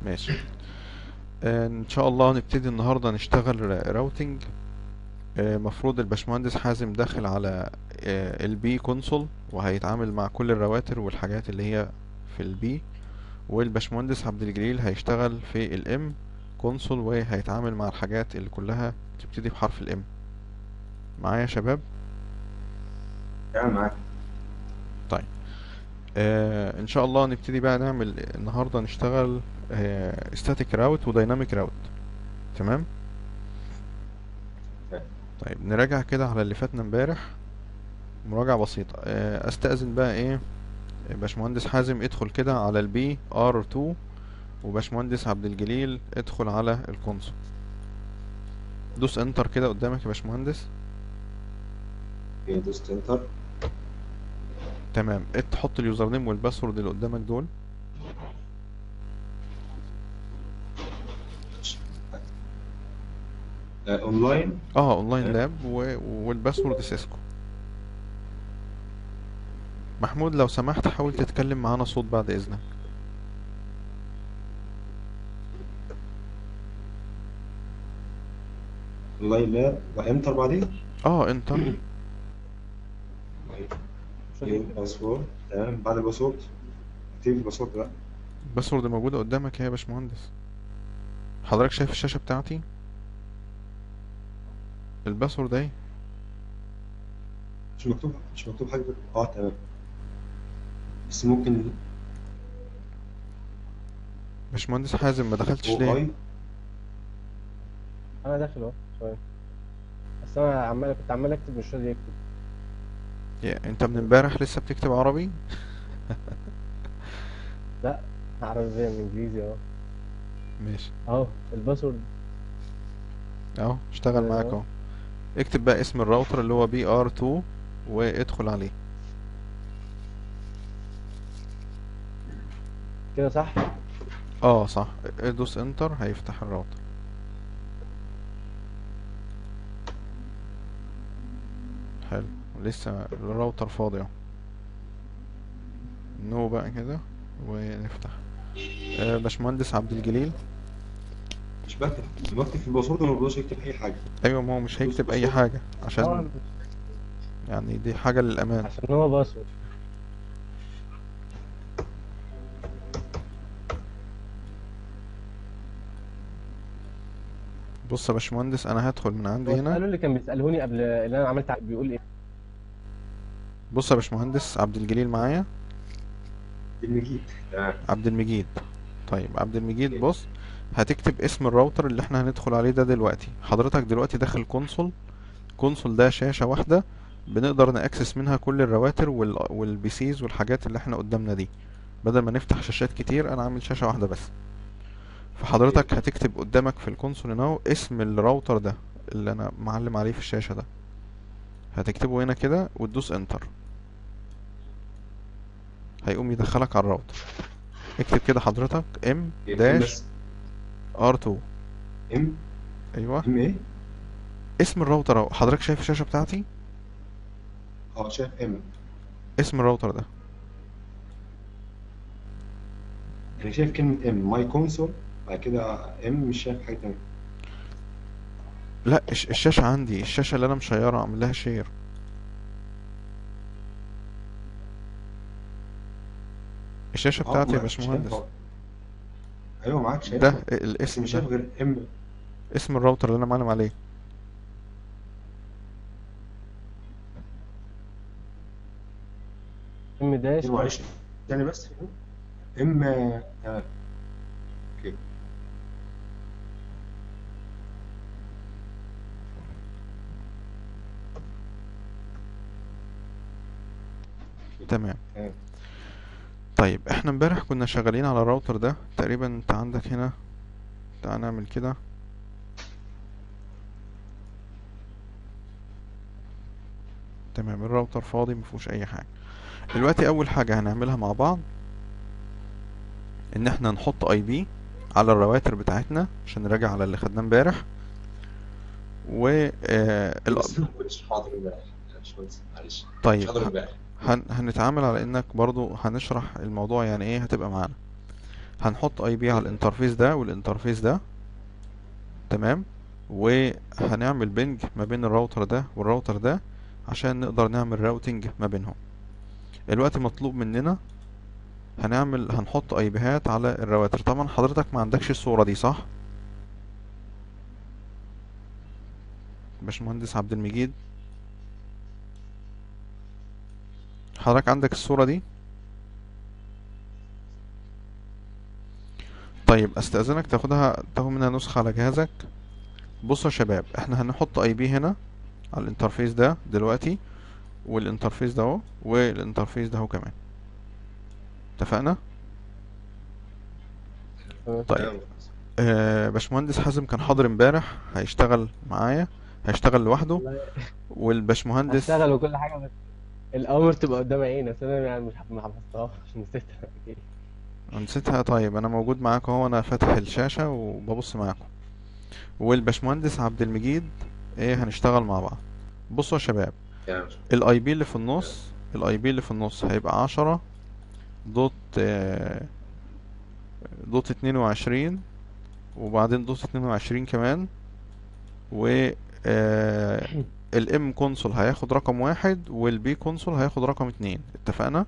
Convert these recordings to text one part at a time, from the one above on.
ماشي آه، ان شاء الله نبتدي النهارده نشتغل راوتنج مفروض الباشمهندس حازم داخل على البي كونسول وهيتعامل مع كل الرواتر والحاجات اللي هي في البي والباشمهندس عبد الجليل هيشتغل في الام كونسول وهيتعامل مع الحاجات اللي كلها تبتدي بحرف الام معايا يا شباب تمام معاك طيب آه ان شاء الله نبتدي بقى نعمل النهارده نشتغل آه static راوت وديناميك راوت تمام تمام. طيب نراجع كده على اللي فاتنا امبارح مراجعة بسيطة آه استأذن بقى ايه باشمهندس حازم ادخل كده على البي ار 2 وباشمهندس عبد الجليل ادخل على الكونسول دوس انتر كده قدامك يا باشمهندس اوكي دوست انتر تمام ات تحط اليوزر نيم والباسورد اللي قدامك دول آه، اونلاين اه اونلاين تمام. لاب و... والباسورد سيسكو محمود لو سمحت حاول تتكلم معانا صوت بعد اذنك اونلاين لا وانتر بعدين اه انتر اوكي باسورد تمام بعد الباسورد اكتب الباسورد بقى الباسورد موجودة قدامك يا باشمهندس حضرتك شايف الشاشة بتاعتي الباسورد اهي مش مكتوب مش مكتوب حاجه اه تمام بس ممكن باشمهندس حازم ما دخلتش او ليه اي انا داخل اهو شويه بس انا عمال كنت عمال اكتب مش راضي يكتب يا انت من امبارح لسه بتكتب عربي لا عربي من انجليزي اهو ماشي اهو الباسورد اهو اشتغل معاك أيوة. اهو اكتب بقى اسم الراوتر اللي هو بي ار 2 وادخل عليه كده صح اه صح ادوس انتر هيفتح الراوتر حلو لسه الراوتر فاضي اهو نو بقى كده ونفتح آه باشمهندس عبد الجليل مش بكتب بكتب في الباسورد وما برضاش يكتب اي حاجه ايوه ما هو مش هيكتب اي باسورد. حاجة اه عشان يعني دي حاجة للامان عشان هو باسورد بص يا باشمهندس انا هدخل من عندي هو هنا السؤال اللي كان بيسالهوني قبل اللي انا عملت ع- بيقول ايه بص يا باشمهندس عبد الجليل معايا المجيد تمام عبد المجيد طيب عبد المجيد بص هتكتب اسم الراوتر اللي احنا هندخل عليه ده دلوقتي حضرتك دلوقتي داخل كونسول كونسول ده شاشة واحدة بنقدر نأكسس منها كل الرواتر وال والبيسيز والحاجات اللي احنا قدامنا دي بدل ما نفتح شاشات كتير انا عامل شاشة واحدة بس فحضرتك هتكتب قدامك في الكونسول هنا اسم الراوتر ده اللي انا معلم عليه في الشاشة ده هتكتبه هنا كده وتدوس انتر هيقوم يدخلك على الراوتر اكتب كده حضرتك ام ام داش بس ار 2 ام ايوه ام ايه اسم الراوتر اهو حضرتك شايف الشاشة بتاعتي اه شايف ام اسم الراوتر ده يعني شايف كلمه ام ماي كونسول بعد كده ام مش شايف حاجه تانية لا الش- الشاشة عندي الشاشة اللي انا مشيرها اعمل لها شير الشاشة اه بتاعتي يا ما- شايف باشمهندس اه. ايوه معاك شايف ده بس الاسم مش شايف ده غير ام اسم الراوتر اللي انا معلم عليه ام داش معلش تاني بس ام تمام اوكي تمام تمام. طيب احنا امبارح كنا شغالين على الراوتر ده تقريبا انت عندك هنا تعال نعمل كده تمام الراوتر فاضي مفيهوش اي حاجة دلوقتي اول حاجة هنعملها مع بعض ان احنا نحط اي بي على الرواتر بتاعتنا عشان نراجع على اللي خدناه امبارح و آه ال- بس ما كنتش حاضر امبارح يا باشمهندس معلش مش طيب حاضر امبارح هن هنتعامل على انك برضو هنشرح الموضوع يعني ايه هتبقى معانا هنحط اي بي على الانترفيس ده والانترفيس ده تمام وهنعمل بنج ما بين الراوتر ده والراوتر ده عشان نقدر نعمل راوتنج ما بينهم الوقت مطلوب مننا هنعمل هنحط اي بيهات على الرواتر طبعا حضرتك ما عندكش الصورة دي صح باشمهندس عبد المجيد حضرتك عندك الصورة دي طيب استأذنك تاخدها تاخد منها نسخة على جهازك بصوا يا شباب احنا هنحط اي بي هنا على الانترفيس ده دلوقتي والانترفيس ده اهو والانترفيس ده اهو كمان اتفقنا طيب تمام. آه باشمهندس حازم كان حاضر امبارح هيشتغل معايا هيشتغل لوحده والله والباشمهندس هشتغل وكل حاجة بس الأوامر تبقى قدام عيني أصل أنا يعني مش ما حفظتهاش نسيتها أكيد نسيتها طيب انا موجود معاكم اهو انا فاتح الشاشة وببص معاكم والباشمهندس عبد المجيد ايه هنشتغل مع بعض بصوا يا شباب تمام. الاي بي اللي في النص الاي بي اللي في النص هيبقى عشرة دوت آه، دوت اتنين وعشرين وبعدين دوت اتنين وعشرين كمان و الام كونسول هياخد رقم واحد والبي كونسول هياخد رقم اتنين اتفقنا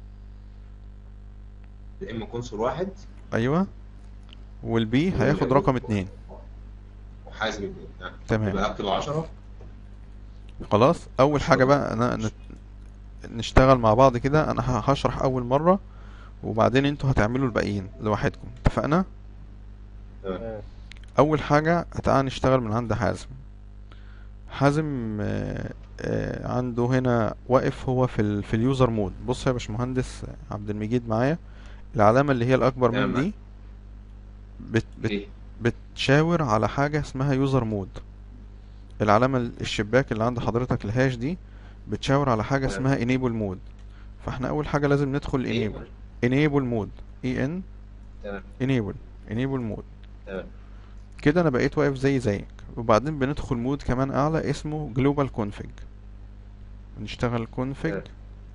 الام كونسول واحد ايوه والبي هياخد رقم اتنين وحازم اتنين نعم. تمام يبقى اكتب 10 خلاص اول حاجة بقى انا نت- نشتغل مع بعض كده انا ه- هشرح اول مرة وبعدين انتوا هتعملوا الباقيين لوحدكم اتفقنا آه. اول حاجة تعالى نشتغل من عند حازم حازم آه، آه، عنده هنا واقف هو في ال في اليوزر مود بص يا باشمهندس عبد المجيد معايا العلامة اللي هي الاكبر من تمام. دي بت بت ايه بتشاور على حاجة اسمها يوزر مود العلامة ال- الشباك اللي عند حضرتك الهاش دي بتشاور على حاجة تمام. اسمها enable مود فاحنا اول حاجة لازم ندخل ايه enable enable مود e n تمام enable enable مود تمام كده انا بقيت واقف زي زيك وبعدين بندخل مود كمان اعلى اسمه global config نشتغل config تمام.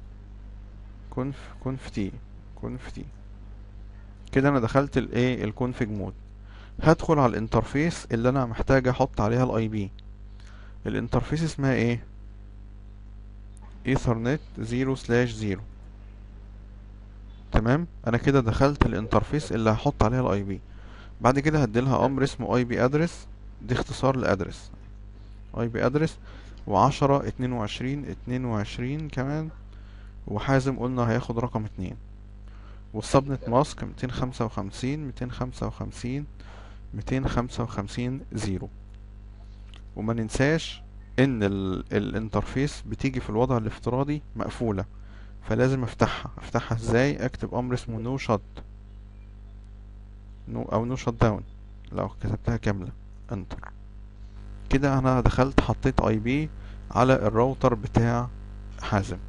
conf conf t conf t كده انا دخلت الايه الكونفيج مود هدخل على الانترفيس اللي انا محتاج احط عليها الاي بي الانترفيس اسمها ايه ايثرنت 0 سلاش 0 تمام انا كده دخلت الانترفيس اللي هحط عليها الاي بي بعد كده هديلها امر اسمه اي بي ادرس دي اختصار لادرس اي بي ادرس وعشرة اتنين وعشرين اتنين وعشرين كمان وحازم قلنا هياخد رقم اتنين والسبنت ماسك ميتين خمسة وخمسين ميتين خمسة وخمسين ميتين خمسة وخمسين زيرو وما ننساش ان ال الانترفيس بتيجي في الوضع الافتراضي مقفولة فلازم افتحها افتحها ازاي اكتب امر اسمه نو شت نو او نو شت داون لو كتبتها كاملة انتر كده انا دخلت حطيت اي بي على الراوتر بتاع حازم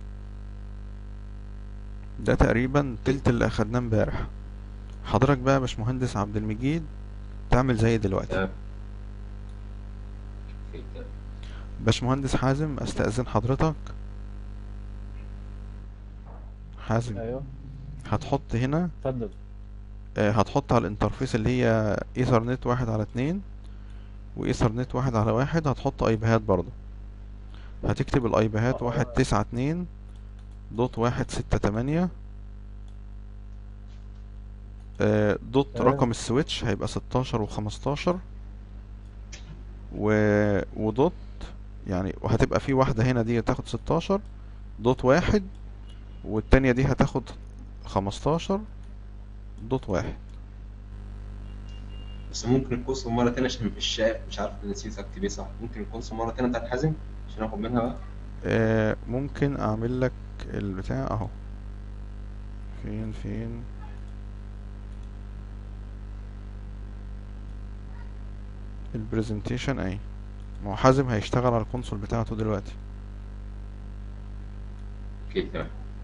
ده تقريبا تلت اللي اخدناه امبارح حضرتك بقى يا باشمهندس عبد المجيد تعمل زي دلوقتي تمام اوكي، تمام. باشمهندس حازم استأذن حضرتك حازم أيوه هتحط هنا اتفضل آه، هتحط على الانترفيس اللي هي ايثرنت واحد على اتنين وايثرنت واحد على واحد هتحط اي بيهات برضه هتكتب الاي بيهات واحد تسعة اتنين دوت واحد ستة تمانية آه، دوت تمام. رقم السويتش هيبقى ستاشر وخمستاشر و... ودوت يعني وهتبقى في واحدة هنا دي هتاخد ستاشر دوت واحد والتانية دي هتاخد خمستاشر دوت واحد بس ممكن الكونسول مرة تانية عشان مش شا- مش عارف نسيت اكتب ايه صح ممكن الكونسول مرة تانية بتاعت حازم عشان اخد منها بقى آه ممكن اعمل لك البتاع اهو فين فين البرزنتيشن اهي ما هو حازم هيشتغل على الكونسول بتاعته دلوقتي اوكي تمام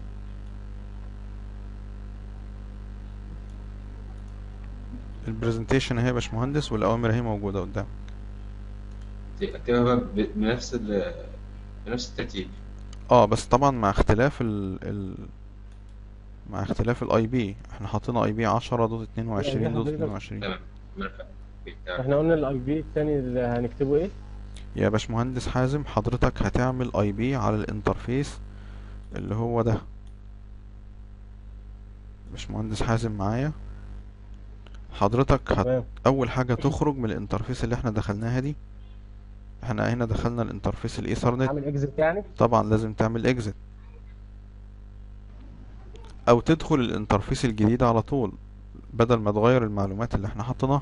البرزنتيشن اهي يا باشمهندس والاوامر اهي موجوده قدامك اكتبها بقى ب- بنفس ال بنفس الترتيب اه بس طبعا مع اختلاف ال ال مع اختلاف الاي بي احنا حاطين اي بي 10 دوت 22 يعني دوت حضرتك- 22 تمام تمام فاهم. تمام. احنا قلنا الاي بي التاني اللي هنكتبه ايه يا باشمهندس حازم حضرتك هتعمل اي بي على الانترفيس اللي هو ده باشمهندس حازم معايا حضرتك هت... تمام اول حاجة تخرج من الانترفيس اللي احنا دخلناها دي احنا هنا دخلنا الانترفيس الايثرنت اعمل اكزit يعني طبعا لازم تعمل اكزit او تدخل الانترفيس الجديد على طول بدل ما تغير المعلومات اللي احنا حطيناها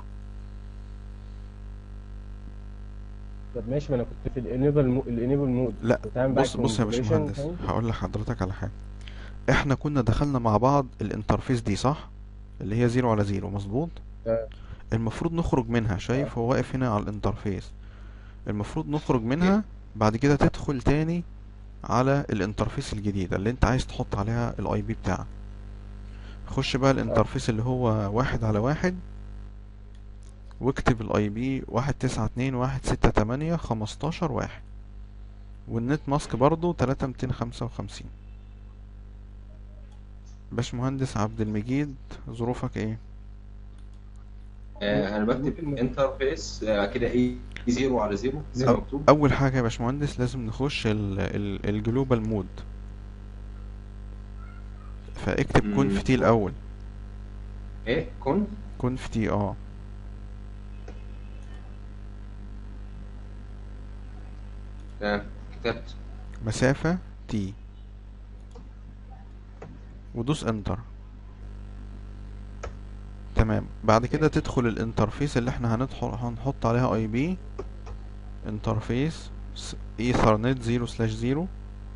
طب ماشي ما انا كنت في الانيبل مو... الانيبل مود لا بتعمل بقى بص بص يا configuration باشمهندس تاني؟ هقول لحضرتك على حاجة احنا كنا دخلنا مع بعض الانترفيس دي صح اللي هي زيرو على زيرو مظبوط تمام. المفروض نخرج منها شايف هو واقف هنا على الانترفيس المفروض نخرج منها بعد كده تدخل تاني على الانترفيس الجديدة اللي انت عايز تحط عليها الاي بي بتاعك خش بقى الانترفيس اللي هو واحد على واحد واكتب الاي بي واحد تسعة اتنين واحد ستة تمانية خمستاشر واحد والنت ماسك برضو تلاتة ميتين خمسة وخمسين باشمهندس عبد المجيد ظروفك ايه آه، انا بكتب انترفيس آه، كده ايه زيرو على زيرو زي ما أو مكتوب اول حاجة يا باشمهندس لازم نخش ال ال الجلوبال مود فاكتب مم. كونف تي الاول ايه كون كونف تي اه تمام كتبت مسافة تي ودوس انتر تمام بعد كده تدخل الانترفيس اللي احنا هندخل هنحط عليها اي بي انترفيس ايثرنت زيرو سلاش زيرو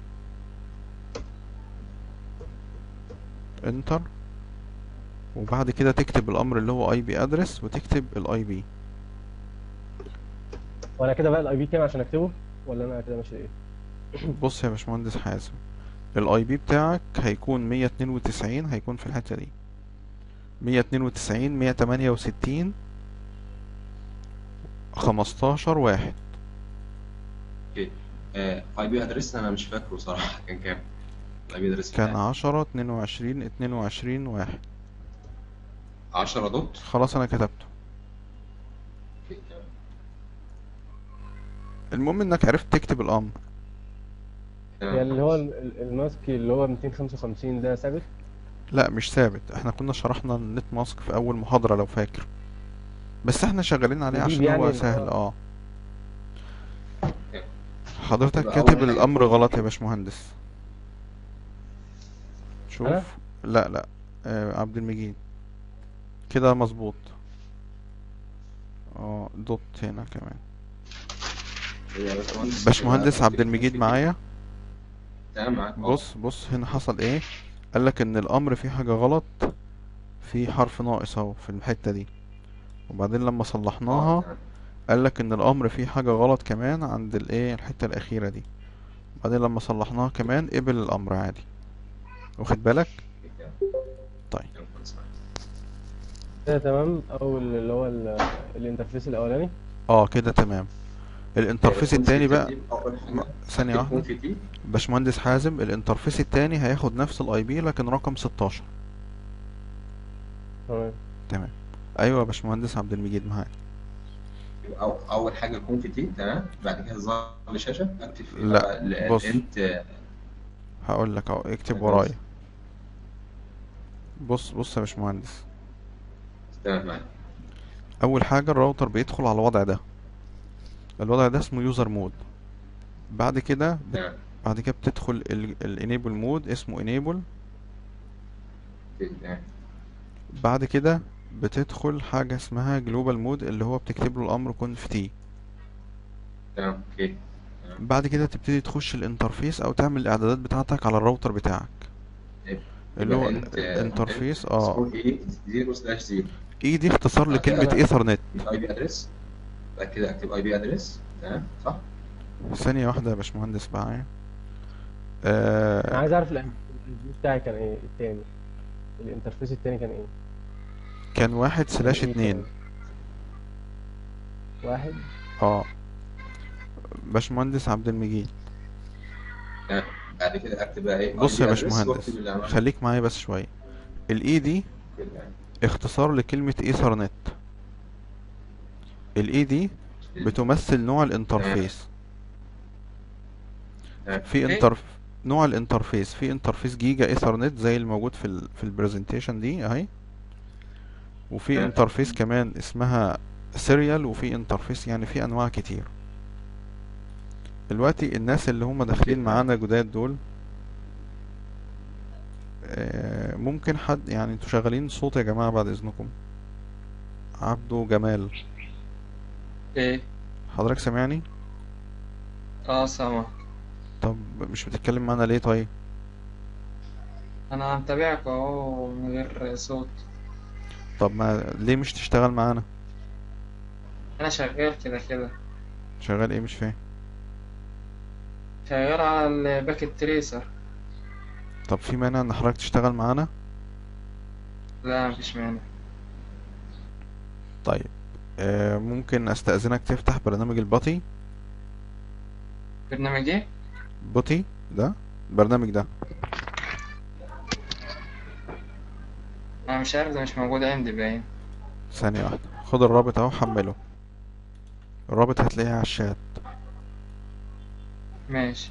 انتر وبعد كده تكتب الامر اللي هو اي بي ادرس وتكتب الاي بي وانا كده بقى الاي بي كام عشان اكتبه ولا انا كده ماشي ايه بص يا باشمهندس حازم الاي بي بتاعك هيكون 192 هيكون في الحتة دي 192 168 15 واحد اوكي اي بي ادرس انا مش فاكره صراحه كان كام الاي بي ادرس كان 10 22 22 واحد 10 دوت خلاص انا كتبته اوكي تمام المهم انك عرفت تكتب الامر يعني تمام اللي هو ال- ال- الماسك اللي هو 255 ده ثابت لا مش ثابت احنا كنا شرحنا النت ماسك في اول محاضرة لو فاكر بس احنا شغالين عليه جديد عشان يعني هو اللي سهل هو- اه حضرتك يبقى كاتب أول حاجة الامر تكون- غلط يا باشمهندس شوف أنا؟ لا لا آه عبد المجيد كده مظبوط اه دوت هنا كمان يا باشمهندس باشمهندس يبقى- عبد المجيد معايا تمام معاك أه. بص بص هنا حصل ايه قالك ان الامر فيه حاجة غلط في حرف ناقص اهو في الحتة دي وبعدين لما آه، صلحناها تمام. قالك ان الامر فيه حاجة غلط كمان عند الايه الحتة الاخيرة دي بعدين لما صلحناها كمان قبل الامر عادي واخد بالك طيب تمام، كويس معاك. كده تمام او ال- اللي هو ال- الانترفيس الاولاني اه كده تمام الانترفيس يكون في التاني بقى ترتيب أول حاجة م- ثانية يكون واحدة في تي باشمهندس حازم الانترفيس التاني هياخد نفس الاي بي لكن رقم 16 تمام ايوه يا باشمهندس عبد المجيد معاك يبقى أو- أول حاجة يكون في تي تمام بعد كده ظهر لي شاشة أكتب فيها لا، ال- بص. الانت هقول لك اهو اكتب كويس. ورايا بص بص يا باشمهندس تمام معاك اول حاجه الراوتر بيدخل على الوضع ده الوضع ده اسمه يوزر مود بعد كده بت... تمام بعد كده بتدخل الانيبل مود اسمه انيبل تمام بعد كده بتدخل حاجه اسمها جلوبال مود اللي هو بتكتب له الامر كونف تي تمام اوكي بعد كده تبتدي تخش الانترفيس او تعمل الاعدادات بتاعتك على الراوتر بتاعك اللي هو الانترفيس اه ايه 0 سلاش 0 اي دي اختصار بعد كده لكلمه أنا- ايثرنت اي بي ادرس بعد كده اكتب اي بي ادرس تمام صح ثانيه واحده يا باشمهندس معايا انا آه عايز اعرف الاي بي بتاعي كان ايه التاني الانترفيس التاني كان ايه كان واحد سلاش كان إيه اتنين كان؟ واحد اه باشمهندس عبد المجيد تمام بعد كده اكتب بقى ايه بص يا IP address باشمهندس واكتب العنوان خليك معايا بس شوية الاي دي كده يعني. اختصار لكلمة ايثرنت الاي دي بتمثل نوع الانترفيس تمام. في إيه؟ انتر نوع الانترفيس في انترفيس جيجا ايثرنت زي الموجود في ال... في البرزنتيشن دي اهي وفي تمام. انترفيس كمان اسمها سيريال وفي انترفيس يعني في انواع كتير دلوقتي الناس اللي هم داخلين معانا جداد دول آه، ممكن حد يعني انتوا شغالين صوت يا جماعة بعد اذنكم عبده جمال ايه حضرتك سامعني اه سامع طب مش بتتكلم معانا ليه طيب انا متابعك اهو من غير صوت طب ما ليه مش تشتغل معانا انا شغال كده كده شغال ايه مش فاهم شغال على الباكيت تريسر طب في مانع ان حضرتك تشتغل معانا لا مفيش مانع طيب آه ممكن استأذنك تفتح برنامج البطي برنامج ايه بطي ده البرنامج ده انا مش عارف ده مش موجود عندي باين ثانية واحدة خد الرابط اهو حمله الرابط هتلاقيه على الشات ماشي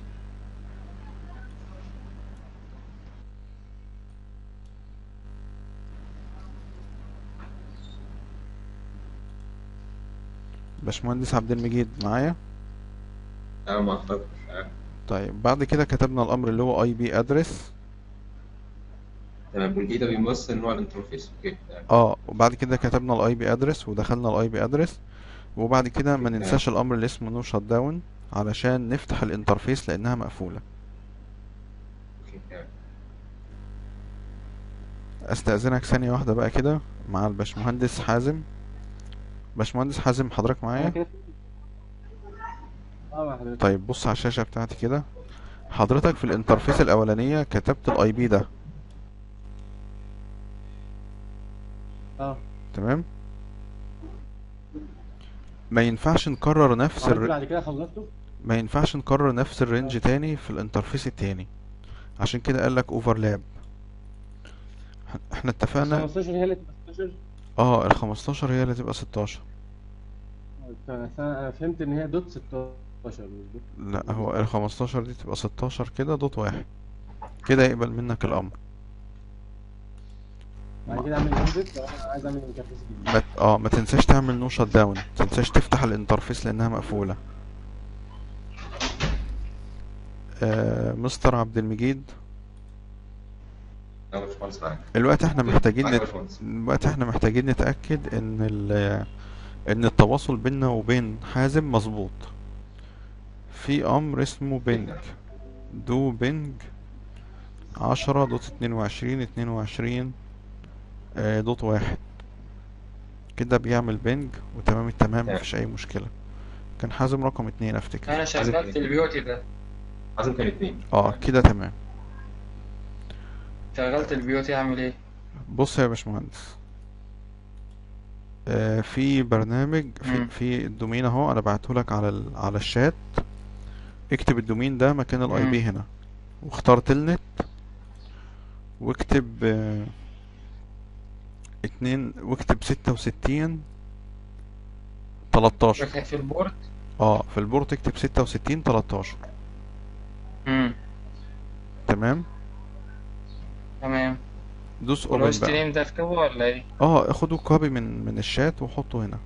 باشمهندس عبد المجيد معايا اه ما اعتقدش آه. طيب بعد كده كتبنا الامر اللي هو اي بي ادرس تمام والاي ده بيمثل نوع الانترفيس اوكي تمام. اه وبعد كده كتبنا الاي بي ادرس ودخلنا الاي بي ادرس وبعد كده ما ننساش الامر اللي اسمه نو شات داون علشان نفتح الانترفيس لانها مقفولة اوكي تمام. استأذنك ثانية واحدة بقى كده مع الباشمهندس حازم باشمهندس حازم حضرتك انا معايا كده اه مع حضرتك طيب بص على الشاشة بتاعتي كده حضرتك في الانترفيس الأولانية كتبت الاي بي ده اه تمام ما ينفعش نكرر نفس عملت الر... بعد كده خلصته ما ينفعش نكرر نفس الرينج تاني في الانترفيس التاني عشان كده قال لك اوفرلاب احنا اتفقنا 15 هي اللي تبقى 16 اه ال 15 هي اللي تبقى 16 انا أنا فهمت ان هي دوت 16 مش دوت لا هو ال 15 دي تبقى 16 كده دوت واحد كده يقبل منك الامر بعد كده اعمل اكزيت لو انا عايز اعمل انترفيس جديد ما ت- اه ما تنساش تعمل نو شات داون ما تنساش تفتح الانترفيس لانها مقفولة آه مستر عبد المجيد انا مش مهندس معاك الوقت احنا محتاجين معاك يا نت... باشمهندس. الوقت احنا محتاجين نتأكد ان ال... ان التواصل بيننا وبين حازم مظبوط في امر اسمه بنج دو بنج عشرة دوت اتنين وعشرين اتنين وعشرين آه، دوت واحد كده بيعمل بنج وتمام التمام تمام. مفيش اي مشكلة كان حازم رقم اتنين افتكر انا شغلت البيوتي ده لازم كان اتنين اه كده تمام شغلت البيوتي اعمل ايه بص يا باشمهندس آه في برنامج في مم. في الدومين اهو انا بعتهولك على ال... على الشات اكتب الدومين ده مكان الاي مم. بي هنا واختار تلنت واكتب آه اتنين واكتب ستة وستين تلاتاشر بكتب في البورد اه في البورت اكتب ستة وستين تلاتاشر امم تمام تمام دوس اوبن والهوست بقى نيم ده اكتبه ولا ايه اه اخدوا كوبي من من الشات وحطه هنا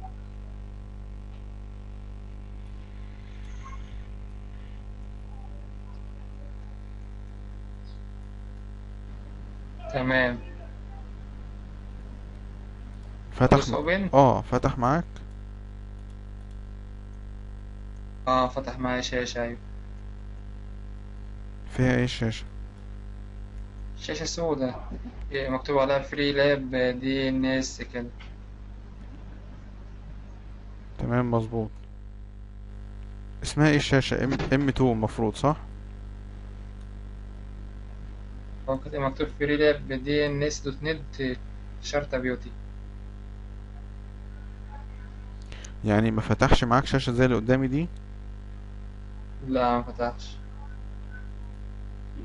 تمام فتح دوس م... اوبن اه فتح معاك اه فتح معايا شاشة ايوه فيها ايه الشاشة شاشة سودة إيه، مكتوب عليها فري لاب دي ان اس كده تمام مظبوط اسمها ايه الشاشة ام ام 2 المفروض صح هو كده مكتوب فري لاب دي ان اس دوت نت شرطة بيوتي يعني ما فتحش معاك شاشة زي اللي قدامي دي لا ما فتحش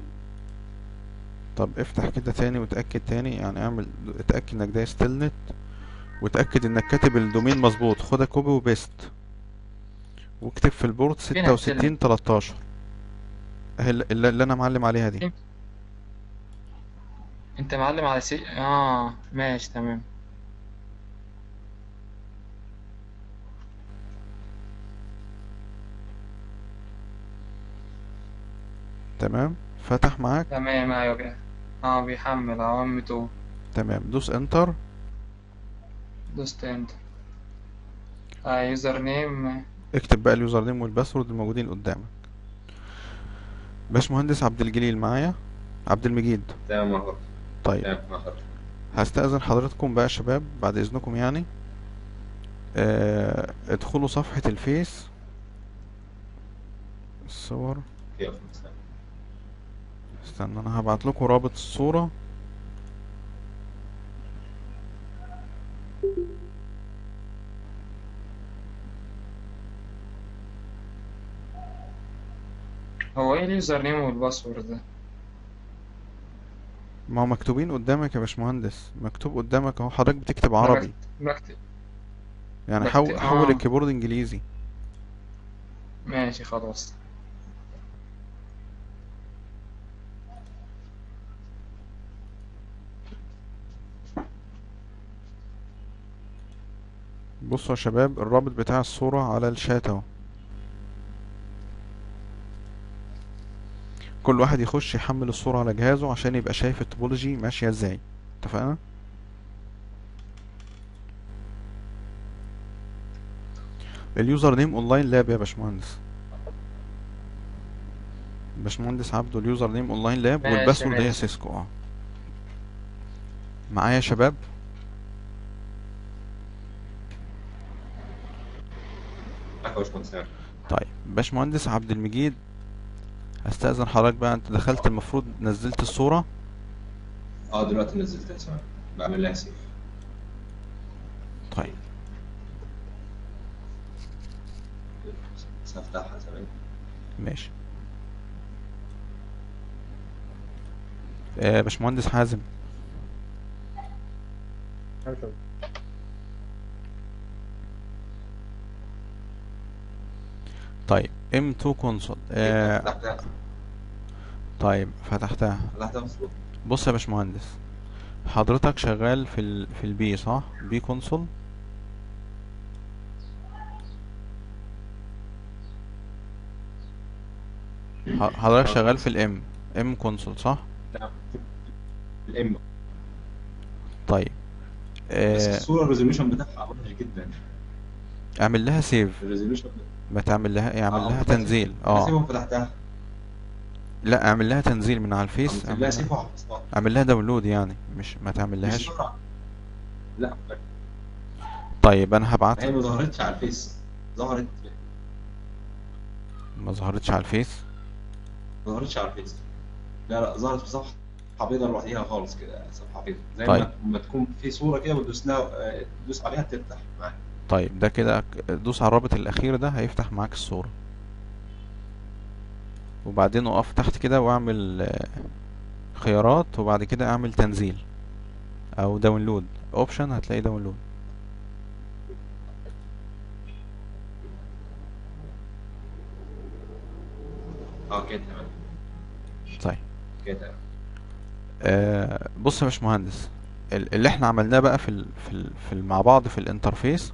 طب افتح كده تاني وتأكد تاني يعني اعمل اتأكد انك دايس تلنت وتأكد انك كاتب الدومين مظبوط خدها كوبي وبيست واكتب في البورت فين ستة وستين التلنت؟ تلاتاشر اهي اللي, اللي اللي انا معلم عليها دي انت معلم على سي اه ماشي تمام تمام فتح معاك تمام ايوه كده اه بيحمل عوام تو تمام دوس انتر دوست انت آه يوزر نيم اكتب بقى اليوزر نيم والباسورد الموجودين قدامك باشمهندس عبد الجليل معايا عبد المجيد تمام يا حضرتك طيب تمام يا حضرتك هستأذن حضرتكم بقى يا شباب بعد إذنكم يعني آه ادخلوا صفحة الفيس الصور اوكي يا فندم. استنى انا هبعت لكم رابط الصورة هو ايه اليوزر نيم والباسورد ده ما هو مكتوبين قدامك يا باشمهندس مكتوب قدامك اهو حضرتك بتكتب عربي بكتب يعني بكتب- حول حول آه. الكيبورد انجليزي ماشي خلاص بصوا يا شباب الرابط بتاع الصورة على الشات اهو كل واحد يخش يحمل الصورة على جهازه عشان يبقى شايف التوبولوجي ماشية ازاي اتفقنا اليوزر نيم اونلاين لاب يا باشمهندس باشمهندس عبده اليوزر نيم اونلاين لاب ماشي، والباسورد هي ماشي. سيسكو اه معايا يا شباب معاك يا باشمهندس تمام. طيب باشمهندس عبد المجيد هستأذن حضرتك بقى انت دخلت المفروض نزلت الصورة اه دلوقتي نزلتها تمام بعمل لها سيف طيب بس هفتحها تمام ماشي آه باشمهندس حازم طيب M2 كونسول آه فتحتها طيب فتحتها فتحتها مظبوط بص يا باشمهندس حضرتك شغال في ال في البي صح بي كونسول ح- حضرتك شغال في الام ام كونسول صح لا الام طيب بس آه الصورة الريزوليوشن بتاعها وحش جدا اعمل لها سيف الريزوليوشن ما تعمل لها اعمل آه، لها بس- تنزيل اه سيبهم فتحتها لا اعمل لها تنزيل من على الفيس عملت اعمل لها لها, سيف وحفظتها اعمل لها داونلود يعني مش ما تعمل مش لهاش بسرعة لا طيب انا هبعت هي ما ظهرتش على الفيس ظهرت ما ظهرتش على الفيس ما ظهرتش على الفيس لا لا ظهرت في صفحة بيضاء لوحديها خالص كده صفحة بيضاء زي طيب. ما ما تكون في صورة كده وتدوس لها آه، تدوس عليها تفتح معاك طيب ده كده ك- دوس على الرابط الاخير ده هيفتح معاك الصورة وبعدين اقف تحت كده واعمل آه، خيارات وبعد كده اعمل تنزيل او داونلود اوبشن هتلاقي داونلود اه كده تمام طيب كده تمام آه بص يا باشمهندس ال- اللي احنا عملناه بقى في ال في ال في ال مع بعض في الانترفيس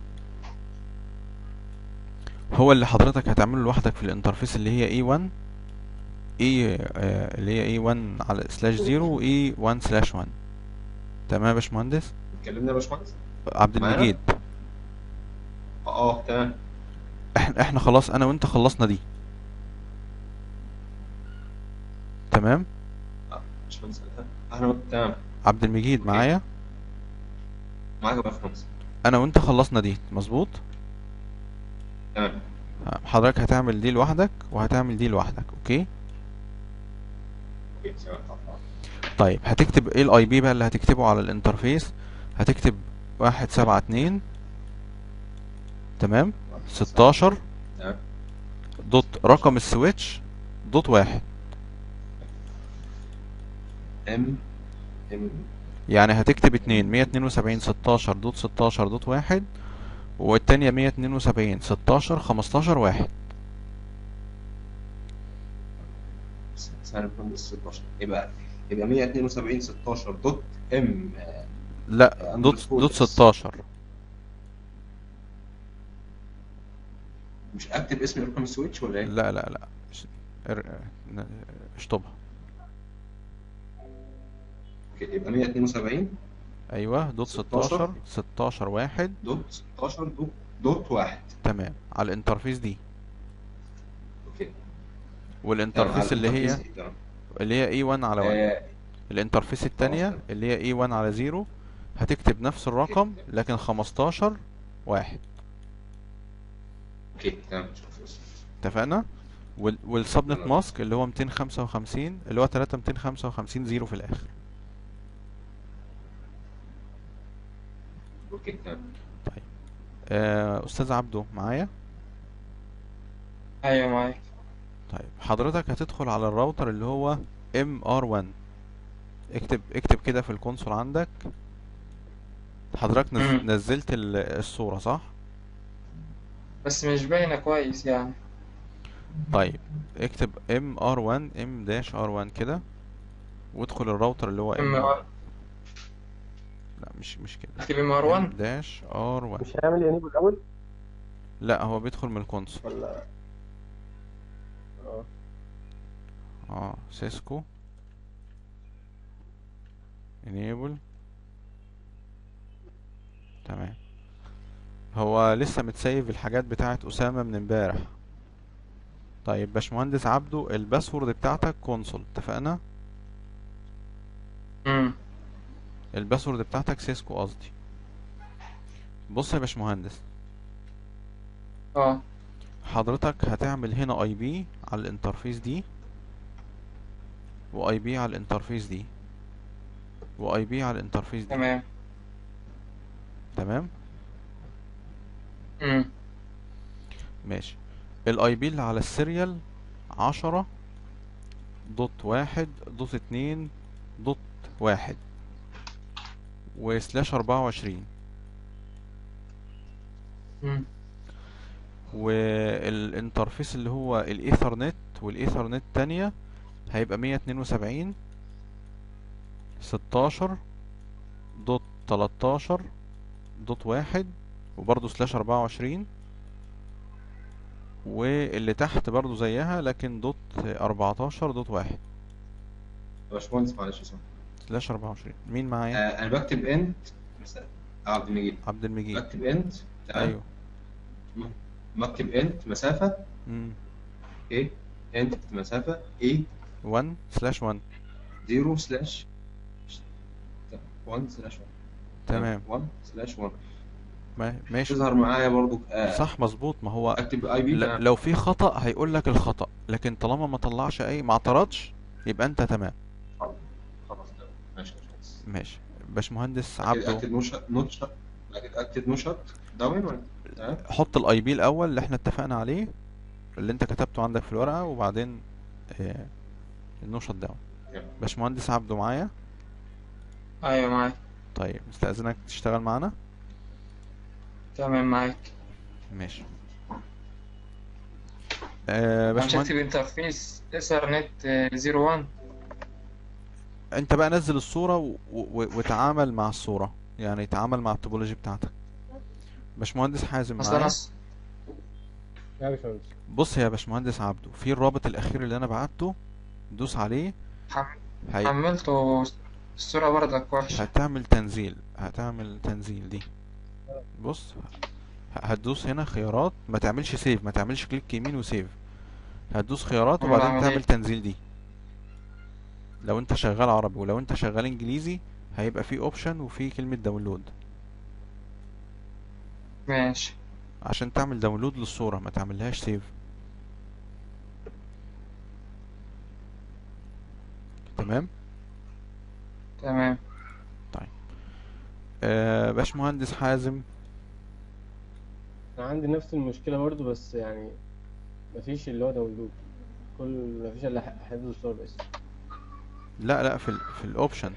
هو اللي حضرتك هتعمله لوحدك في الانترفيس اللي هي E1 E آه اللي هي E1 على سلاش 0 و E1 سلاش 1 تمام يا باشمهندس اتكلمنا يا باشمهندس عبد معانا؟ المجيد اه اه تمام احنا احنا خلاص انا وانت خلصنا دي تمام باشمهندس اهلا تمام عبد المجيد معايا معاك يا باشمهندس انا وانت خلصنا دي مظبوط تمام حضرتك هتعمل دي لوحدك وهتعمل دي لوحدك اوكي اوكي تمام طيب هتكتب ايه الاي بي بقى اللي هتكتبه على الانترفيس هتكتب واحد سبعة اتنين تمام ستاشر تمام دوت رقم السويتش دوت واحد ام ام يعني هتكتب اتنين مية اتنين وسبعين ستاشر دوت ستاشر دوت واحد والتانية مية اتنين وسبعين ستاشر خمستاشر واحد سنة باشمهندس 16 يبقى يبقى 172 16 دوت ام آه، لا دوت underscore دوت اس. ستاشر مش اكتب اسم رقم السويتش ولا ايه؟ لا لا لا ش- ار- ن- اشطبها اوكي يبقى 172 ايوه دوت 16. ستاشر ستاشر واحد دوت 16 دوت دوت واحد تمام على الانترفيس دي اوكي تمام، والانترفيس على اللي هي الانترفيس دي، تمام. اللي هي اي 1 على 1 آه، الانترفيس التانية تمام. اللي هي اي 1 على 0 هتكتب نفس الرقم لكن 15 واحد اوكي تمام شوف بس. اتفقنا وال والسبنت تمام. ماسك اللي هو 255 اللي هو 3 255 0 في الاخر اوكي تمام آه استاذ عبده معايا ايوه معاك طيب حضرتك هتدخل على الراوتر اللي هو MR1 اكتب اكتب كده في الكونسول عندك حضرتك نز... مم. نزلت ال- الصورة صح بس مش باينة كويس يعني طيب اكتب MR1 M-R1 كده وادخل الراوتر اللي هو ام MR ار لا مش مش كده اكتب ام ار 1 M-R1 مش هيعمل انيبل الاول لا هو بيدخل من الكونسول ولا اه اه سيسكو enable تمام هو لسه متسيف الحاجات بتاعت أسامة من امبارح طيب باشمهندس عبده الباسورد بتاعتك كونسول اتفقنا امم الباسورد بتاعتك سيسكو قصدي بص يا باشمهندس اه حضرتك هتعمل هنا اي بي على الانترفيس دي واي بي على الانترفيس دي واي بي على الانترفيس دي تمام تمام امم ماشي الاي بي اللي على السيريال عشرة دوت واحد دوت اتنين دوت واحد وسلاش اربعة وعشرين امم والانترفيس اللي هو الايثرنت والايثرنت تانية هيبقى مية اتنين وسبعين ستاشر دوت تلاتاشر دوت واحد وبرضه سلاش اربعة وعشرين واللي تحت برضه زيها لكن دوت اربعتاشر دوت واحد يا باشمهندس معلش يا سامح. سلاش اربعة وعشرين مين معايا؟ آه، انا بكتب انت مثلا عبد المجيد عبد المجيد بكتب انت تمام ايوه بكتب انت مسافة مم. ايه انت مسافة 8 1 سلاش 1 0 سلاش 1 سلاش 1 تمام 1 سلاش 1 ما- ماشي تظهر معايا برضو آه، صح مظبوط ما هو اكتب اي بي ل- لو في خطأ هيقول لك الخطأ لكن طالما ما طلعش اي ما اعترضش يبقى انت تمام خلاص تمام ماشي يا باشمهندس. ماشي باشمهندس أكتب- عبده اكتب نوت نوت شوت اكتب اكتب نوت شوت داون ولا تمام حط الاي بي الاول اللي احنا اتفقنا عليه اللي انت كتبته عندك في الورقة وبعدين آه النو شت داون تمام. باشمهندس عبده معايا ايوه معاك طيب استأذنك تشتغل معانا تمام معاك ماشي آه مش باشمهندس هكتب انترفيس ايثرنت 01 انت بقى نزل الصورة و... و... وتعامل مع الصورة يعني تعامل مع التوبولوجي بتاعتك باشمهندس حازم اصل انا معايا س- يا باشمهندس بص يا باشمهندس عبده في الرابط الاخير اللي انا بعته دوس عليه حم- هي... حملته الصورة برضك وحشة هتعمل تنزيل هتعمل تنزيل دي بص ه- هتدوس هنا خيارات ما تعملش سيف ما تعملش كليك يمين وسيف هتدوس خيارات أمال وبعدين أعمل تعمل إيه؟ تنزيل دي لو انت شغال عربي ولو انت شغال انجليزي هيبقى في اوبشن وفي كلمة داونلود ماشي عشان تعمل داونلود للصورة ما تعملهاش سيف تمام تمام آه باشمهندس حازم انا عندي نفس المشكله برضو بس يعني مفيش اللي هو داونلود كل مفيش الا ح- حفظ الصور بس لا لا في ال في الاوبشن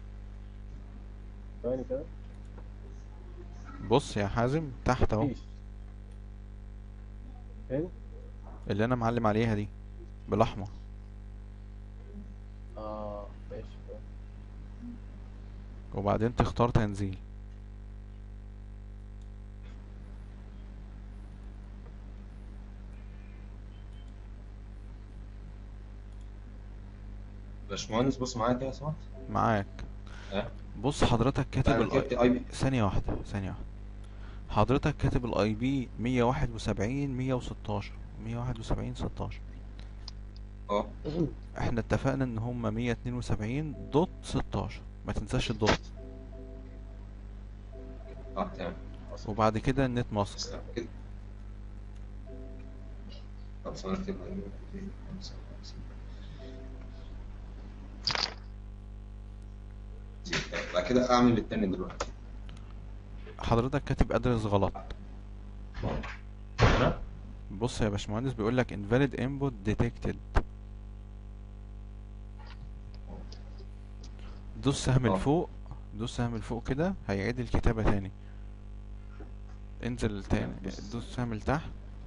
ثواني كده بص يا حازم تحت اهو مفيش فين؟ اللي انا معلم عليها دي بالاحمر اه ماشي وبعدين تختار تنزيل باشمهندس بص معايا كده سمعت معاك اه بص حضرتك كاتب انا الاي كتبت اي بي ثانية واحدة ثانية واحدة حضرتك كاتب الاي بي مية واحد وسبعين مية وستاشر مية واحد وسبعين ستاشر اه احنا اتفقنا ان هما مية اتنين وسبعين دوت ستاشر ما تنساش الدوت اه تمام خلاص. وبعد كده النت ماسك تسلم كده طب ثواني اكتبها بعد كده اعمل التاني دلوقتي حضرتك كاتب ادرس غلط تمام بص يا باشمهندس بيقول لك invalid input detected دوس سهم اه. لفوق دوس سهم لفوق كده هيعيد الكتابة تاني انزل تاني بص. دوس سهم لتحت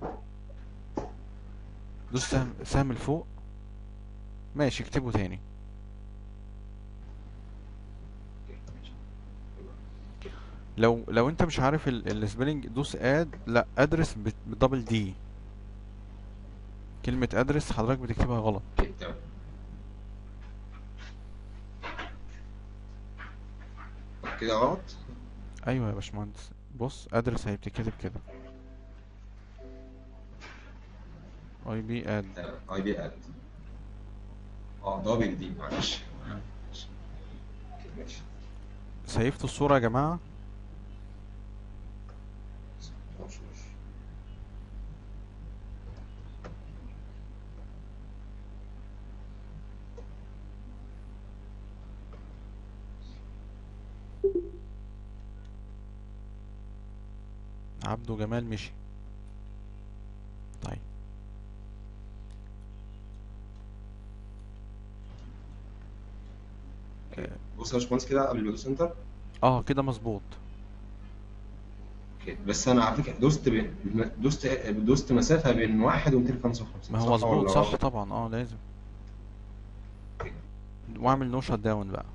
دوس سهم سهم لفوق ماشي اكتبه تاني لو لو انت مش عارف السبيلنج دوس اد لا ادرس بدبل دي كلمة ادرس حضرتك بتكتبها غلط اوكي تمام طب كده غلط ايوه يا باشمهندس بص ادرس هي بتتكتب كده اي بي اد تمام اي بي اد اه دبل دي معلش ماشي. اوكي، ماشي سيفت الصورة يا جماعة ماشي، ماشي. عبده جمال مشي طيب اوكي. بص يا باشمهندس كده قبل ما ادوس انتر اه كده مظبوط اوكي بس انا على فكره دوست بين دوست دوست مسافه بين واحد و 255 ما هو صح مظبوط ولا صح غلط؟ طبعا اه لازم واعمل نو شت داون بقى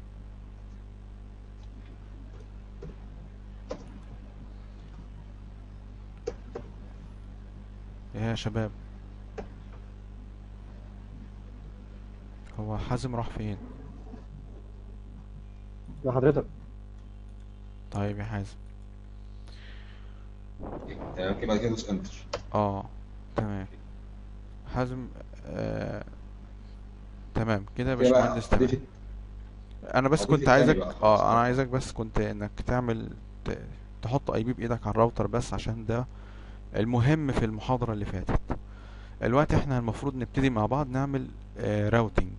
ايه يا شباب هو حازم راح فين مع حضرتك طيب يا حازم اوكي، تمام كده بعد كده دوس انتر اه تمام حازم آه تمام كده يا كده بقى باشمهندس تمام اضيف انا بس أضيف كنت التاني عايزك بقى خلاص اه انا بقى. عايزك بس كنت انك تعمل ت- تحط اي بي بايدك على الراوتر بس عشان ده المهم في المحاضرة اللي فاتت الوقت احنا المفروض نبتدي مع بعض نعمل آه راوتينج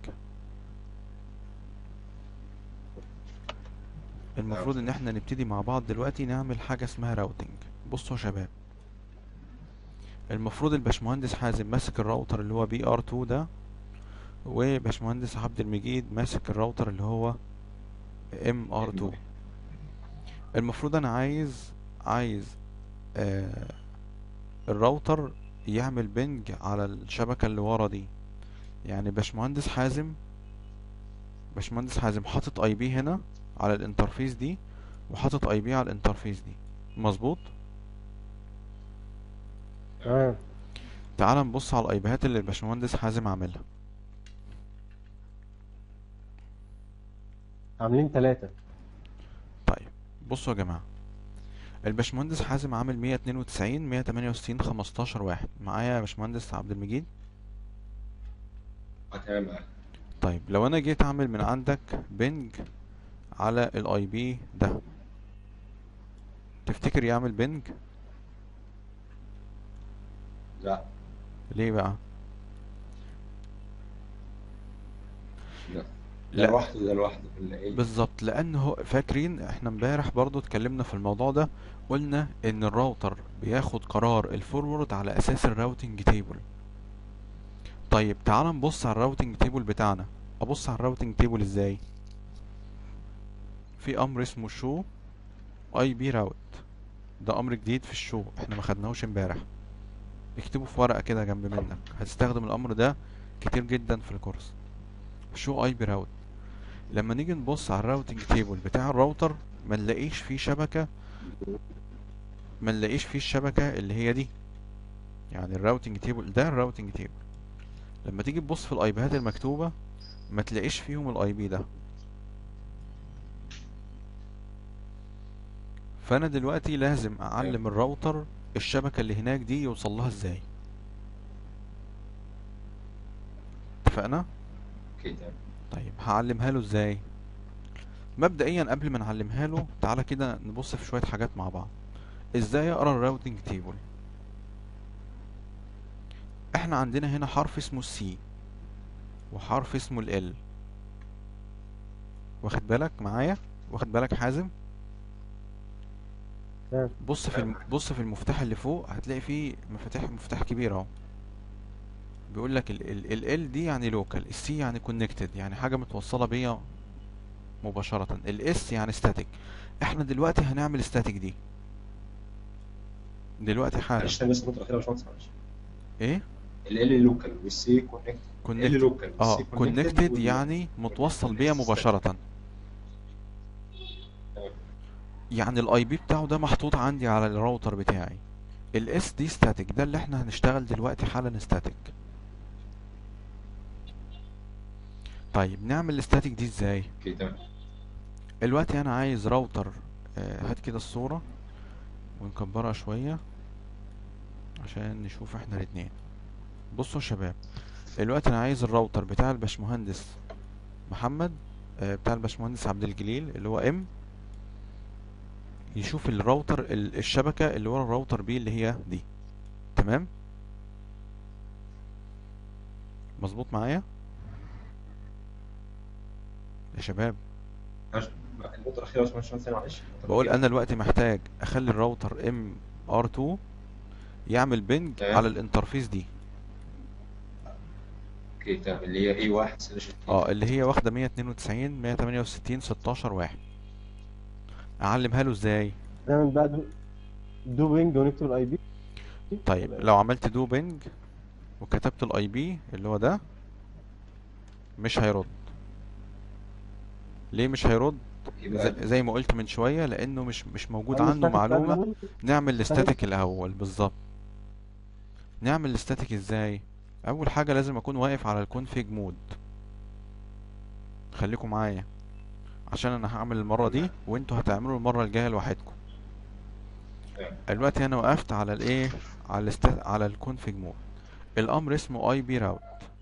المفروض ان احنا نبتدي مع بعض دلوقتي نعمل حاجة اسمها راوتينج بصوا يا شباب المفروض الباشمهندس حازم ماسك الراوتر اللي هو بي ار 2 ده وباشمهندس عبد المجيد ماسك الراوتر اللي هو ام ار 2 المفروض انا عايز عايز آه الراوتر يعمل بنج على الشبكة اللي ورا دي يعني باشمهندس حازم باشمهندس حازم حاطط اي بي هنا على الانترفيس دي وحاطط اي بي على الانترفيس دي مظبوط تمام تعال نبص على الايبيهات اللي الباشمهندس حازم عاملها عاملين ثلاثة طيب بصوا يا جماعة الباشمهندس حازم عامل 192 168 15 واحد معايا يا باشمهندس عبد المجيد اه تمام معاك طيب لو انا جيت اعمل من عندك بنج على الاي بي ده تفتكر يعمل بنج لا ليه بقى لا ده لا. لوحده ده لوحده ولا ايه بالظبط لان هو فاكرين احنا امبارح برضو اتكلمنا في الموضوع ده قلنا ان الراوتر بياخد قرار الفورورد على اساس الراوتنج تيبل طيب تعال نبص على الراوتنج تيبل بتاعنا ابص على الراوتنج تيبل ازاي في امر اسمه شو اي بي راوت ده امر جديد في الشو احنا ما خدناهوش امبارح اكتبه في ورقة كده جنب منك هتستخدم الامر ده كتير جدا في الكورس شو اي بي راوت لما نيجي نبص على الراوتنج تيبل بتاع الراوتر ما نلاقيش فيه شبكة ما نلاقيش فيه الشبكة اللي هي دي يعني الراوتنج تيبل ده الراوتنج تيبل لما تيجي تبص في الايبيهات المكتوبة ما تلاقيش فيهم الاي بي ده فانا دلوقتي لازم اعلم الراوتر الشبكة اللي هناك دي يوصل لها ازاي اتفقنا اوكي تمام طيب هعلمها له ازاي مبدئيا قبل ما نعلمها له تعالى كده نبص في شوية حاجات مع بعض ازاي اقرا الراوتنج تيبل احنا عندنا هنا حرف اسمه السي وحرف اسمه ال واخد بالك معايا واخد بالك حازم تمام. بص في الم... بص في المفتاح اللي فوق هتلاقي فيه مفاتيح مفتاح كبير اهو بيقول لك ال ال ال ال دي يعني لوكال السي يعني كونكتد يعني حاجه متوصله بيا مباشره الاس يعني ستاتيك احنا دلوقتي هنعمل ستاتيك دي دلوقتي حالا معلش تاني بس النقطة الأخيرة يا باشمهندس معلش ايه ال ال لوكال والسي كونكت ال كونكتد لوكال اه والسي كونكتد وال- يعني متوصل بيا والstatic. مباشره يعني الاي بي بتاعه ده محطوط عندي على الراوتر بتاعي الاس دي ستاتيك ده اللي احنا هنشتغل دلوقتي حالا ستاتيك طيب نعمل الستاتيك دي ازاي اوكي تمام دلوقتي انا عايز راوتر آه، هات كده الصورة ونكبرها شوية عشان نشوف احنا الاتنين بصوا يا شباب دلوقتي انا عايز الراوتر بتاع الباشمهندس محمد آه، بتاع الباشمهندس عبد الجليل اللي هو ام يشوف الراوتر ال- الشبكة اللي ورا الراوتر بي اللي هي دي تمام مظبوط معايا يا شباب معلش، النقطة الأخيرة يا باشمهندس ثانية معلش النقطة بقول الأخيرة. انا دلوقتي محتاج اخلي الراوتر ام ار 2 يعمل بنج تمام. على الانترفيس دي اوكي تمام اللي هي اي واحد سلاش اه اللي هي واخده 192 168 16 واحد اعلمها له ازاي نعمل بقى دو, دو بينج ونكتب الاي بي طيب لو عملت دو بنج وكتبت الاي بي اللي هو ده مش هيرد ليه مش هيرد يبقى زي, زي ما قلت من شويه لانه مش مش موجود أنا عنده مش فاكر معلومه بقى نعمل الاستاتيك الاول بالظبط نعمل الاستاتيك ازاي اول حاجه لازم اكون واقف على الكونفيج مود خليكم معايا عشان انا هعمل المره دي وانتوا هتعملوا المره الجايه لوحدكم تمام. دلوقتي انا وقفت على الايه على الاست... على الكونفيج مود الامر اسمه اي بي راوت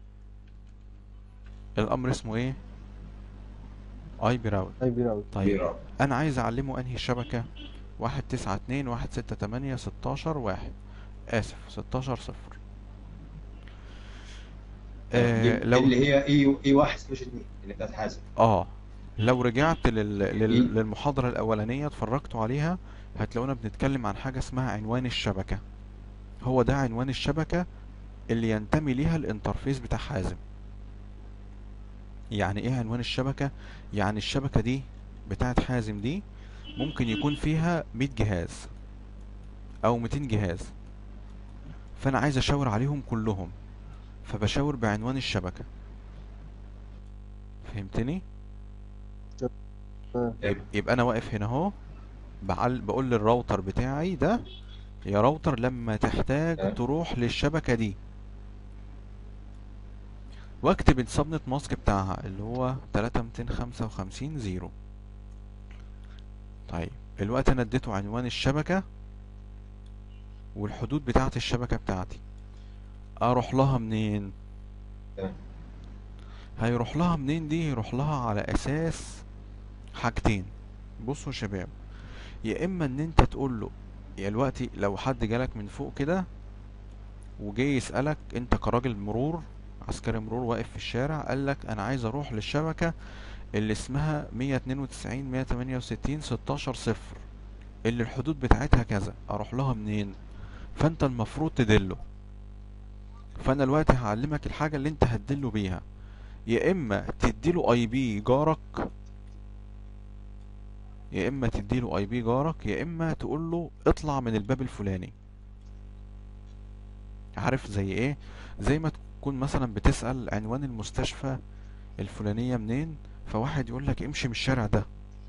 الامر اسمه ايه اي بي راوت اي بي راوت طيب بيرا. انا عايز اعلمه انهي شبكة واحد تسعة اتنين واحد ستة تمانية ستاشر واحد اسف ستاشر صفر آه دي- لو اللي هي اي اي واحد سلاش اتنين اللي بتاعت حازم اه لو رجعت لل... إيه؟ لل... للمحاضرة الأولانية اتفرجتوا عليها هتلاقونا بنتكلم عن حاجة اسمها عنوان الشبكة هو ده عنوان الشبكة اللي ينتمي ليها الانترفيس بتاع حازم يعني ايه عنوان الشبكة يعني الشبكة دي بتاعت حازم دي ممكن يكون فيها 100 جهاز او 200 جهاز فانا عايز اشاور عليهم كلهم فبشاور بعنوان الشبكة فهمتني يب- يبقى انا واقف هنا اهو بعل... بقول للراوتر بتاعي ده يا راوتر لما تحتاج أه. تروح للشبكة دي واكتب السبنت ماسك بتاعها اللي هو 3255 زيرو طيب الوقت انا اديته عنوان الشبكة والحدود بتاعت الشبكة بتاعتي اروح لها منين تمام. هيروح لها منين دي يروح لها على اساس حاجتين بصوا يا شباب يا اما ان انت تقول له يا دلوقتي لو حد جالك من فوق كده وجاي يسألك انت كراجل مرور عسكري مرور واقف في الشارع قالك انا عايز اروح للشبكة اللي اسمها 192 168 16 صفر اللي الحدود بتاعتها كذا اروح لها منين فانت المفروض تدله فانا دلوقتي هعلمك الحاجة اللي انت هتدله بيها يا اما تديله اي بي جارك يا اما تديله اي بي جارك يا اما تقول له اطلع من الباب الفلاني عارف زي ايه زي ما تكون مثلا بتسأل عنوان المستشفى الفلانية منين فواحد يقول لك امشي من الشارع ده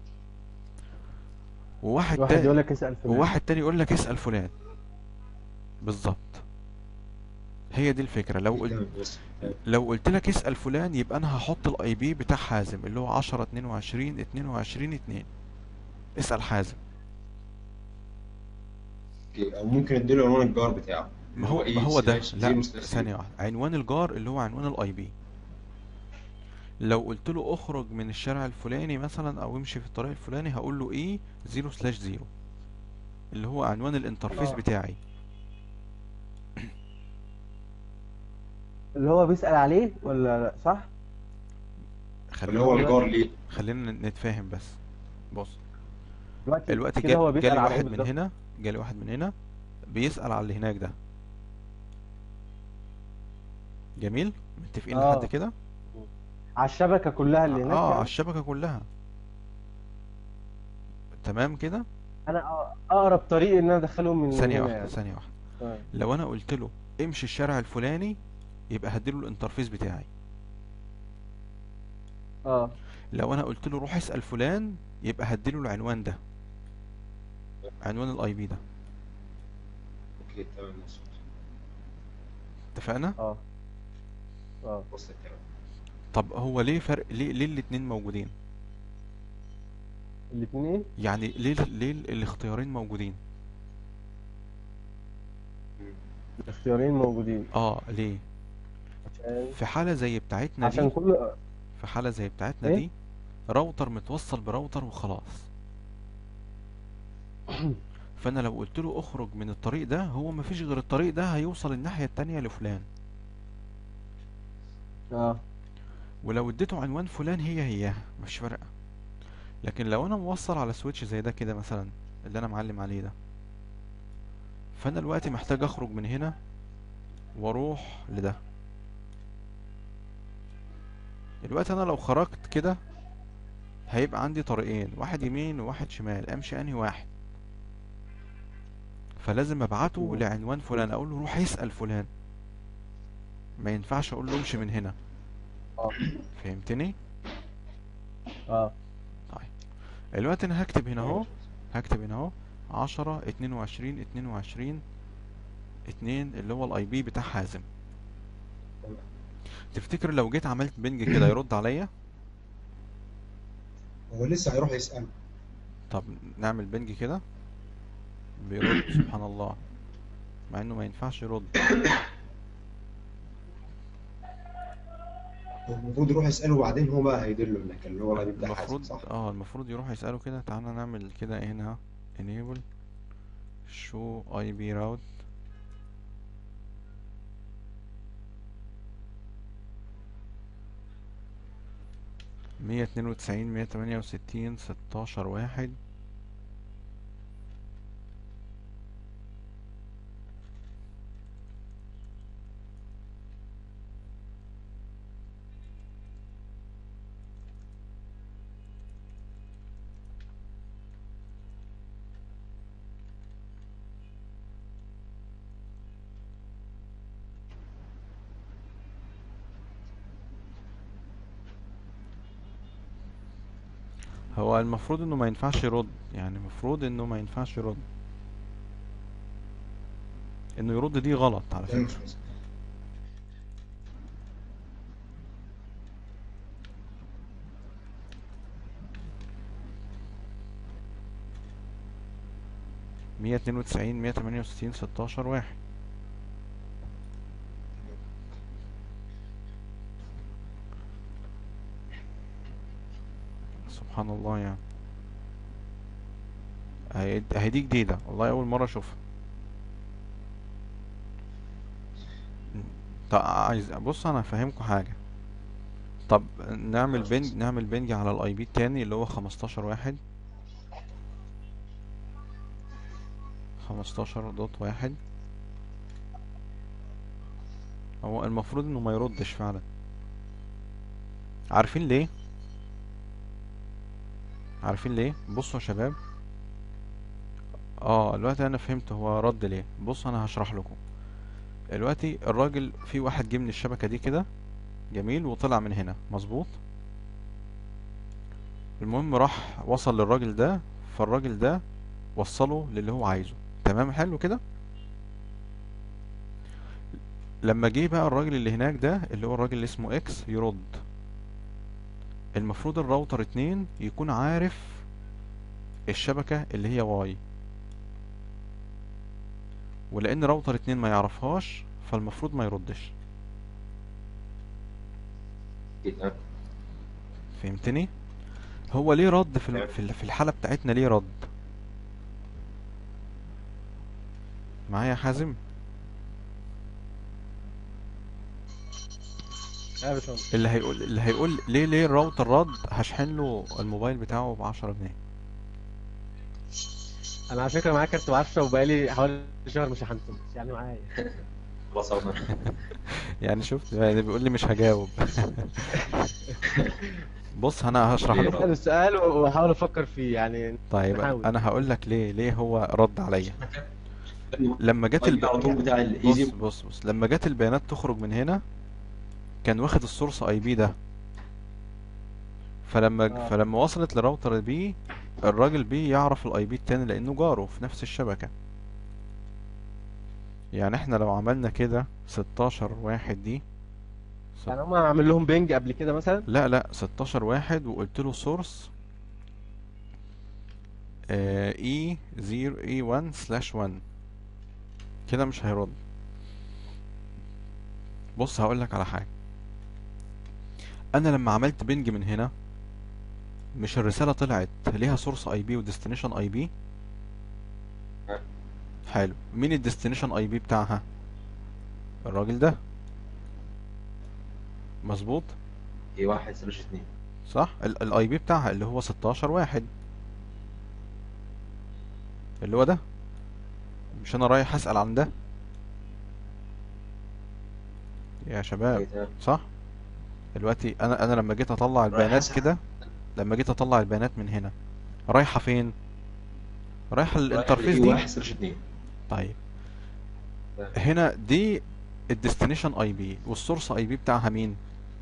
وواحد واحد تاني يقول لك اسال فلان وواحد تاني يقول لك اسأل فلان بالظبط هي دي الفكرة لو قلت تمام بس لو قلت لك اسأل فلان يبقى انا هحط الاي بي بتاع حازم اللي هو 10 22 22 2 اسأل حازم اوكي او ممكن اديله عنوان الجار بتاعه ما هو إيه ما هو ده سلاش لا زيرو سلاش ثانية واحدة عنوان الجار اللي هو عنوان الاي بي لو قلت له اخرج من الشارع الفلاني مثلا او امشي في الطريق الفلاني هقول له ايه 0 سلاش 0 اللي هو عنوان الانترفيس آه. بتاعي اللي هو بيسال عليه ولا لا صح اللي هو خلينا الجار ليه خلينا نتفاهم بس بص دلوقتي الوقت كده هو جا- بيسال جالي على ايه واحد من بالظبط هنا جالي واحد من هنا بيسأل على اللي هناك ده جميل متفقين آه. لحد كده على الشبكه كلها اللي هناك اه على يعني الشبكة كلها تمام كده انا أ- اقرب طريق ان انا ادخلهم من ثانية هنا واحدة يعني ثانية واحدة تمام. لو انا قلت له امشي الشارع الفلاني يبقى هديله الانترفيس بتاعي اه لو انا قلت له روح اسأل فلان يبقى هديله العنوان ده عنوان الاي بي ده اوكي تمام مظبوط اتفقنا اه اه وصلت الكلام طب هو ليه فرق ليه ليه الاتنين موجودين الاثنين ايه يعني ليه ليه الاختيارين موجودين الاختيارين موجودين اه ليه عشان في حالة زي بتاعتنا عشان دي كل في حالة زي بتاعتنا إيه؟ دي راوتر متوصل براوتر وخلاص فانا لو قلت له اخرج من الطريق ده هو مفيش غير الطريق ده هيوصل الناحية التانية لفلان اه ولو اديته عنوان فلان هي هي مش فارقة لكن لو انا موصل على سويتش زي ده كده مثلا اللي انا معلم عليه ده فانا دلوقتي محتاج اخرج من هنا واروح لده دلوقتي انا لو خرجت كده هيبقى عندي طريقين واحد يمين وواحد شمال امشي انهي واحد فلازم ابعته مم. لعنوان فلان اقول له روح اسأل فلان ما ينفعش اقول له امشي من هنا اه فهمتني اه طيب دلوقتي انا هكتب هنا اهو هكتب هنا اهو عشرة اتنين وعشرين اتنين وعشرين اتنين اللي هو الاي بي بتاع حازم تفتكر لو جيت عملت بنج كده يرد عليا هو لسه هيروح يسأله طب نعمل بنج كده بيرد سبحان الله مع انه ما ينفعش يرد هو المفروض يروح يسأله وبعدين هو بقى هيدله هناك اللي هو الراجل بتاع حازم المفروض صح؟ اه المفروض يروح يسأله كده تعالى نعمل كده هنا enable show IP route مية اتنين وتسعين مية تمانية وستين ستاشر واحد هو المفروض انه ما ينفعش يرد يعني المفروض انه ما ينفعش يرد انه يرد دي غلط على ده فكرة مش مية اتنين وتسعين مية تمانية وستين ستاشر واحد سبحان الله يعني اهي اهي دي جديدة والله أول مرة أشوفها طب عايز بص أنا هفهمكوا حاجة طب نعمل بنج نعمل بنج على الاي بي التاني اللي هو خمستاشر واحد خمستاشر دوت واحد هو المفروض انه ما يردش فعلا عارفين ليه عارفين ليه بصوا يا شباب اه دلوقتي انا فهمت هو رد ليه بصوا انا هشرح لكم دلوقتي الراجل في واحد جه من الشبكة دي كده جميل وطلع من هنا مظبوط المهم راح وصل للراجل ده فالراجل ده وصله للي هو عايزه تمام حلو كده لما جه بقى الراجل اللي هناك ده اللي هو الراجل اللي اسمه اكس يرد المفروض الراوتر اتنين يكون عارف الشبكة اللي هي واي ولان راوتر اتنين ما يعرفهاش فالمفروض ما يردش كده فهمتني هو ليه رد في ال- في ال- في الحالة بتاعتنا ليه رد معايا يا حازم يا باشمهندس اللي هيقول اللي هيقول ليه ليه الراوتر رد هشحن له الموبايل بتاعه ب 10 جنيه انا على فكره معايا كارت ب 10 وبقالي حوالي شهر مش شحنته يعني معايا خلاص أهو. يعني شفت يعني بيقول لي مش هجاوب بص انا هشرح ليه لكم اسال السؤال واحاول افكر فيه يعني طيب نحاول. انا هقول لك ليه ليه هو رد عليا لما جت الب... على طول الب... بتاع بص الايزي بص بص لما جت البيانات تخرج من هنا كان واخد السورس اي بي ده فلما آه. فلما وصلت لراوتر بي الراجل بي يعرف الاي بي التاني لانه جاره في نفس الشبكة يعني احنا لو عملنا كده 16 واحد دي ست- يعني هم عامل لهم بينج قبل كده مثلا لا لا 16 واحد وقلت له سورس اي 0 اي 1 سلاش 1 كده مش هيرد بص هقول لك على حاجه انا لما عملت بنج من هنا مش الرساله طلعت ليها سورس اي بي وديستنيشن اي بي حلو مين الديستنيشن اي بي بتاعها الراجل ده مظبوط اي واحد سلاش اتنين صح الاي بي بتاعها اللي هو 16 واحد اللي هو ده مش انا رايح اسال عن ده يا شباب كده. صح دلوقتي انا انا لما جيت اطلع رايح البيانات أسأل. كده لما جيت اطلع البيانات من هنا رايحه فين رايحه للانترفيس اي دي واحد سلاش اتنين طيب تمام. هنا دي الديستنيشن اي بي والسورس اي بي بتاعها مين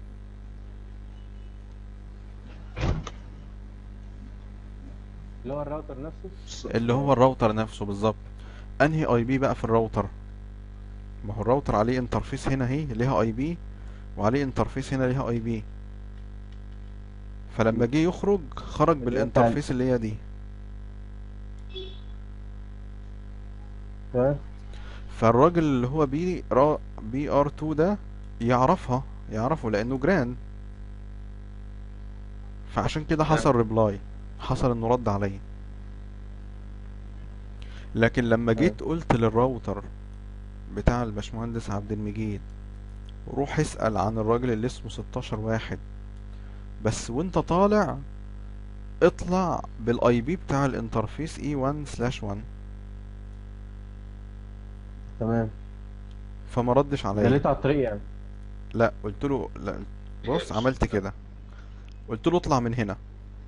اللي هو الراوتر نفسه اللي هو الراوتر نفسه بالظبط انهي اي بي بقى في الراوتر ما هو الراوتر عليه انترفيس هنا اهي ليها اي بي وعليه انترفيس هنا ليها اي بي فلما جه يخرج خرج اللي هو بتاع ال- بالانترفيس اللي هي دي تمام فالراجل اللي هو بي را بي ار 2 ده يعرفها يعرفه لانه جران فعشان كده حصل ريبلاي حصل انه رد عليا لكن لما جيت قلت للراوتر بتاع الباشمهندس عبد المجيد روح اسأل عن الراجل اللي اسمه 16 واحد بس وانت طالع اطلع بالاي بي بتاع الانترفيس اي 1 سلاش 1 تمام فما ردش عليا دليته على الطريق يعني لا قلت له لا بص عملت كده قلت له اطلع من هنا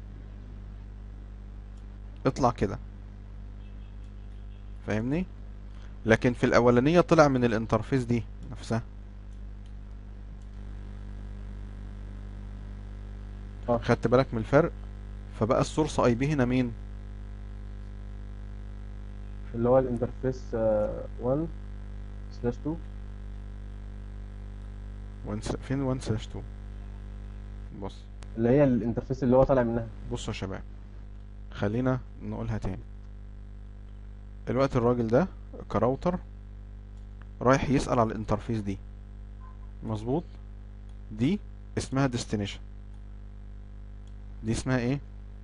اطلع كده فاهمني لكن في الاولانية طلع من الانترفيس دي نفسها اه. خدت بالك من الفرق فبقى السورس اي بي هنا مين اللي هو الانترفيس 1 سلاش 2 وان س- فين 1 سلاش 2 بص اللي هي الانترفيس اللي هو طالع منها بصوا يا شباب خلينا نقولها تاني الوقت الراجل ده كراوتر رايح يسأل على الانترفيس دي مظبوط دي اسمها destination دي اسمها ايه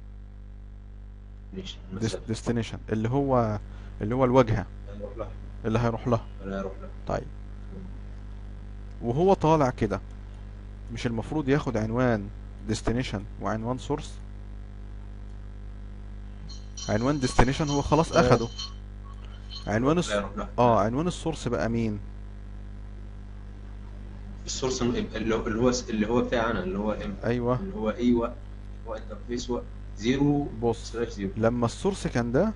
ماشي Des- destination اللي هو اللي هو الواجهة هنروح لها اللي هيروح لها ولا هروح لها طيب وهو طالع كده مش المفروض ياخد عنوان destination وعنوان source عنوان destination هو خلاص تمام. اخده عنوان الس... لا هروح لها اه عنوان السورس بقى مين السورس اللي هو اللي هو اللي هو بتاعي انا اللي هو ام ايوه اللي هو اي و هو انترفيس و 0 بص سلاش 0 لما السورس كان ده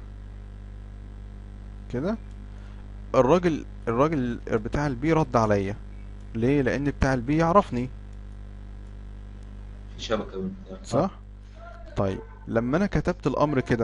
كده الراجل الراجل بتاع البي رد عليا ليه لان بتاع البي يعرفني في شبكه بين بتاع. صح طيب لما انا كتبت الامر كده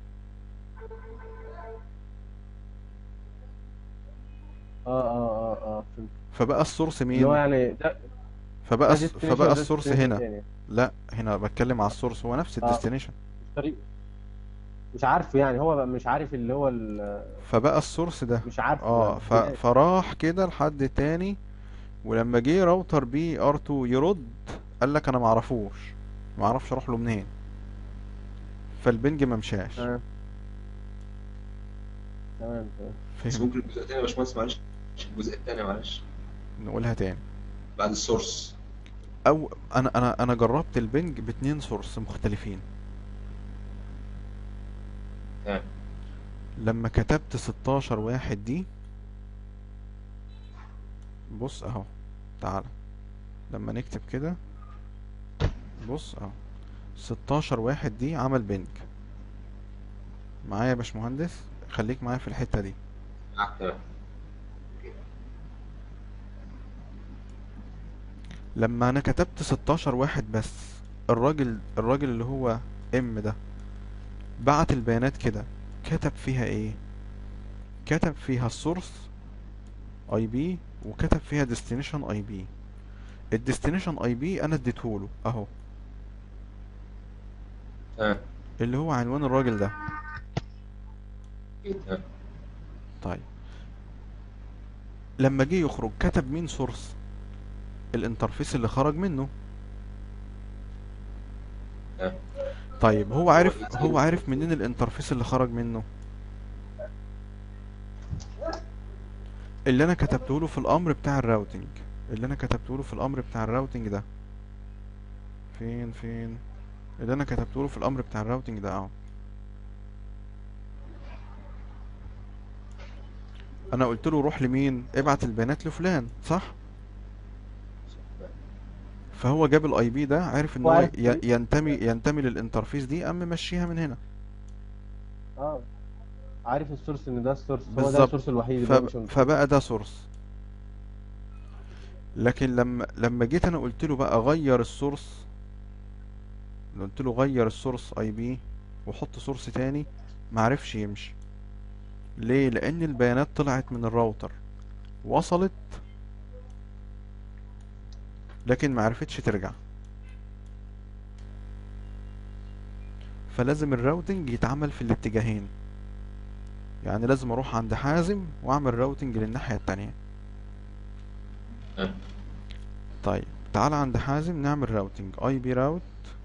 اه اه اه اه فهمت فبقى السورس اللي هو مين يعني ده فبقى ده الس- destination فبقى وده السورس destination هنا تاني. لا هنا بتكلم على السورس هو نفس آه. الديستنيشن طريق مش عارفه يعني هو بقى مش عارف اللي هو ال- فبقى السورس ده مش عارف اه ف... فراح كده لحد تاني ولما جه راوتر بي ار 2 يرد قال لك انا معرفوش معرفش اروح له منين فالبنج ما مشاش تمام تمام تمام بس فهم ممكن الجزء الثاني يا باشمهندس معلش الجزء الثاني معلش نقولها تاني بعد السورس او انا انا انا جربت البنج باتنين سورس مختلفين تمام لما كتبت 16 واحد دي بص اهو تعالى لما نكتب كده بص اهو 16 واحد دي عمل بنج معايا يا باشمهندس خليك معايا في الحتة دي معاك تمام لما انا كتبت 16 واحد بس الراجل الراجل اللي هو ام ده بعت البيانات كده كتب فيها ايه كتب فيها السورس اي بي وكتب فيها ديستنيشن اي بي الديستنيشن اي بي انا اديتهوله اهو تمام اللي هو عنوان الراجل ده تمام طيب لما جه يخرج كتب مين سورس الانترفيس اللي خرج منه تمام طيب هو عارف هو هو عارف منين الانترفيس اللي خرج منه اللي انا كتبته له في الامر بتاع الراوتنج اللي انا كتبته له في الامر بتاع الراوتنج ده فين فين اللي انا كتبته له في الامر بتاع الراوتنج ده اهو انا قلت له روح لمين ابعت البيانات لفلان صح فهو جاب الاي بي ده عارف ان هو هو عارف ي- الطريق. ينتمي ينتمي للانترفيس دي قام ممشيها من هنا اه عارف السورس ان ده السورس هو ده بالظبط. السورس الوحيد اللي هو مش فب... فبقى ده سورس لكن لما لما جيت انا قلت له بقى غير السورس قلت له غير السورس اي بي وحط سورس تاني معرفش يمشي ليه لان البيانات طلعت من الراوتر وصلت لكن معرفتش ترجع فلازم الراوتنج يتعمل في الاتجاهين يعني لازم اروح عند حازم واعمل راوتنج للناحية التانية تمام طيب تعال عند حازم نعمل راوتنج اي بي راوت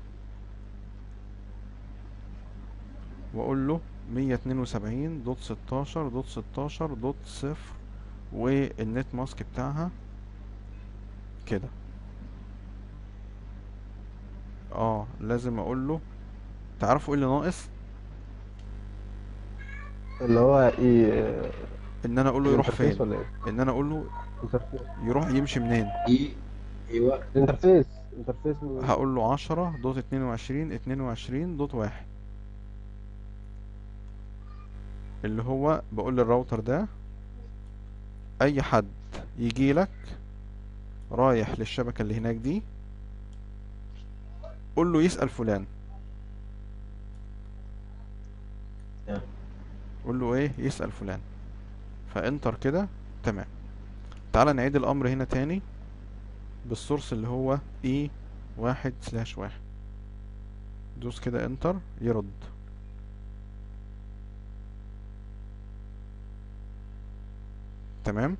واقول له مية اتنين وسبعين دوت ستاشر دوت ستاشر دوت صفر والنت ماسك بتاعها كده اه لازم اقول له تعرفوا ايه اللي ناقص اللي هو ايه ان انا اقول له يروح الانترفيس فين ولا ايه ان انا اقول له انترفيس يروح يمشي منين اي ايوه انترفيس انترفيس هقول له عشرة دوت اتنين وعشرين اتنين وعشرين دوت واحد اللي هو بقول للراوتر ده اي حد يجي لك رايح للشبكة اللي هناك دي قول له يسأل فلان تمام. قول له ايه يسأل فلان فانتر كده تمام تعال نعيد الامر هنا تاني بالسورس اللي هو اي واحد سلاش واحد دوس كده انتر يرد تمام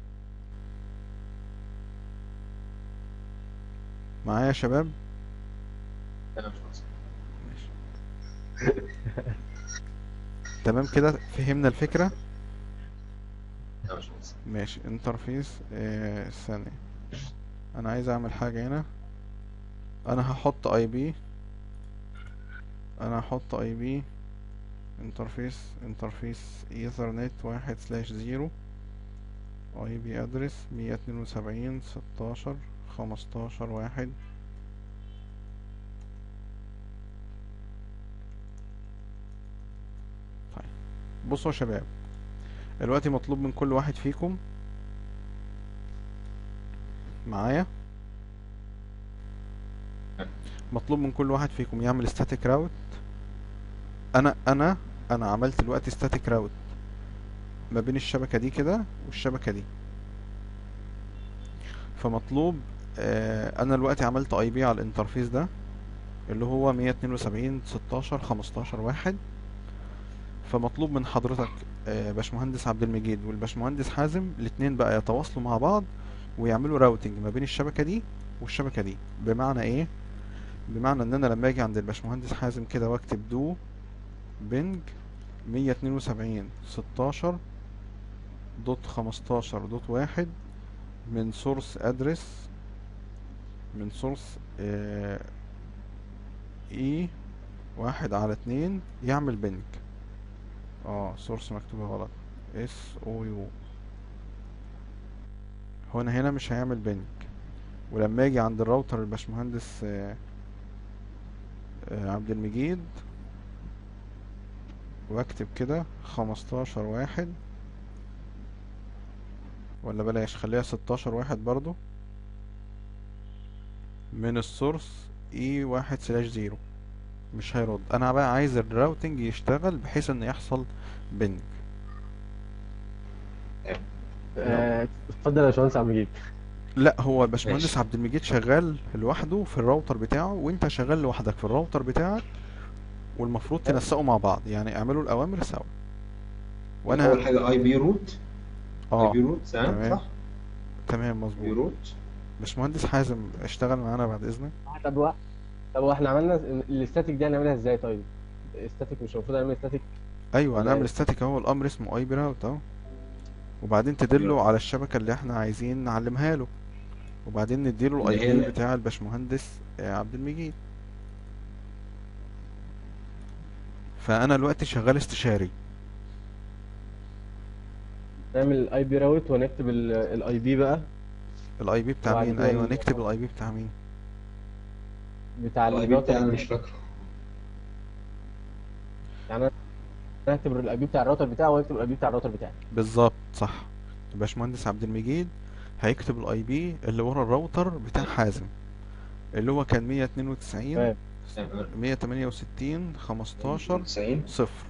معايا يا شباب تمام خلاص ماشي تمام كده فهمنا الفكرة تمام خلاص ماشي انترفيس آه ثانية انا عايز اعمل حاجة هنا انا هحط اي بي انا هحط اي بي انترفيس انترفيس ايثرنت واحد سلاش زيرو اي بي ادرس مية اتنين وسبعين ستاشر خمستاشر واحد طيب بصوا يا شباب دلوقتي مطلوب من كل واحد فيكم معايا مطلوب من كل واحد فيكم يعمل static route انا انا انا عملت دلوقتي static route ما بين الشبكة دي كده والشبكة دي فمطلوب آه انا دلوقتي عملت اي بي على الانترفيس ده اللي هو 172 16 15 واحد فمطلوب من حضرتك آه باشمهندس عبد المجيد والباشمهندس حازم الاتنين بقى يتواصلوا مع بعض ويعملوا راوتنج ما بين الشبكة دي والشبكة دي بمعنى ايه بمعنى ان انا لما اجي عند الباشمهندس حازم كده واكتب دو بنج 172 16 دوت 15 دوت واحد من سورس ادرس من سورس اي واحد على اتنين يعمل بنج اه سورس مكتوبة غلط اس او يو هنا هنا مش هيعمل بنج ولما اجي عند الراوتر الباشمهندس آه، آه، عبد المجيد واكتب كده خمستاشر واحد ولا بلاش خليها ستاشر واحد برضو من السورس اي واحد سلاش زيرو مش هيرد انا بقى عايز الراوتنج يشتغل بحيث ان يحصل بنج آه، اتفضل يا باشمهندس عبد المجيد لا هو الباشمهندس ماشي. عبد المجيد شغال لوحده في الراوتر بتاعه وانت شغال لوحدك في الراوتر بتاعك والمفروض تنسقوا مع بعض يعني اعملوا الاوامر سوا اول وانا حاجه اي بي روت اي اه بي روت تمام تمام. صح تمام بي مظبوط روت باشمهندس حازم اشتغل معانا بعد اذنك طب هو طب هو احنا عملنا الاستاتيك دي هنعملها ازاي طيب؟ استاتيك مش المفروض نعمل استاتيك ايوه ولا هنعمل ايه؟ ستاتيك اهو الامر اسمه اي بي راوت اهو وبعدين تدله على الشبكه اللي احنا عايزين نعلمها له وبعدين نديله اللي الاي بي هي- بتاع الباشمهندس آه، عبد المجيد فانا دلوقتي شغال استشاري نعمل الاي بي راوت ونكتب الاي بي بقى الاي بي بتاع وبعد مين كده ايوه ال- نكتب الاي بي بتاع مين بتاع الاي بي الراوتر بتاعي انا مش فاكره يعني انا هكتب الاي بي بتاع الراوتر بتاعه واكتب الاي بي بتاع الراوتر بتاعي بالظبط صح الباشمهندس عبد المجيد هيكتب الاي بي اللي ورا الراوتر بتاع حازم اللي هو كان 192 تمام. 168 15 90 صفر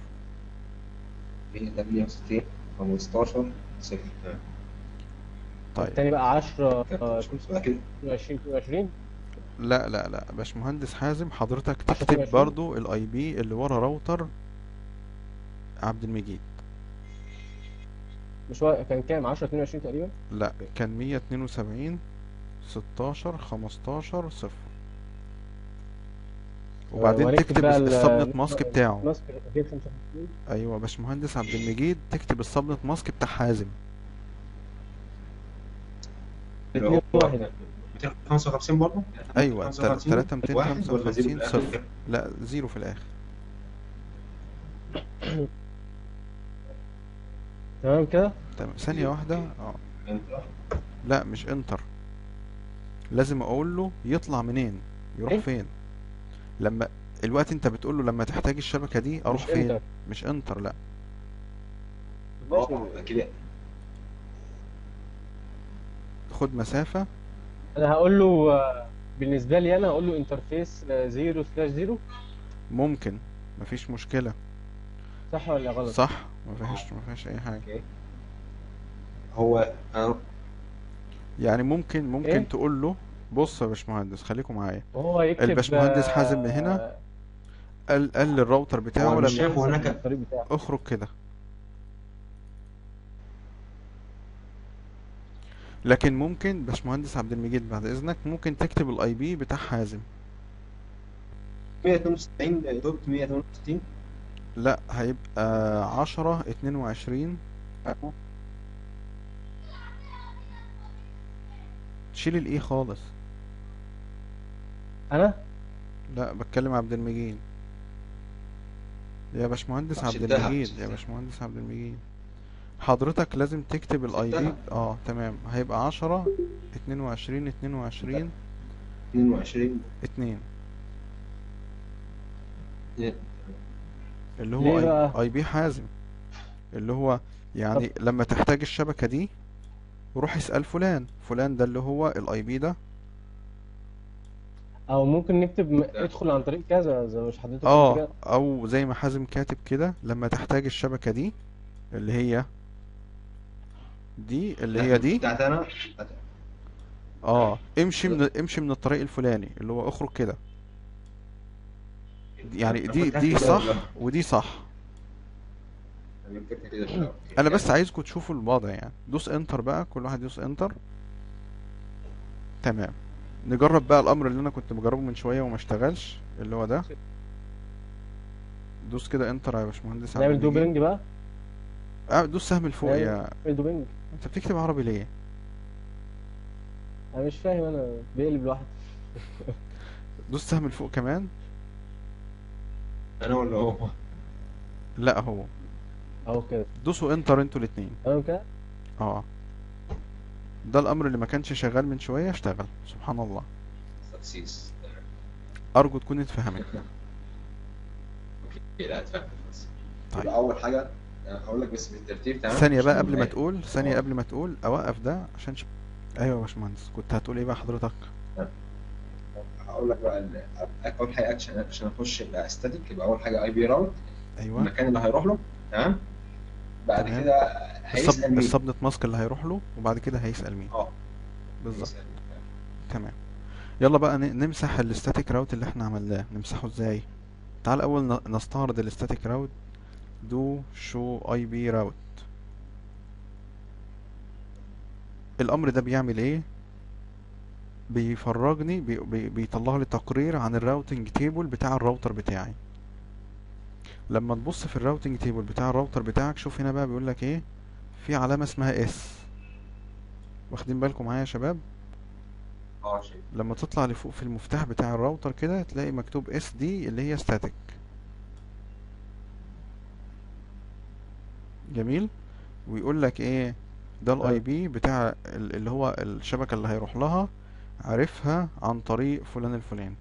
168 15 صفر تمام طيب التاني بقى 10 كابتن مش بقى كده 22 22 لا لا لا باشمهندس حازم حضرتك عشرة تكتب وعشرين. برضو الاي بي اللي ورا راوتر عبد المجيد مش هو كان كام 10 22 تقريبا لا كان 172 16 15 صفر وبعدين وهنكتب تكتب بقى ال- السبنت ماسك بتاعه ماسك 255 ايوه باشمهندس عبد المجيد تكتب السبنت ماسك بتاع حازم اللي هو 2 255 برضه ايوه 255 3 واحد ولا زيرو 255 في الآخر؟ صفر لا زيرو في الاخر تمام كده تمام ثانية واحدة اه انت لا مش انتر لازم اقول له يطلع منين يروح إيه؟ فين لما الوقت انت بتقول له لما تحتاج الشبكة دي اروح مش فين انتر مش انتر لا اه كده خد مسافة انا هقول له آه، بالنسبه لي انا هقول له انترفيس 0 سلاش 0 ممكن مفيش مشكلة صح ولا غلط صح مفيهاش مفيهاش اي حاجة اوكي هو انا يعني ممكن ممكن إيه؟ تقول له بص يا باشمهندس خليكم معايا وهو يكتب الباشمهندس آه، حازم هنا قال قال للراوتر بتاعه هو مش لما شايف هناك الطريق بتاعه اخرج كده لكن ممكن باشمهندس عبد المجيد بعد اذنك ممكن تكتب الاي بي بتاع حازم 192 دوت 168 لا هيبقى عشرة اتنين وعشرين شيل الاي خالص انا لا بتكلم عبد المجيد يا باشمهندس عبد شلتها. المجيد يا شلتها. باشمهندس عبد المجيد حضرتك لازم تكتب الاي بي ستة. اه تمام هيبقى عشرة اتنين وعشرين اتنين وعشرين 22 اتنين اتنين. اللي ليه هو اي, بقى؟ اي بي حازم اللي هو يعني لما تحتاج الشبكة دي روح اسأل فلان فلان ده اللي هو الاي بي ده او ممكن نكتب م... لا. ادخل عن طريق كذا زي مش حضرتك قلت اه كده او زي ما حازم كاتب كده لما تحتاج الشبكة دي اللي هي دي اللي هي دي بتاعت انا اه امشي من امشي من الطريق الفلاني اللي هو اخرج كده يعني دي دي صح ودي صح يمكن كده في الأول. انا بس عايزكم تشوفوا الوضع يعني دوس انتر بقى كل واحد يدوس انتر تمام نجرب بقى الامر اللي انا كنت مجربه من شويه وما اشتغلش اللي هو ده دوس كده انتر يا باشمهندس عبد نعمل المجيد. دوبلنج بقى اه دوس سهم لفوق نعمل- يا نعمل دوبلنج انت بتكتب عربي ليه انا مش فاهم انا بيقلب لوحده دوس سهم لفوق كمان انا ولا هو لا هو اهو كده دوسوا انتر انتوا الاتنين تمام كده اه ده الامر اللي ما كانش شغال من شويه اشتغل سبحان الله تخسيس ارجو تكون اتفهمت اوكي لا اتفهم بس طيب. يبقى اول حاجه هقول لك بس بالترتيب تمام ثانيه بقى عشان قبل ما ما- تقول ثانيه اه. قبل ما تقول اوقف ده عشان ش... ايوه يا باشمهندس كنت هتقول ايه بقى حضرتك هقول لك بقى ال- اول حاجه اكشن عشان اخش يبقى استاتيك يبقى اول حاجه اي بي راوت ايوه المكان اللي هيروح له تمام بعد تمام. كده الصب هيسال مين السبنت ماسك اللي هيروح له وبعد كده هيسأل مين اه بالظبط هيسأل مين. تمام يلا بقى ن- نمسح الاستاتيك راوت اللي احنا عملناه نمسحه ازاي تعال اول ن- نستعرض الاستاتيك راوت دو شو اي بي راوت الامر ده بيعمل ايه بيفرجني بي بي بيطلع لي تقرير عن الراوتنج تيبل بتاع الراوتر بتاعي لما تبص في الراوتنج تيبل بتاع الراوتر بتاعك شوف هنا بقى بيقول لك ايه في علامة اسمها اس واخدين بالكم معايا يا شباب اه شيء لما تطلع لفوق في المفتاح بتاع الراوتر كده تلاقي مكتوب اس دي اللي هي ستاتيك جميل ويقول لك ايه ده الاي بي بتاع ال- اللي هو الشبكة اللي هيروح لها عرفها عن طريق فلان الفلاني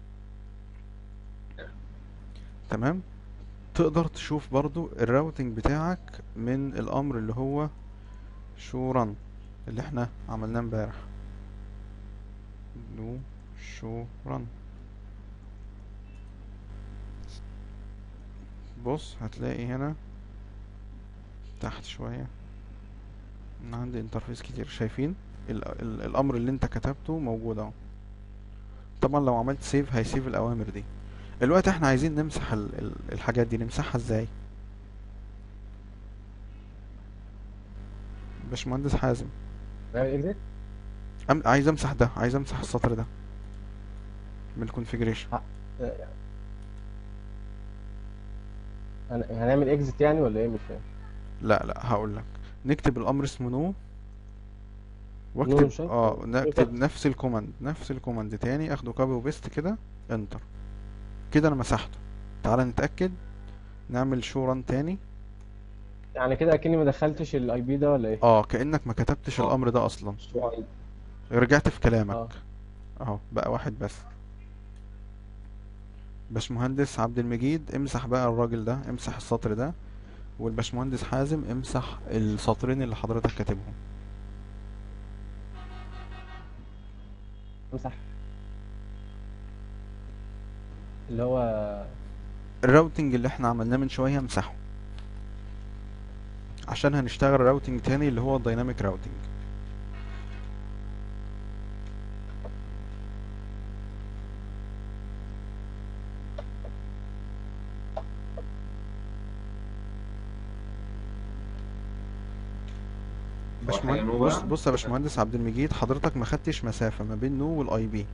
تمام تقدر تشوف برضو الراوتنج بتاعك من الامر اللي هو شو رن اللي احنا عملناه امبارح دو شو رن بص هتلاقي هنا تحت شوية ان عندي انترفيس كتير شايفين ال ال الامر اللي انت كتبته موجود اهو طبعا لو عملت سيف هيسيف الاوامر دي الوقت احنا عايزين نمسح ال ال الحاجات دي نمسحها ازاي باشمهندس حازم نعمل اكزيت أم... عايز امسح ده عايز امسح السطر ده من الكونفيجريشن هنعمل اكزيت يعني ولا ايه مش فاهم لا لا هقول لك نكتب الامر اسمه نو نو واكتب مش عارف. اه إيه نكتب بقى؟ نفس الكوماند نفس الكوماند تاني اخده كوبي وبيست كده انتر كده انا مسحته تعال نتاكد نعمل شو ران تاني يعني كده اكني ما دخلتش الاي بي ده ولا ايه اه كانك ما كتبتش آه. الامر ده اصلا سؤال رجعت في كلامك اه اهو بقى واحد بس باشمهندس عبد المجيد امسح بقى الراجل ده امسح السطر ده والباشمهندس حازم امسح السطرين اللي حضرتك كاتبهم امسح اللي هو الراوتنج اللي احنا عملناه من شوية امسحه عشان هنشتغل راوتنج تاني اللي هو الدايناميك راوتنج حاجة نو باشمهندس بص بقى؟ بص يا باشمهندس عبد المجيد حضرتك ما خدتش مسافة ما بين نو والاي بي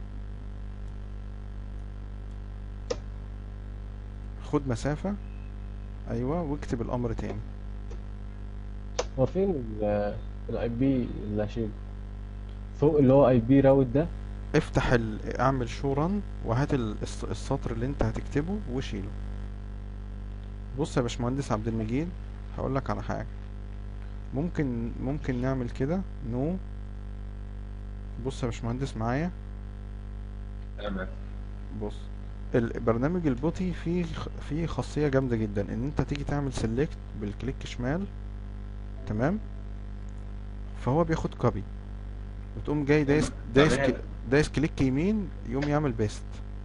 خد مسافة ايوه واكتب الامر تاني هو فين الاي بي اللي هشيله فوق اللي هو اي بي راوت ده افتح ال... اعمل شو رن وهات ال- الس- السطر اللي انت هتكتبه وشيله بص يا باشمهندس عبد المجيد هقول لك على حاجة ممكن ممكن نعمل كده نو بص يا باشمهندس معايا تمام بص البرنامج البوتي فيه فيه خاصية جامدة جدا ان انت تيجي تعمل سيلكت بالكليك شمال تمام فهو بياخد كوبي وتقوم جاي دايس دايس تمام. كل- دايس كليك يمين يقوم يعمل بيست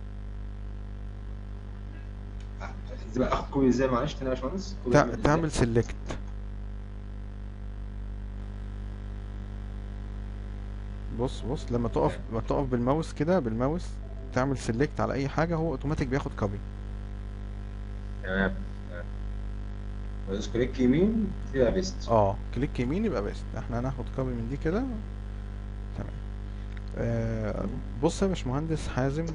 ازاي بقى اخد كوبي ازاي معلش تاني يا باشمهندس كوبي أعمل إزاي؟ تعمل سيلكت بص بص لما تقف لما تقف بالماوس كده بالماوس تعمل سيلكت على اي حاجة هو اوتوماتيك بياخد كوبي تمام تمام بدوس كليك يمين تبقى بيست اه كليك يمين يبقى بيست احنا هناخد كوبي من دي كده تمام آه بص يا باشمهندس حازم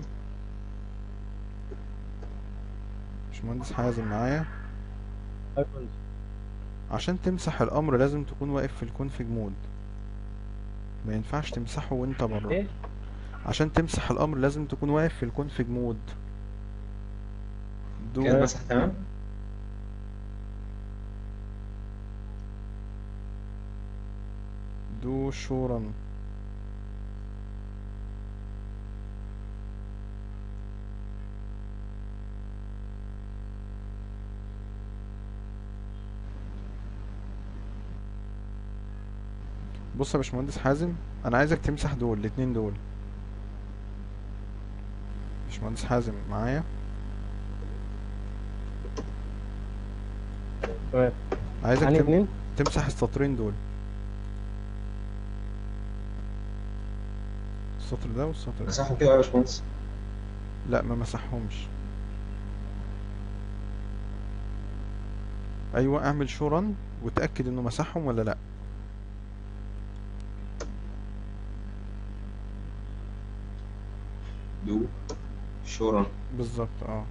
باشمهندس حازم معايا أيوة يا مهندس. عشان تمسح الامر لازم تكون واقف في الكونفيج مود ما ينفعش تمسحه وانت بره ايه عشان تمسح الامر لازم تكون واقف في الكونفيج مود دو كده مسح تمام دو شورا بص يا باشمهندس حازم انا عايزك تمسح دول الاتنين دول باشمهندس حازم معايا تمام عايزك يعني تم... اتنين تمسح السطرين دول السطر ده والسطر ده مسحهم كده يا باشمهندس لا ما مسحهمش ايوه اعمل شو رن وتاكد انه مسحهم ولا لا دو شورا بالظبط اه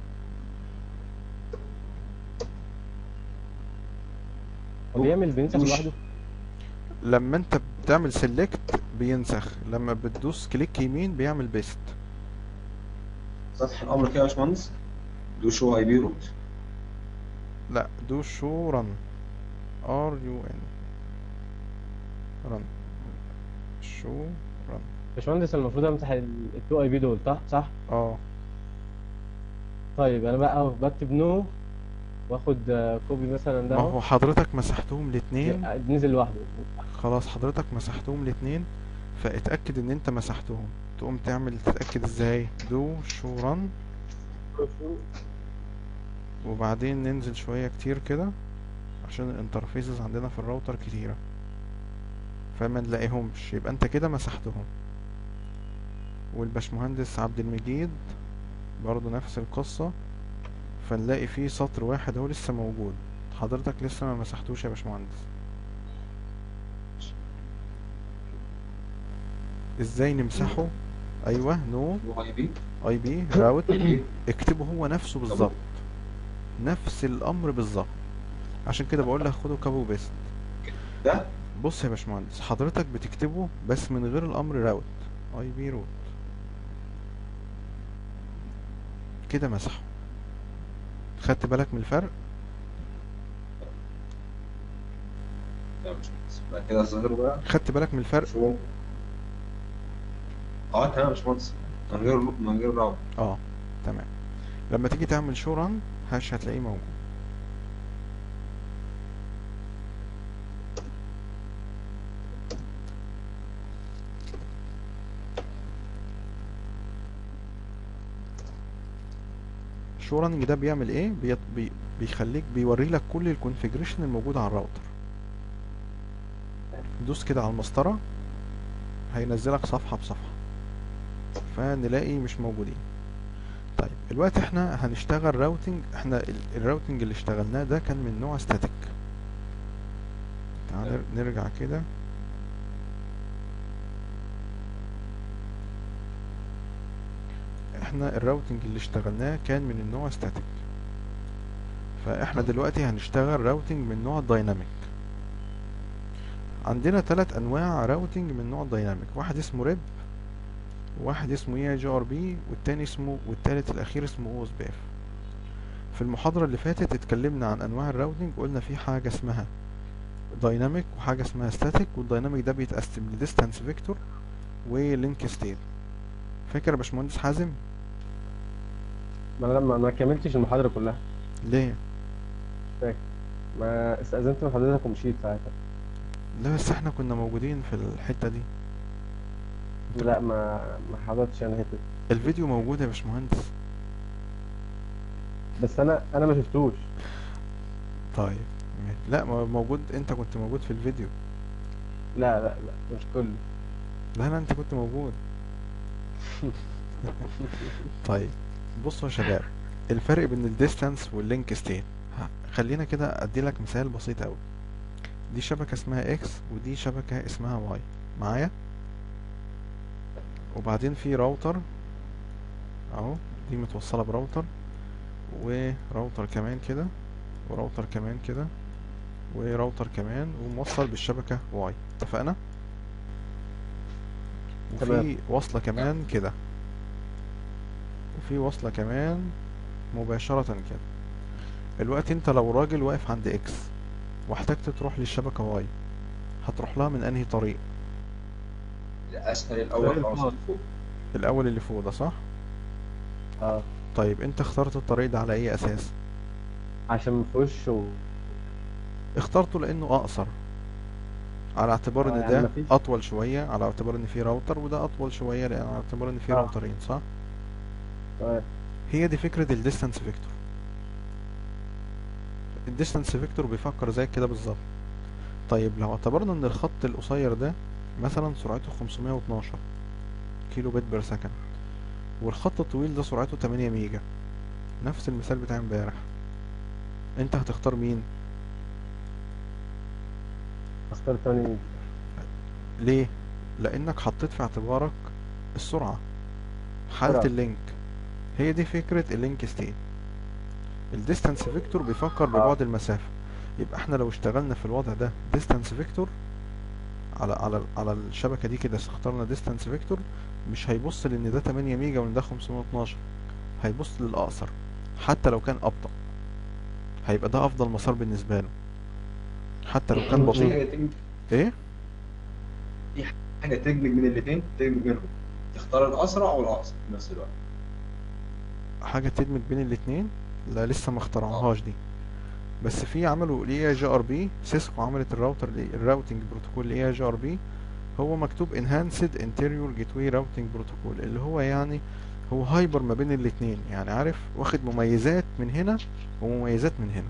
هو بيعمل بينسخ دوش. لوحده لما انت بتعمل سيلكت بينسخ لما بتدوس كليك يمين بيعمل بيست سطح الامر كده يا باشمهندس دو شو اي بي روت لا دو شو رن ار يو ان رن شو رن باشمهندس المفروض امسح التو اي بي دول صح صح اه طيب انا بقى بكتب نو واخد آه، كوبي مثلا ده ما اهو هو حضرتك مسحتهم الاتنين نزل لوحده خلاص حضرتك مسحتهم الاتنين فاتأكد ان انت مسحتهم تقوم تعمل تتأكد ازاي دو شو رن وبعدين ننزل شوية كتير كده عشان الانترفيسز عندنا في الراوتر كتيرة فما نلاقيهمش يبقى انت كده مسحتهم والباشمهندس عبد المجيد برضو نفس القصة فنلاقي فيه سطر واحد هو لسه موجود حضرتك لسه ما مسحتوش يا باشمهندس ازاي نمسحه ايوه نو دو اي بي اي بي راوت اكتبه هو نفسه بالظبط نفس الامر بالظبط عشان كده بقول لك خده كابو بيست ده بص يا باشمهندس حضرتك بتكتبه بس من غير الامر راوت اي بي روت كده مسحه خدت بالك من الفرق ده يا باشمهندس بعد كده ظاهره بقى خدت بالك من الفرق شو اه تمام يا باشمهندس من غير من غير راوت اه تمام لما تيجي تعمل شو ران هاش هتلاقيه موجود شو راننج ده بيعمل ايه بي... بي... بيخليك بيوري لك كل الكونفيجريشن الموجود على الراوتر دوس كده على المسطرة هينزلك صفحة بصفحة فنلاقي مش موجودين طيب الوقت احنا هنشتغل راوتنج احنا ال- الراوتنج اللي اشتغلناه ده كان من نوع ستاتيك تعال نر- نرجع كده احنا الراوتنج اللي اشتغلناه كان من النوع ستاتيك فاحنا دلوقتي هنشتغل راوتنج من نوع دايناميك عندنا ثلاث انواع راوتنج من نوع دايناميك واحد اسمه ريب واحد اسمه اي جي ار بي والتاني اسمه والتالت الاخير اسمه او اس بي اف في المحاضرة اللي فاتت اتكلمنا عن انواع الراوتنج قلنا في حاجة اسمها دايناميك وحاجة اسمها ستاتيك والدايناميك ده بيتقسم لديستانس فيكتور ولينك ستيت فاكر يا باشمهندس حازم ما انا ما ما كملتش المحاضرة كلها ليه ما استأذنت من حضرتك ومشيت ساعتها لا بس احنا كنا موجودين في الحتة دي انت لا كنت- ما ما حضرتش انا الحتة دي. الفيديو موجود يا باشمهندس بس انا انا ما شفتوش طيب ماشي. لا ما هو موجود انت كنت موجود في الفيديو لا لا لا مش كله لا لا انت كنت موجود طيب بصوا يا شباب الفرق بين الديستانس واللينك ستيت خلينا كده ادي لك مثال بسيط قوي دي شبكة اسمها اكس ودي شبكة اسمها واي معايا وبعدين في راوتر اهو دي متوصلة براوتر وراوتر كمان كده وراوتر كمان كده وراوتر كمان وموصل بالشبكة واي اتفقنا وفي تمام. وصلة كمان كده وفي وصلة كمان مباشرة كده الوقت انت لو راجل واقف عند اكس واحتجت تروح للشبكة واي هتروح لها من انهي طريق الاسهل الاول خالص الفاضي. فوق الاول اللي فوق ده صح اه طيب انت اخترت الطريق ده على اي اساس عشان ما فيهوش شو اخترته لانه اقصر على اعتبار آه، ان يعني ده مفيش- اطول شوية على اعتبار ان في راوتر وده اطول شوية لان على اعتبار ان في آه. راوترين صح تمام هي دي فكرة الديستانس فيكتور الديستانس فيكتور بيفكر زي كده بالظبط طيب لو اعتبرنا ان الخط القصير ده مثلا سرعته 512 كيلو بت بير سكند والخط الطويل ده سرعته 8 ميجا نفس المثال بتاع امبارح انت هتختار مين اختار تاني ليه لانك حطيت في اعتبارك السرعة حالة سرعة. اللينك هي دي فكرة اللينك ستيت الديستانس فيكتور بيفكر ببعد المسافة يبقى احنا لو اشتغلنا في الوضع ده ديستانس فيكتور على على على الشبكة دي كده اخترنا ديستانس فيكتور مش هيبص لان ده 8 ميجا وان ده 512 هيبص للأقصر حتى لو كان أبطأ هيبقى ده أفضل مسار بالنسبة له حتى لو كان في بطيء حاجه تدمج ايه حاجه تدمج من الاثنين تدمج بينهم تختار الاسرع والاقصر في نفس الوقت حاجة تدمج بين الاتنين لا لسه ما اخترعوهاش دي بس في عملوا الاي جي ار بي سيسكو عملت الراوتر الراوتنج بروتوكول الاي جي ار بي هو مكتوب انهانسد انتيريور جيت واي راوتنج بروتوكول اللي هو يعني هو هايبر ما بين الاتنين يعني عارف واخد مميزات من هنا ومميزات من هنا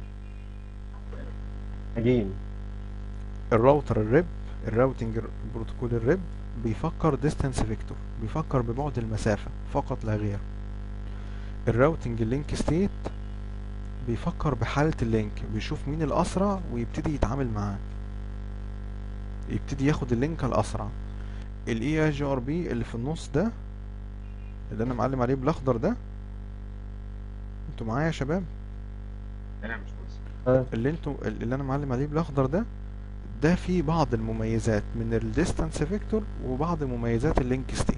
عجين الراوتر الريب الراوتنج بروتوكول الريب بيفكر ديستانس فيكتور بيفكر ببعد المسافة فقط لا غير الراوتنج اللينك ستيت بيفكر بحالة اللينك بيشوف مين الأسرع ويبتدي يتعامل معاه يبتدي ياخد اللينك الأسرع ال EIGRB اللي في النص ده اللي أنا معلم عليه بالأخضر ده انتوا معايا يا شباب انا مش بص اه اللي انتوا اللي أنا معلم عليه بالأخضر ده ده فيه بعض المميزات من الديستانس فيكتور وبعض مميزات اللينك ستيت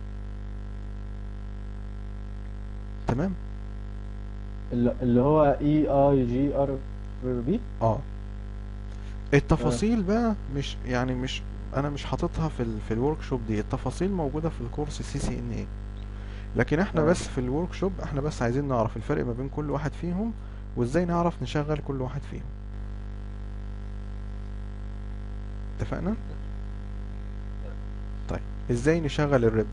تمام اللي اللي هو اي اي جي ار بي اه التفاصيل بقى مش يعني مش انا مش حاططها في ال في الورك شوب دي التفاصيل موجوده في الكورس سي سي ان اي لكن احنا آه. بس في الورك شوب احنا بس عايزين نعرف الفرق ما بين كل واحد فيهم وازاي نعرف نشغل كل واحد فيهم اتفقنا طيب ازاي نشغل الريب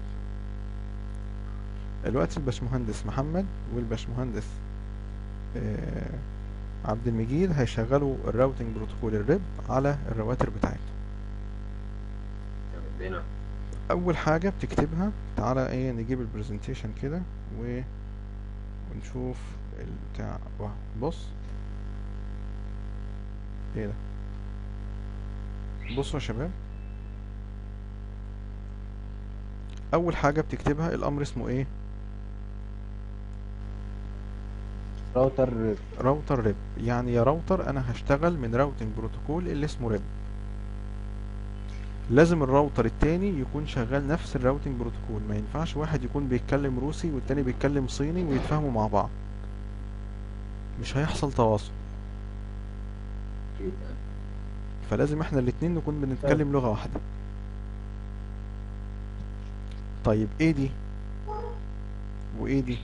دلوقتي الباشمهندس محمد والباشمهندس آه عبد المجيد هيشغلوا الراوتنج بروتوكول الريب على الرواتر بتاعتهم بينا اول حاجه بتكتبها تعالى ايه نجيب البرزنتيشن كده و... ونشوف البتاع واو بص ايه ده بصوا يا شباب اول حاجه بتكتبها الامر اسمه ايه راوتر راوتر ريب يعني يا راوتر انا هشتغل من راوتنج بروتوكول اللي اسمه ريب لازم الراوتر التاني يكون شغال نفس الراوتنج بروتوكول ما ينفعش واحد يكون بيتكلم روسي والتاني بيتكلم صيني ويتفاهموا مع بعض مش هيحصل تواصل فلازم احنا الاتنين نكون بنتكلم لغة واحدة طيب ايه دي وايه دي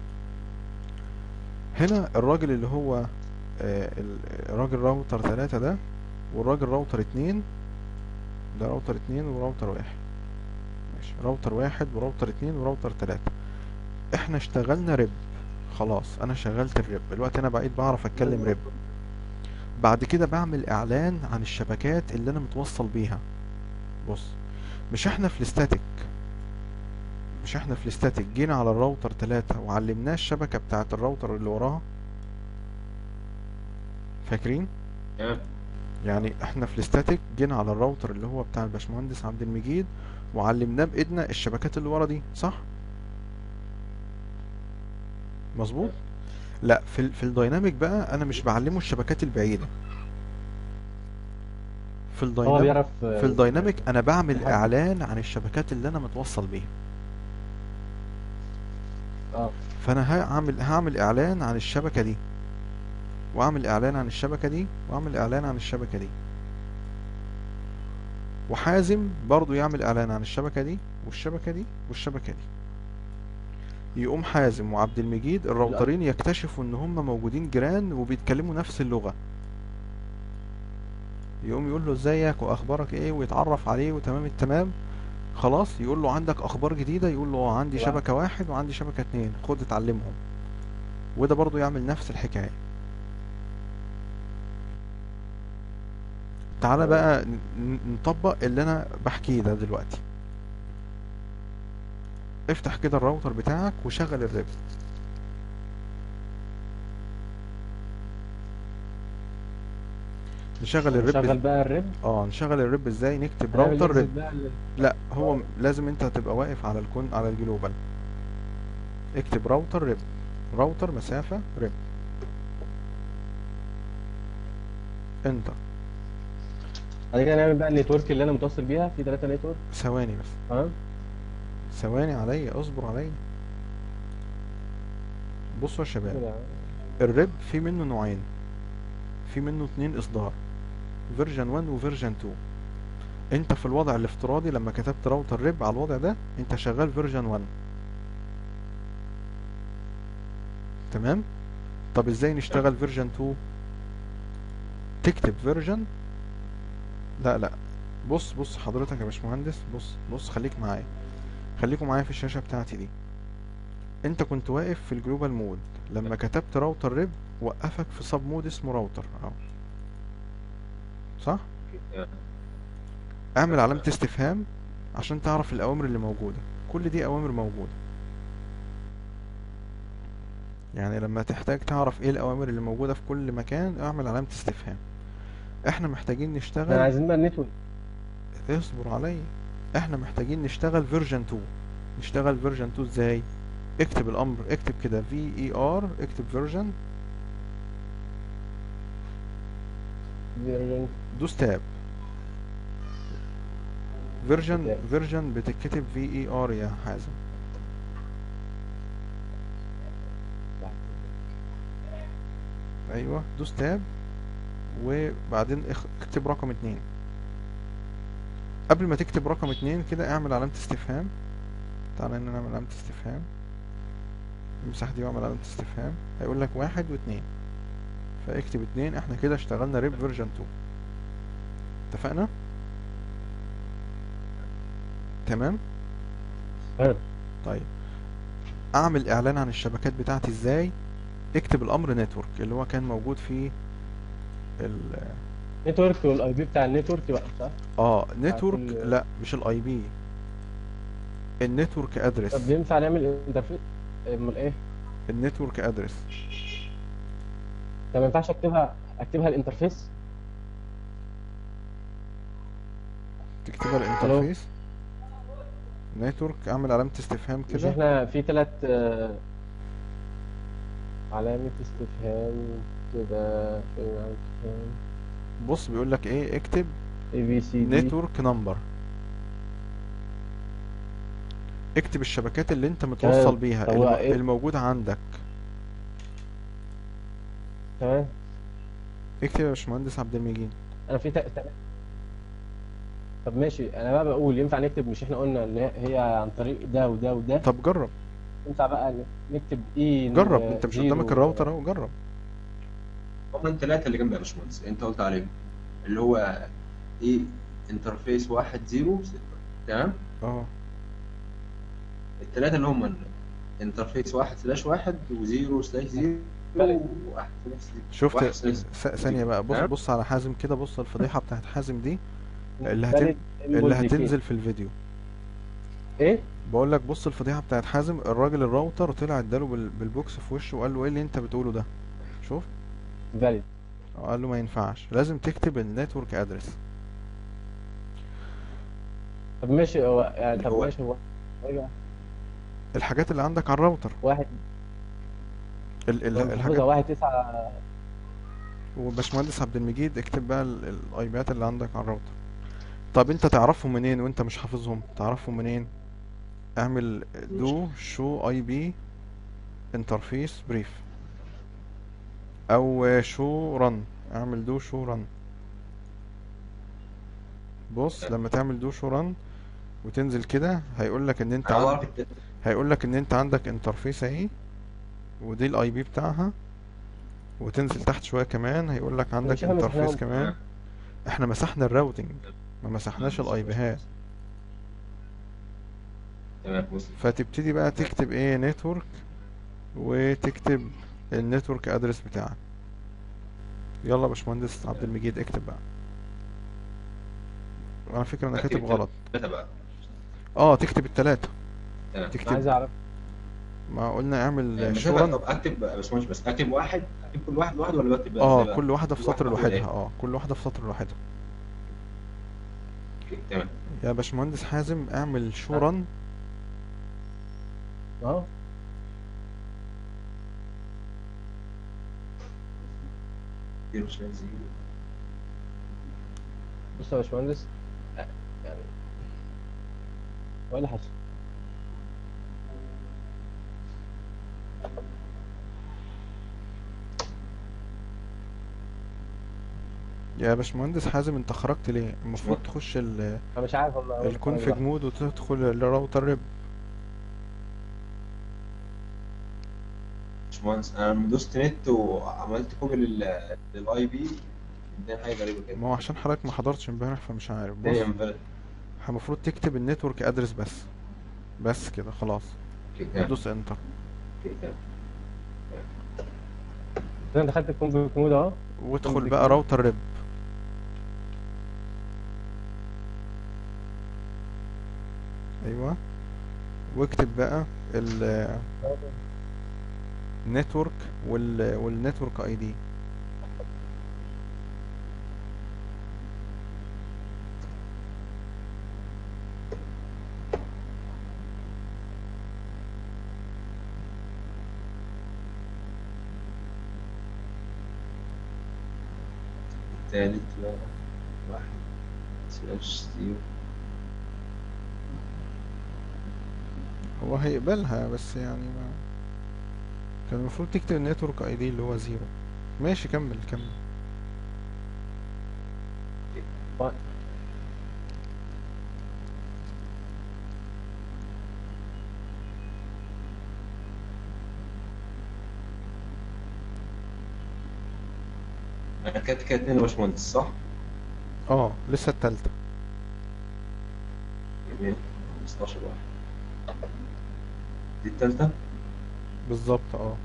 هنا الراجل اللي هو آه، ال- الراجل راوتر تلاتة ده والراجل راوتر اتنين ده راوتر اتنين وراوتر واحد ماشي راوتر واحد وراوتر اتنين وراوتر تلاتة احنا اشتغلنا ريب خلاص انا شغلت الريب دلوقتي انا بقيت بعرف اتكلم ريب بعد كده بعمل اعلان عن الشبكات اللي انا متوصل بيها بص مش احنا في الاستاتيك مش احنا في الاستاتيك جينا على الراوتر تلاتة وعلمناه الشبكة بتاعة الراوتر اللي وراها فاكرين تمام يعني احنا في الاستاتيك جينا على الراوتر اللي هو بتاع الباشمهندس عبد المجيد وعلمناه بايدنا الشبكات اللي ورا دي صح مظبوط لا في ال في الدايناميك بقى انا مش بعلمه الشبكات البعيده في هو الدايناميك بيعرف في الدايناميك انا بعمل يحدد. اعلان عن الشبكات اللي انا متوصل بيها اه فانا هعمل هعمل اعلان عن الشبكه دي واعمل اعلان عن الشبكه دي واعمل اعلان عن الشبكه دي وحازم برضو يعمل اعلان عن الشبكه دي والشبكه دي والشبكه دي يقوم حازم وعبد المجيد الراوترين يكتشفوا ان هم موجودين جيران وبيتكلموا نفس اللغه يقوم يقول له ازيك واخبارك ايه ويتعرف عليه وتمام التمام خلاص يقول له عندك اخبار جديده يقول له اه عندي واو. شبكه واحد وعندي شبكه اتنين خد اتعلمهم وده برضو يعمل نفس الحكايه تعالى بقى ن- ن- نطبق اللي انا بحكيه ده دلوقتي افتح كده الراوتر بتاعك وشغل الريب نشغل الريب شغل بقى الريب اه نشغل الريب ازاي نكتب هنعمل راوتر exit ريب بقى لل- لا هو م- لازم انت تبقى واقف على الكون على الجلوبال اكتب راوتر ريب راوتر مسافة ريب انتر بعد كده نعمل بقى النتورك اللي انا متوصل بيها في ثلاثة نتورك ثواني بس تمام ثواني عليا اصبر عليا بصوا يا شباب كده. الريب في منه نوعين في منه اتنين اصدار فيرجن 1 وفيرجن 2 انت في الوضع الافتراضي لما كتبت راوتر ريب على الوضع ده انت شغال فيرجن 1 تمام طب ازاي نشتغل فيرجن 2 تكتب فيرجن لا لا بص بص حضرتك يا باشمهندس بص بص خليك معايا خليكوا معايا في الشاشة بتاعتي دي انت كنت واقف في الجلوبال مود لما كتبت راوتر ريب وقفك في سب مود اسمه راوتر اهو صح تمام. اعمل علامة استفهام عشان تعرف الاوامر اللي موجودة كل دي اوامر موجودة يعني لما تحتاج تعرف ايه الاوامر اللي موجودة في كل مكان اعمل علامة استفهام احنا محتاجين احنا نشتغل عايزين بقى النتورك اصبر عليا احنا محتاجين نشتغل فيرجن 2 نشتغل فيرجن 2 ازاي اكتب الامر اكتب كده في اي ار اكتب فيرجن فيرجن دوس تاب فيرجن تاب. فيرجن بتتكتب في اي ار يا حازم ايوه دوس تاب وبعدين اخ- اكتب رقم اتنين قبل ما تكتب رقم اتنين كده اعمل علامة استفهام تعالى هنا نعمل علامة استفهام المساحة دي واعمل علامة استفهام هيقول لك واحد واتنين فاكتب اتنين احنا كده اشتغلنا ريب فيرجن 2 اتفقنا تمام حلو. طيب اعمل اعلان عن الشبكات بتاعتي ازاي اكتب الامر نتورك اللي هو كان موجود في ال نتورك والاي بي بتاع النتورك بقى صح؟ اه نتورك ال- لا مش الاي بي النتورك ادرس طب ينفع نعمل انترفيس امال ايه؟ النتورك ادرس طب ما ينفعش اكتبها اكتبها الانترفيس تكتبها الانترفيس نتورك اعمل علامة استفهام مش كده احنا في ثلاث علامة استفهام كده فين علامة استفهام بص بيقول لك ايه اكتب اي بي سي دي نتورك نمبر اكتب الشبكات اللي انت متوصل بيها طب هو الم... ايه؟ الموجودة عندك تمام اكتب يا باشمهندس عبد المجيد انا في تا- تا- طب ماشي انا بقى بقول ينفع نكتب مش احنا قلنا ان هي هي عن طريق ده وده وده طب جرب ينفع بقى نكتب اي جرب انت مش قدامك الراوتر اهو جرب هما الثلاثة اللي جنبي يا باشمهندس انت قلت عليهم اللي هو ايه انترفيس واحد زيرو ستة تمام اه الثلاثة اللي هم انترفيس واحد سلاش واحد وزيرو سلاش زيرو ملك. وواحد سلاش زيرو شفت واحد سلاش س- ثانية بقى بص تمام؟ بص على حازم كده بص الفضيحة بتاعت حازم دي اللي valid هتن... اللي input decay. هتنزل في الفيديو ايه بقول لك بص الفضيحة بتاعت حازم الراجل الراوتر طلع اداله بال... بالبوكس في وشه وقال له ايه اللي انت بتقوله ده شوف valid قال له ما ينفعش لازم تكتب النتورك ادرس طب ماشي هو يعني طب هو- ماشي هو ايه بقى الحاجات اللي عندك على الراوتر واحد ال... ال... المفروض الحاجات واحد تسعة وباشمهندس عبد المجيد اكتب بقى ال- الايبيات اللي عندك على الراوتر طب انت تعرفهم منين وانت مش حافظهم تعرفهم منين اعمل دو شو اي بي انترفيس بريف او شو رن اعمل دو شو رن بص لما تعمل دو شو رن وتنزل كده هيقول لك ان انت انا عن... بعرف الت- هيقول لك ان انت عندك انترفيس اهي ودي الاي بي بتاعها وتنزل تحت شويه كمان هيقول لك عندك مش احنا انترفيس مسحناهم. كمان احنا مسحنا الراوتنج ما مسحناش الاي بيهات تمام وصل فتبتدي بقى تكتب ايه نتورك وتكتب النتورك ادرس بتاعك يلا يا باشمهندس عبد المجيد اكتب بقى على فكرة انا أكتب كاتب غلط ثلاثة بقى اه تكتب التلاتة تمام انا عايز تكتب اعرف ما قلنا اعمل مش شو هينفع رن طب اكتب يا باشمهندس بس اكتب واحد اكتب كل واحد لوحده ولا بكتب بقى اه إزاي بقى؟ كل واحدة في كل سطر واحد لوحدها لوحدها. اه كل واحدة في سطر لوحدها أوكي، تمام يا باشمهندس حازم اعمل شو رن اه زيرو سلاش زيرو بص يا باشمهندس آه، يعني ولا حاجة يا باشمهندس حازم انت خرجت ليه المفروض تخش ال انا مش عارف والله أقول لك الكونفيج ولا لأ. مود وتدخل الراوتر ريب باشمهندس انا لما دوست نت وعملت كوبي لل للاي بي اداني حاجه غريبه كده ما هو عشان حضرتك ما حضرتش امبارح فمش عارف بص اداني انفاليد المفروض تكتب النتورك ادرس بس بس كده خلاص اوكي تمام ودوس انتر اوكي تمام انا دخلت الكونفيج مود اهو وادخل config بقى mode. راوتر ريب ايوه واكتب بقى ال نتورك وال والنتورك اي دي التالت بقى واحد سلاش زيرو هو هيقبلها بس يعني ما كان المفروض تكتب النتورك اي دي اللي هو زيرو ماشي كمل كمل انا كانت كانت اتنين يا باشمهندس صح؟ اه لسه التالتة جميل 15 واحد دي التالتة بالظبط اه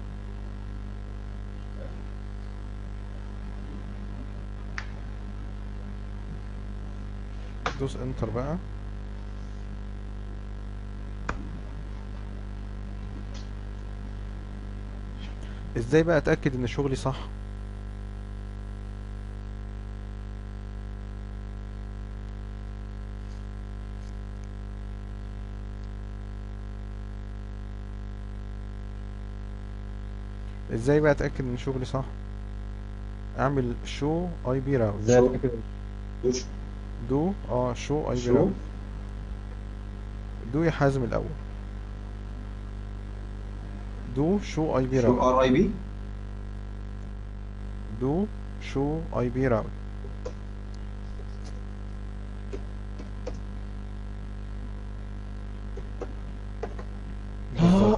دوس انتر بقى ازاي بقى اتاكد ان شغلي صح ازاي بقى اتاكد ان شغلي صح اعمل شو اي بي راوت ازاي شو؟ اتاكد دوش دو اه شو اي بي شو راوت دو يا حازم الاول دو شو اي بي شو راوت ار اي بي دو شو اي بي راوت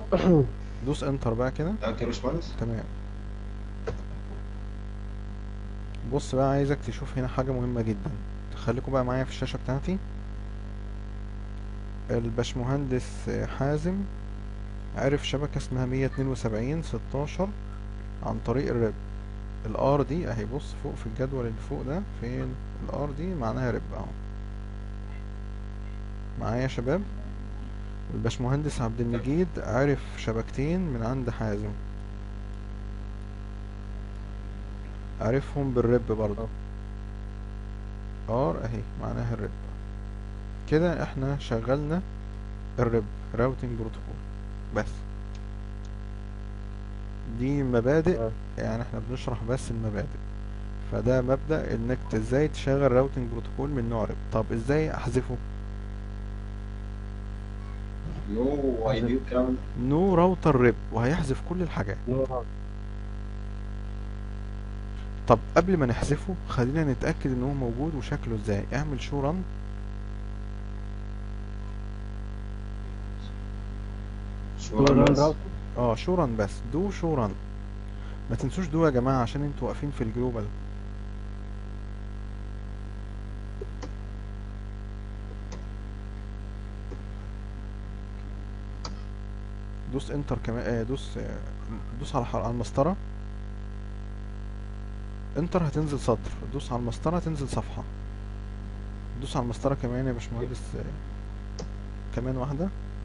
دوس انتر بقى كده تمام كده يا باشمهندس تمام بص بقى عايزك تشوف هنا حاجة مهمة جدا خليكوا بقى معايا في الشاشة بتاعتي الباشمهندس حازم عرف شبكة اسمها مية اتنين وسبعين ستاشر عن طريق الرب الار دي اهي بص فوق في الجدول اللي فوق ده فين الار دي معناها رب اهو معايا يا شباب الباشمهندس عبد المجيد عرف شبكتين من عند حازم عرفهم بالرب برضه ار اهي معناها الرب كده احنا شغلنا الرب راوتنج بروتوكول بس دي مبادئ آه. يعني احنا بنشرح بس المبادئ فده مبدأ انك ت- ازاي تشغل راوتنج بروتوكول من نوع رب طب ازاي احذفه نو اي بي والكلام ده نو راوتر رب وهيحذف كل الحاجات نور طب قبل ما نحذفه خلينا نتأكد ان هو موجود وشكله ازاي اعمل شو رن شو نور بس. راوتر اه شو رن بس دو شو رن ما تنسوش دو يا جماعة عشان انتوا واقفين في الجلوبال دوس انتر كمان آه دوس آه دوس على حر- على المسطرة انتر هتنزل سطر دوس على المسطرة تنزل صفحة دوس على المسطرة كمان يا باشمهندس آه، كمان واحدة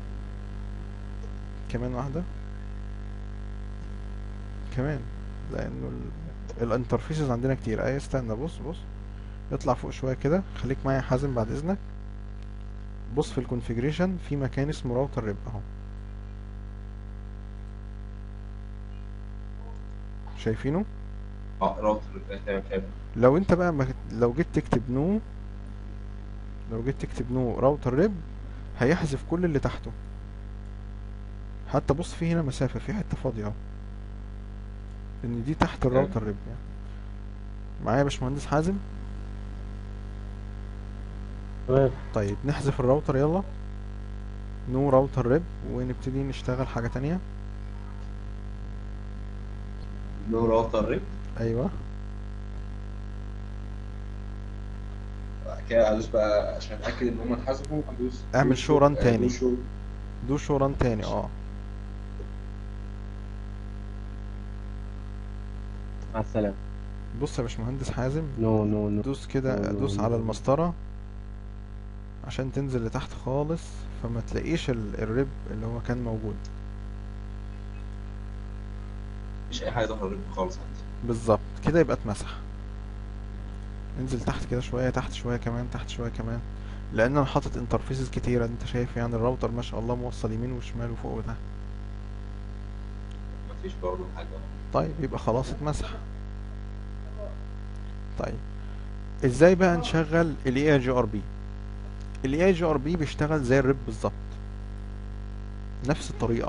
كمان واحدة كمان لانه ال- الانترفيسز عندنا كتير اي استنى بص بص اطلع فوق شوية كده خليك معايا يا حازم بعد اذنك بص في الكونفيجريشن في مكان اسمه راوتر ريب اهو شايفينه اه راوتر آه، تمام تمام لو انت بقى ما لو جيت تكتب نو لو جيت تكتب نو راوتر ريب هيحذف كل اللي تحته حتى بص في هنا مسافة في حتة فاضية اهو ان دي تحت الراوتر ريب يعني معايا يا باشمهندس حازم تمام طيب نحذف الراوتر يلا نو راوتر ريب ونبتدي نشتغل حاجة تانية نو راوتر ريب ايوه بعد كده ادوس بقى عشان اتاكد ان هم اتحذفوا ادوس اعمل دوس شو رن آه، تاني. دوس شو دو شو ران تاني اه مع السلامة بص يا باشمهندس حازم نو نو نو دوس كده نو، نو، دوس نو. على المسطرة عشان تنزل لتحت خالص فما تلاقيش ال- الريب اللي هو كان موجود مفيش اي حاجه ظهر ريب خالص عندي بالظبط كده يبقى اتمسح انزل تحت كده شوية تحت شوية كمان تحت شوية كمان لان انا حاطط انترفيسز كتيرة انت شايف يعني الراوتر ما شاء الله موصل يمين وشمال وفوق وتحت مفيش برضه حاجه طيب يبقى خلاص اتمسح طيب ازاي بقى نشغل الاي اي جي ار بي الاي اي جي ار بي بيشتغل زي الريب بالظبط نفس الطريقة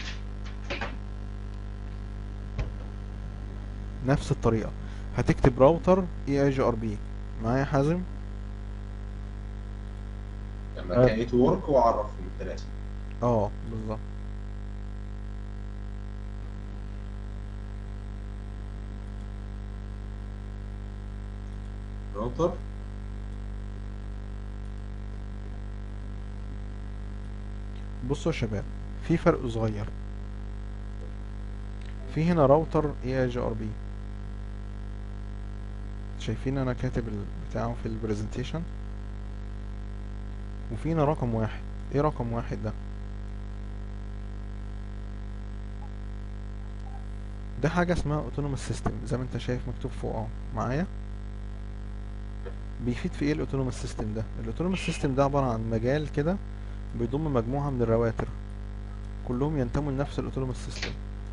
نفس الطريقة هتكتب راوتر اي اي جي ار بي معايا يا حازم لما آه. كان نتورك واعرفهم الثلاثه اه بالظبط راوتر بصوا يا شباب في فرق صغير في هنا راوتر اي اي جي ار بي شايفين انا كاتب بتاعه في البرزنتيشن وفي هنا رقم واحد ايه رقم واحد ده ده حاجة اسمها اوتونوموس سيستم زي ما انت شايف مكتوب فوق اهو معايا بيفيد في ايه الاوتونوموس سيستم ده الاوتونوموس سيستم ده عبارة عن مجال كده بيضم مجموعة من الرواتر كلهم ينتموا لنفس الاوتونوموس سيستم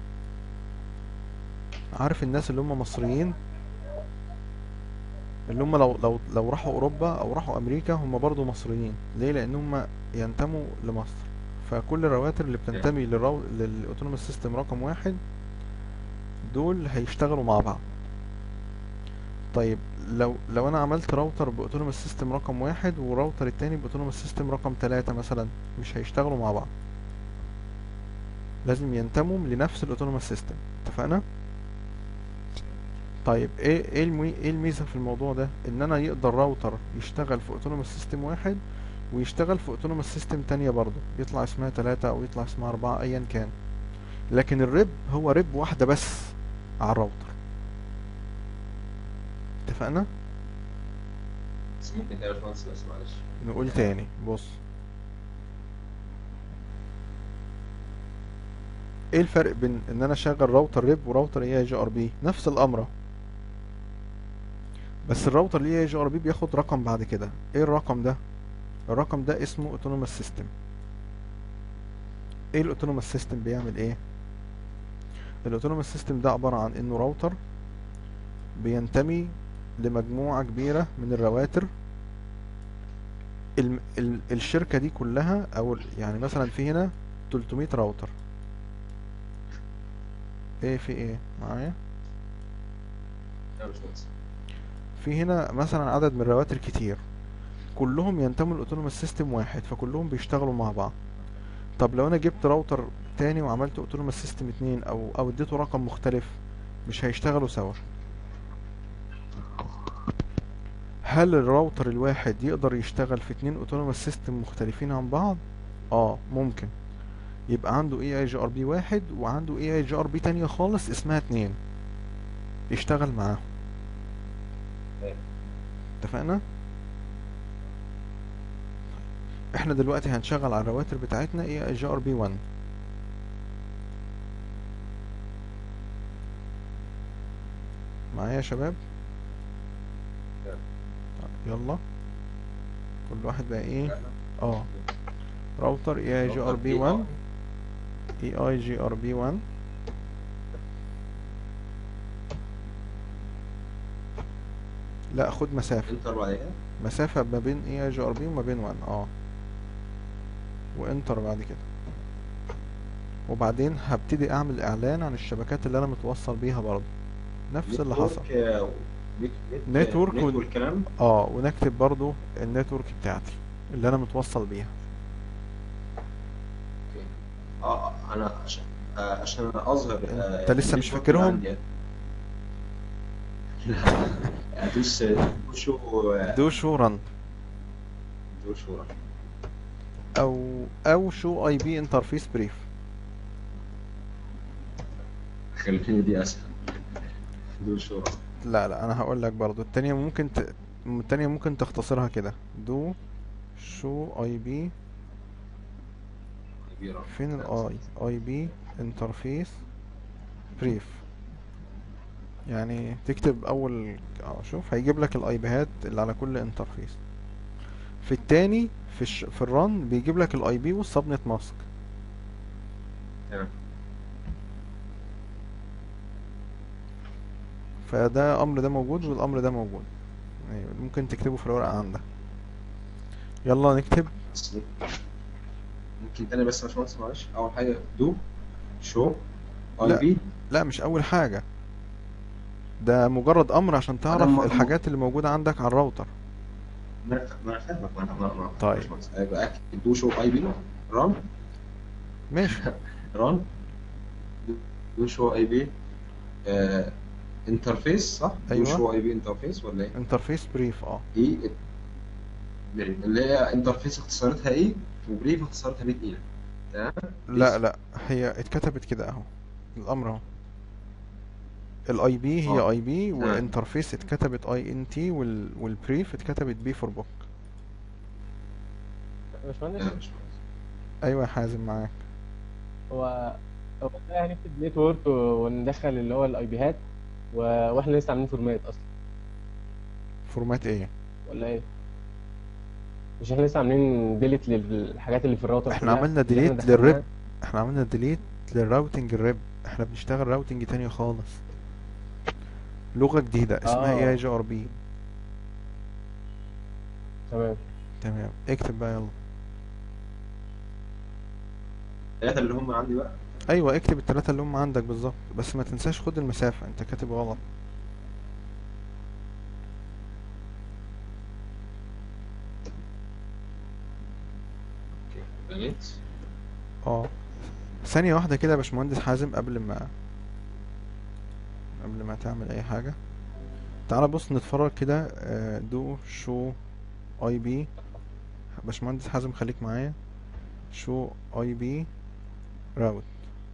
عارف الناس اللي هم مصريين اللي هم لو لو لو راحوا اوروبا او راحوا امريكا هم برضو مصريين ليه لان هم ينتموا لمصر فكل الرواتر اللي بتنتمي للرو... للاوتونوموس سيستم رقم واحد دول هيشتغلوا مع بعض طيب لو لو انا عملت راوتر باوتونوموس سيستم رقم واحد وراوتر التاني باوتونوموس سيستم رقم تلاتة مثلا مش هيشتغلوا مع بعض لازم ينتموا لنفس الاوتونوموس سيستم اتفقنا طيب ايه ايه المي... ايه الميزه في الموضوع ده ان انا يقدر راوتر يشتغل في اوتونوموس سيستم واحد ويشتغل في اوتونوموس سيستم تانية برضه يطلع اسمها تلاتة او يطلع اسمها اربعة ايا كان لكن الريب هو ريب واحدة بس على الراوتر اتفقنا بس ممكن تاني يا باشمهندس بس معلش نقول تاني بص ايه الفرق بين ان انا اشغل راوتر ريب وراوتر اي اي جي ار بي نفس الامر أهو. بس الراوتر الاي اي جي ار بي بياخد رقم بعد كده ايه الرقم ده الرقم ده اسمه اوتونوموس سيستم ايه الاوتونوموس سيستم بيعمل ايه الاوتونوموس سيستم ده عبارة عن انه راوتر بينتمي لمجموعة كبيرة من الرواتر الم... ال... الشركة دي كلها او ال- يعني مثلا في هنا 300 راوتر ايه في ايه معايا يا باشمهندس في هنا مثلا عدد من الرواتر كتير كلهم ينتموا لاوتونوموس سيستم واحد فكلهم بيشتغلوا مع بعض طب لو انا جبت راوتر تاني وعملت اوتونوموس سيستم اتنين او او اديته رقم مختلف مش هيشتغلوا سوا هل الراوتر الواحد يقدر يشتغل في اتنين اوتونوموس سيستم مختلفين عن بعض اه ممكن يبقى عنده اي اي جي ار بي واحد وعنده اي اي جي ار بي تانية خالص اسمها اتنين يشتغل معاهم اتفقنا احنا دلوقتي هنشغل على الرواتر بتاعتنا اي اي جي ار بي 1 معايا يا شباب يلا كل واحد بقى ايه اه راوتر اي اي جي ار بي 1 اي اي جي ار بي 1 لا خد مسافة انتر بعد كده مسافة ما بين اي اي جي ار بي وما بين 1 اه وانتر بعد كده وبعدين هبتدي اعمل اعلان عن الشبكات اللي انا متوصل بيها برضه نفس اللي حصل نتورك، آه، نت- نت- نتورك نت وال- والكلام اه ونكتب برضه النتورك بتاعتي اللي انا متوصل بيها اه آه، انا عشان آه، عشان اظهر آه، أنت لسه مش النتورك فاكرهم؟ اللي عندي. لا ادوس دوشو دو شو رن دوشو او او شو اي بي انترفيس بريف خليني دي اسهل دوشو لا لا انا هقول لك برضو التانية ممكن ت... التانية ممكن تختصرها كده دو شو اي بي كبيرة فين الاي اي بي انترفيس بريف يعني تكتب اول اه شوف هيجيب لك الاي بيهات اللي على كل انترفيس في التاني في الش... في الرن بيجيب لك الاي بي والسبنت ماسك تمام فده امر ده موجود والامر ده موجود يعني ممكن تكتبه في الورقة عندك يلا نكتب بس ممكن تاني بس يا باشمهندس معلش اول حاجه دو شو اي لا. بي لا مش اول حاجة ده مجرد امر عشان تعرف ما- الحاجات اللي موجودة عندك على الراوتر ما انا ما أنا فاهمك ما انا ما انا طيب. باشمهندس. يبقى اكتب دو شو اي بي ران ماشي ران دو شو اي بي انترفيس صح؟ أيوة. دو شو اي بي انترفيس ولا ايه؟ انترفيس بريف اه ايه اللي هي انترفيس اختصارتها ايه وبريف اختصارتها بي تقيله تمام؟ لا لا هي اتكتبت كده اهو الامر اهو الاي بي هي آه. اي بي تمام. والانترفيس اتكتبت اي ان تي والبريف اتكتبت بي فور بوك يا باشمهندس باشمهندس. ايوه يا حازم معاك هو هو ازاي هنكتب نتورك وندخل اللي هو الاي بيهات و... واحنا لسه عاملين فورمات اصلا فورمات ايه ولا ايه؟ مش احنا لسه عاملين ديليت للحاجات اللي في الراوتر احنا كلها عملنا اللي احنا delete دخلناها؟ للريب. احنا عملنا ديليت للراوتنج الريب احنا بنشتغل راوتنج تاني خالص لغة جديدة اسمها اي آه. اي جي ار بي تمام تمام اكتب بقى يلا الثلاثه اللي هم عندي بقى ايوه اكتب التلاتة اللي هم عندك بالظبط بس ما تنساش خد المسافة انت كاتب غلط بنيت اه ثانية واحدة كده يا باشمهندس حازم قبل ما قبل ما تعمل اي حاجة تعالى بص نتفرج كده آه، دو شو اي بي باشمهندس حازم خليك معايا شو اي بي راوت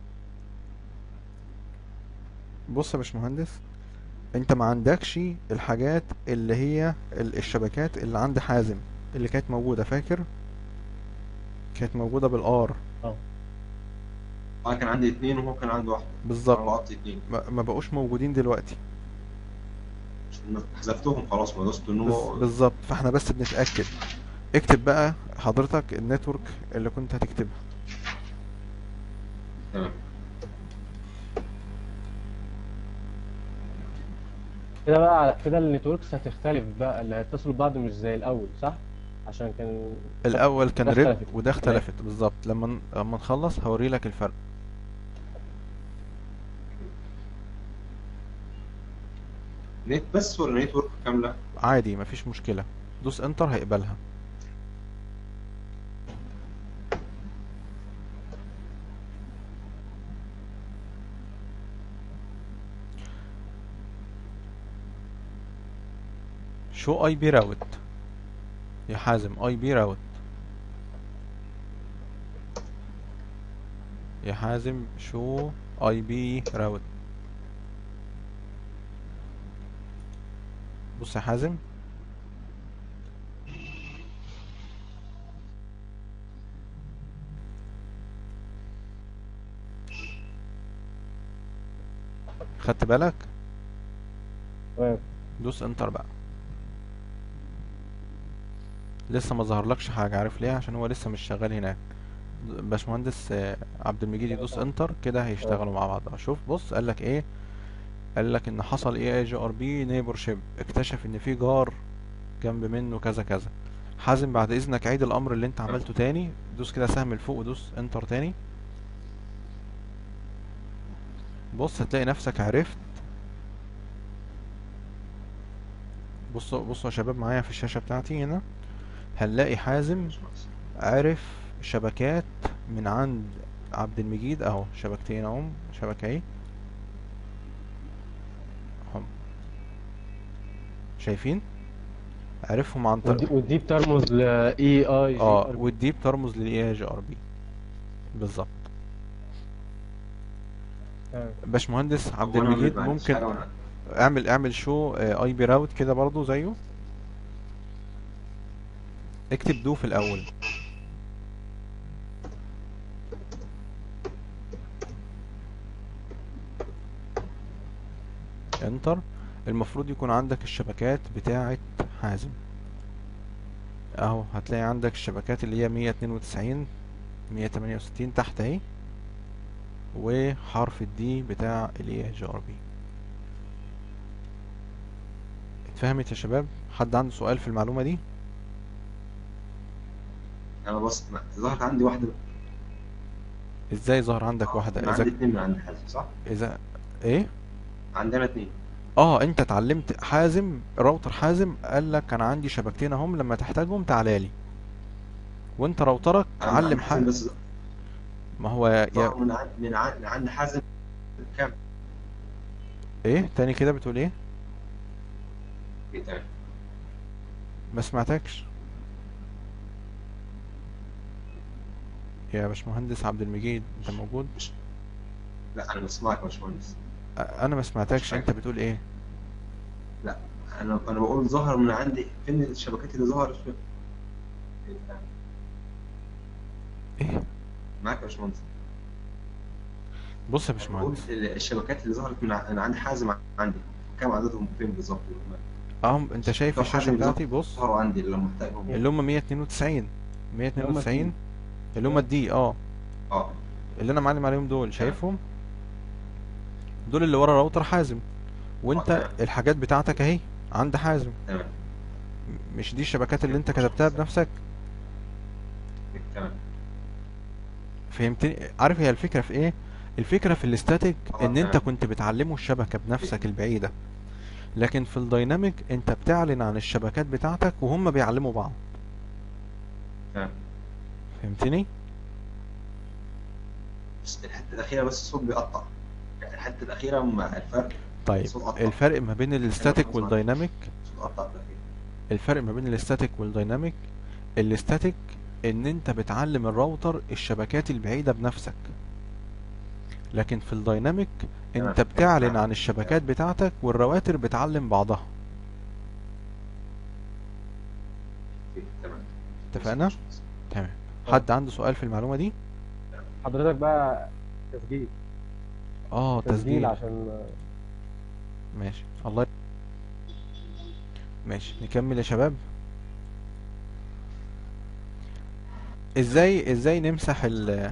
بص يا باشمهندس انت ما عندكش الحاجات اللي هي ال- الشبكات اللي عند حازم اللي كانت موجودة فاكر كانت موجودة بالار انا كان عندي اتنين وهو كان عنده واحده بالظبط انا لقطت اتنين ما ما بقوش موجودين دلوقتي عشان حذفتهم خلاص ما دوست ان بز- هو بالظبط فاحنا بس بنتأكد اكتب بقى حضرتك النتورك اللي كنت هتكتبها تمام كده بقى على كده النتوركس هتختلف بقى اللي هيتصلوا ببعض مش زي الاول صح عشان كان الاول كان ده ريب اختلفت. وده اختلفت بالظبط لما ن- لما نخلص هوري لك الفرق نت بس ولا نتورك كامله عادي مفيش مشكلة دوس انتر هيقبلها شو اي بي راوت يا حازم اي بي راوت يا حازم شو اي بي راوت بص يا حازم خدت بالك تمام دوس انتر بقى لسه ما ظهرلكش حاجة عارف ليه عشان هو لسه مش شغال هناك باشمهندس آه، عبد المجيد يدوس انتر كده هيشتغلوا مع بعض شوف بص قال لك ايه قال لك ان حصل ايه اي جي ار بي نيبر شيب اكتشف ان في جار جنب منه كذا كذا حازم بعد اذنك عيد الامر اللي انت عملته تاني دوس كده سهم لفوق ودوس انتر تاني بص هتلاقي نفسك عرفت بصوا بصوا يا شباب معايا في الشاشة بتاعتي هنا هنلاقي حازم عرف شبكات من عند عبد المجيد اهو شبكتين اهم شبكة اهي هم شايفين عرفهم عن ودي, طريق ودي بترمز ل اي اي جي اه ار بي والدي بترمز للاي جي ار بي بالظبط تمام. باشمهندس عبد هو أنا المجيد ما عملتش ممكن حاجة وأنا- اعمل اعمل شو اي بي راوت كده برضو زيه اكتب دو في الاول انتر المفروض يكون عندك الشبكات بتاعة حازم اهو هتلاقي عندك الشبكات اللي هي 192 168 تحت اهي وحرف الدي بتاع الاي جي ار بي اتفهمت يا شباب حد عنده سؤال في المعلومة دي انا بص ما- ظهرت عندي واحده ازاي ظهر عندك واحدة انا اذا عندي اتنين من عند حازم صح؟ اذا ايه عندنا اتنين اه انت اتعلمت حازم راوتر حازم قال لك انا عندي شبكتين اهم لما تحتاجهم تعالى لي وانت راوترك أنا علم عند حازم حاجة بس ما هو يا ظهر من عند من عند من عند حازم كام؟ ايه تاني كده بتقول ايه إيه تمام ما سمعتكش يا باشمهندس عبد المجيد انت موجود لا انا بسمعك يا باشمهندس أ- انا ما سمعتكش انت بتقول ايه لا انا انا بقول ظهر من عندي فين الشبكات اللي ظهرت في إيه تمام. ايه معاك يا باشمهندس بص يا بقول باشمهندس الشبكات اللي ظهرت من ع- من عند حازم عندي كام عددهم فين بالظبط اهم انت شايف طب الشاشة حازم بتاعتي بص ظهروا عندي لما احتاجهم اللي هم 192 192 اللي هم الدي اه اه اللي انا معلم عليهم دول شايفهم دول اللي ورا راوتر حازم وانت تمام. الحاجات بتاعتك اهي عند حازم تمام م- مش دي الشبكات اللي انت كتبتها بنفسك تمام فهمتني عارف هي الفكرة في ايه الفكرة في الاستاتيك آه، ان انت تمام. كنت بتعلمه الشبكة بنفسك البعيدة لكن في الدايناميك انت بتعلن عن الشبكات بتاعتك وهم بيعلموا بعض تمام فهمتني بس الحته الاخيره بس الصوت بيقطع يعني الحته الاخيره مع الفرق طيب الصوت قطع الفرق ما بين الستاتيك غصب عنك. والدايناميك الصوت قطع في الاخير الفرق ما بين الاستاتيك والدايناميك الاستاتيك ان انت بتعلم الراوتر الشبكات البعيدة بنفسك لكن في الدايناميك انت تمام. بتعلن عن الشبكات بتاعتك والرواتر بتعلم بعضها أوكي، تمام اتفقنا تمام حد عنده سؤال في المعلومة دي حضرتك بقى تسجيل اه تسجيل تسجيل عشان ماشي الله ي- ماشي نكمل يا شباب ازاي ازاي نمسح ال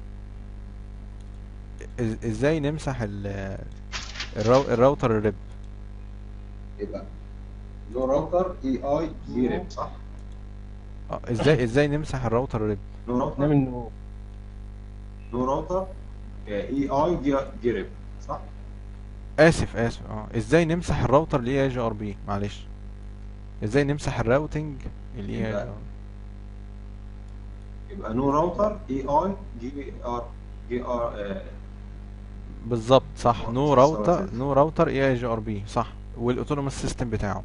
إز- ازاي نمسح ال الراو... الراوتر الريب يبقى نو راوتر اي اي جي ريب صح؟ آه، ازاي ازاي نمسح الراوتر الريب نو راوتر نعمل نو نو راوتر اي اي جي جي ريب صح؟ اسف اسف اه ازاي نمسح الراوتر اللي اي جي ار بي معلش ازاي نمسح الراوتنج اللي اي يبقى يبقى نو راوتر اي اي جي ار جي ار بالظبط صح نو آه، راوتر صح. نو راوتر اي اي جي ار بي صح والاوتونوموس سيستم بتاعه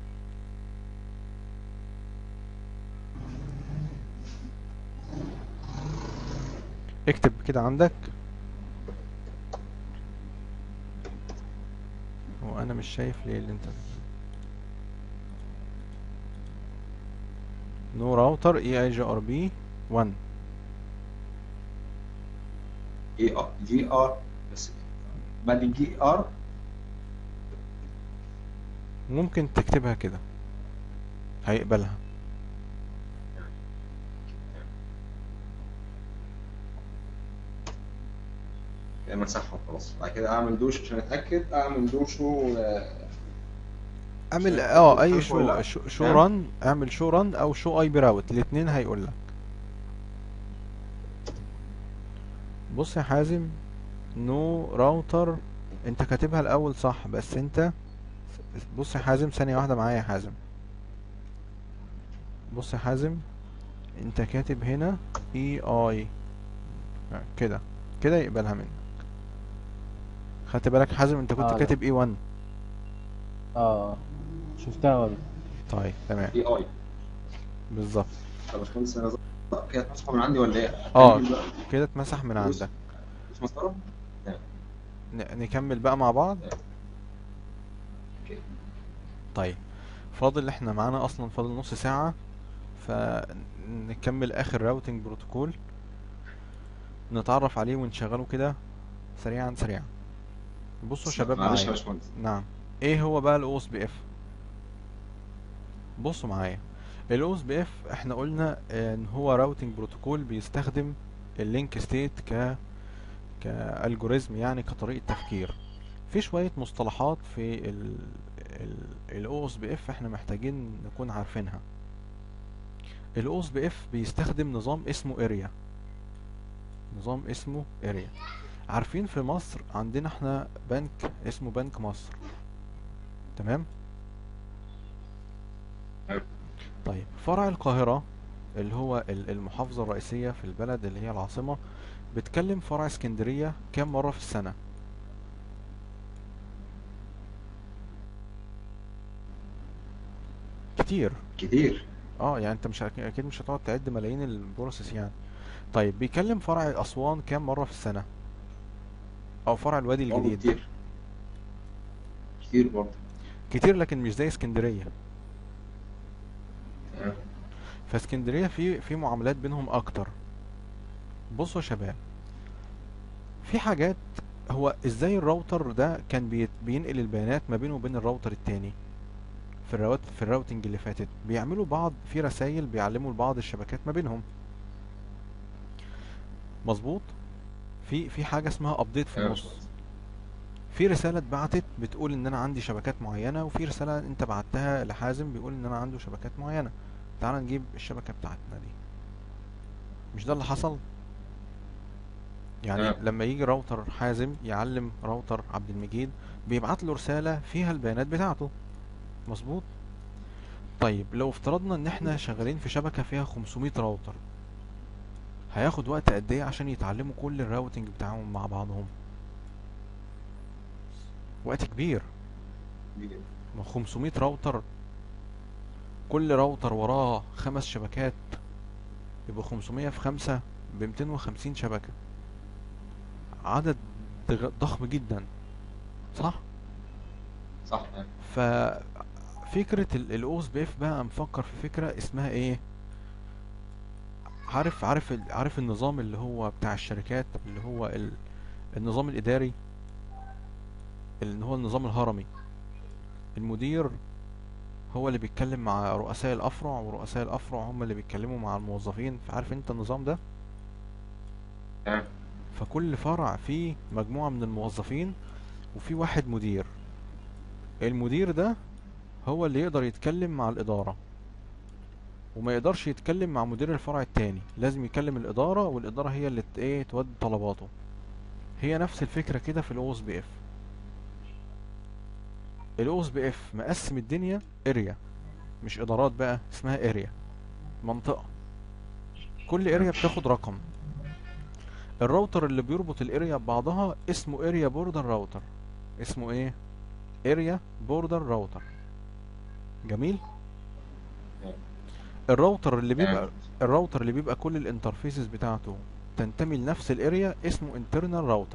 اكتب كده عندك هو انا مش شايف ليه اللي انت نو راوتر اي اي جي ار بي 1 اي جي ار بس بعد الجي ار ممكن تكتبها كده هيقبلها مسحهم خلاص بعد كده اعمل دوش عشان اتاكد اعمل دوش و اعمل عشان اه أتأكد اي كيف شو ولا- شو, شو نعم. رن اعمل شو رن او شو اي براوت الاتنين هيقول لك بص يا حازم نو راوتر انت كاتبها الاول صح بس انت بص يا حازم ثانية واحدة معايا يا حازم بص يا حازم انت كاتب هنا اي اي كده كده يقبلها منك خدت بالك حازم انت كنت آه، لا. كاتب اي 1 اه شفتها ولا طيب تمام اي اي بالظبط طب يا باشمهندس انا ظبط- كده اتمسحوا من عندي ولا ايه؟ اه. أكمل بقى. كده اتمسح من دوس. عندك دوس مسطره ن- نكمل بقى مع بعض اوكي طيب فاضل احنا معانا اصلا فاضل نص ساعة فنكمل اخر راوتنج بروتوكول نتعرف عليه ونشغله كده سريعا سريعا بصوا يا شباب معلش يا معايا باشمهندس نعم ايه هو بقى الاو اس بي اف بصوا معايا الاو اس بي اف احنا قلنا ان هو راوتنج بروتوكول بيستخدم اللينك ستيت ك كالجوريزم يعني كطريقة تفكير في شوية مصطلحات في ال الاو اس بي اف احنا محتاجين نكون عارفينها الاو اس بي اف بيستخدم نظام اسمه اريا نظام اسمه اريا عارفين في مصر عندنا احنا بنك اسمه بنك مصر تمام أيوة. طيب فرع القاهرة اللي هو ال- المحافظة الرئيسية في البلد اللي هي العاصمة بتكلم فرع اسكندرية كام مرة في السنة كتير كتير اه يعني انت مش اكيد مش هتقعد تعد ملايين البروسيس يعني طيب بيكلم فرع اسوان كام مرة في السنة او فرع الوادي برضه الجديد كتير كتير برضه كتير لكن مش زي اسكندرية تمام. فاسكندرية في في معاملات بينهم اكتر بصوا يا شباب في حاجات هو ازاي الراوتر ده كان بيت- بينقل البيانات ما بينه وبين الراوتر التاني في الراوت في الراوتنج اللي فاتت بيعملوا بعض في رسائل بيعلموا لبعض الشبكات ما بينهم مظبوط في في حاجة اسمها ابديت في أيوة يا النص باشمهندس. في رسالة اتبعتت بتقول ان انا عندي شبكات معينة وفي رسالة انت بعتها لحازم بيقول ان انا عنده شبكات معينة تعال نجيب الشبكة بتاعتنا دي مش ده اللي حصل يعني تمام. لما يجي راوتر حازم يعلم راوتر عبد المجيد بيبعت له رسالة فيها البيانات بتاعته مظبوط طيب لو افترضنا ان احنا شغالين في شبكة فيها 500 راوتر هياخد وقت قد ايه عشان يتعلموا كل الراوتنج بتاعهم مع بعضهم وقت كبير دي جدا ما 500 راوتر كل راوتر وراه خمس شبكات يبقى 500 في خمسة ب 250 شبكة عدد ضغ- ضخم جدا صح صح آه. ففكرة الاو اس بي اف بقى مفكر في فكرة اسمها ايه عارف عارف ال- عارف النظام اللي هو بتاع الشركات اللي هو ال- النظام الإداري اللي هو النظام الهرمي المدير هو اللي بيتكلم مع رؤساء الأفرع ورؤساء الأفرع هم اللي بيتكلموا مع الموظفين فعارف انت النظام ده تمام فكل فرع فيه مجموعة من الموظفين وفي واحد مدير المدير ده هو اللي يقدر يتكلم مع الإدارة وما يقدرش يتكلم مع مدير الفرع التاني لازم يكلم الإدارة والإدارة هي اللي ت- ايه تودي طلباته هي نفس الفكرة كده في الاو اس بي اف الاو اس بي اف مقسم الدنيا اريا مش ادارات بقى اسمها اريا منطقة كل اريا بتاخد رقم الراوتر اللي بيربط الاريا ببعضها اسمه اريا بوردر راوتر اسمه ايه اريا بوردر راوتر جميل الراوتر اللي بيبقى تمام. الراوتر اللي بيبقى كل الانترفيسز بتاعته تنتمي لنفس الاريا اسمه انترنال راوتر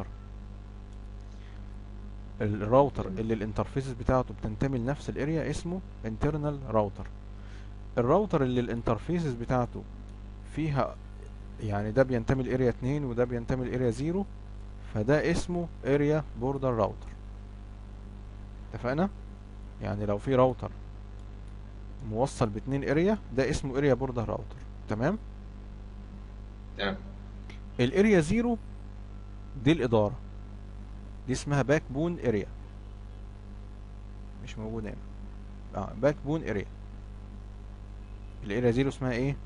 الراوتر اللي الانترفيسز بتاعته بتنتمي لنفس الاريا اسمه انترنال راوتر الراوتر اللي الانترفيسز بتاعته فيها يعني ده بينتمي لاريا 2 وده بينتمي لاريا 0 فده اسمه اريا بوردر راوتر اتفقنا يعني لو في راوتر موصل باتنين اريا ده اسمه اريا بوردر راوتر تمام تمام الاريا 0 دي الاداره دي اسمها باك بون اريا مش موجوده هنا اه باك بون اريا الاريا 0 اسمها ايه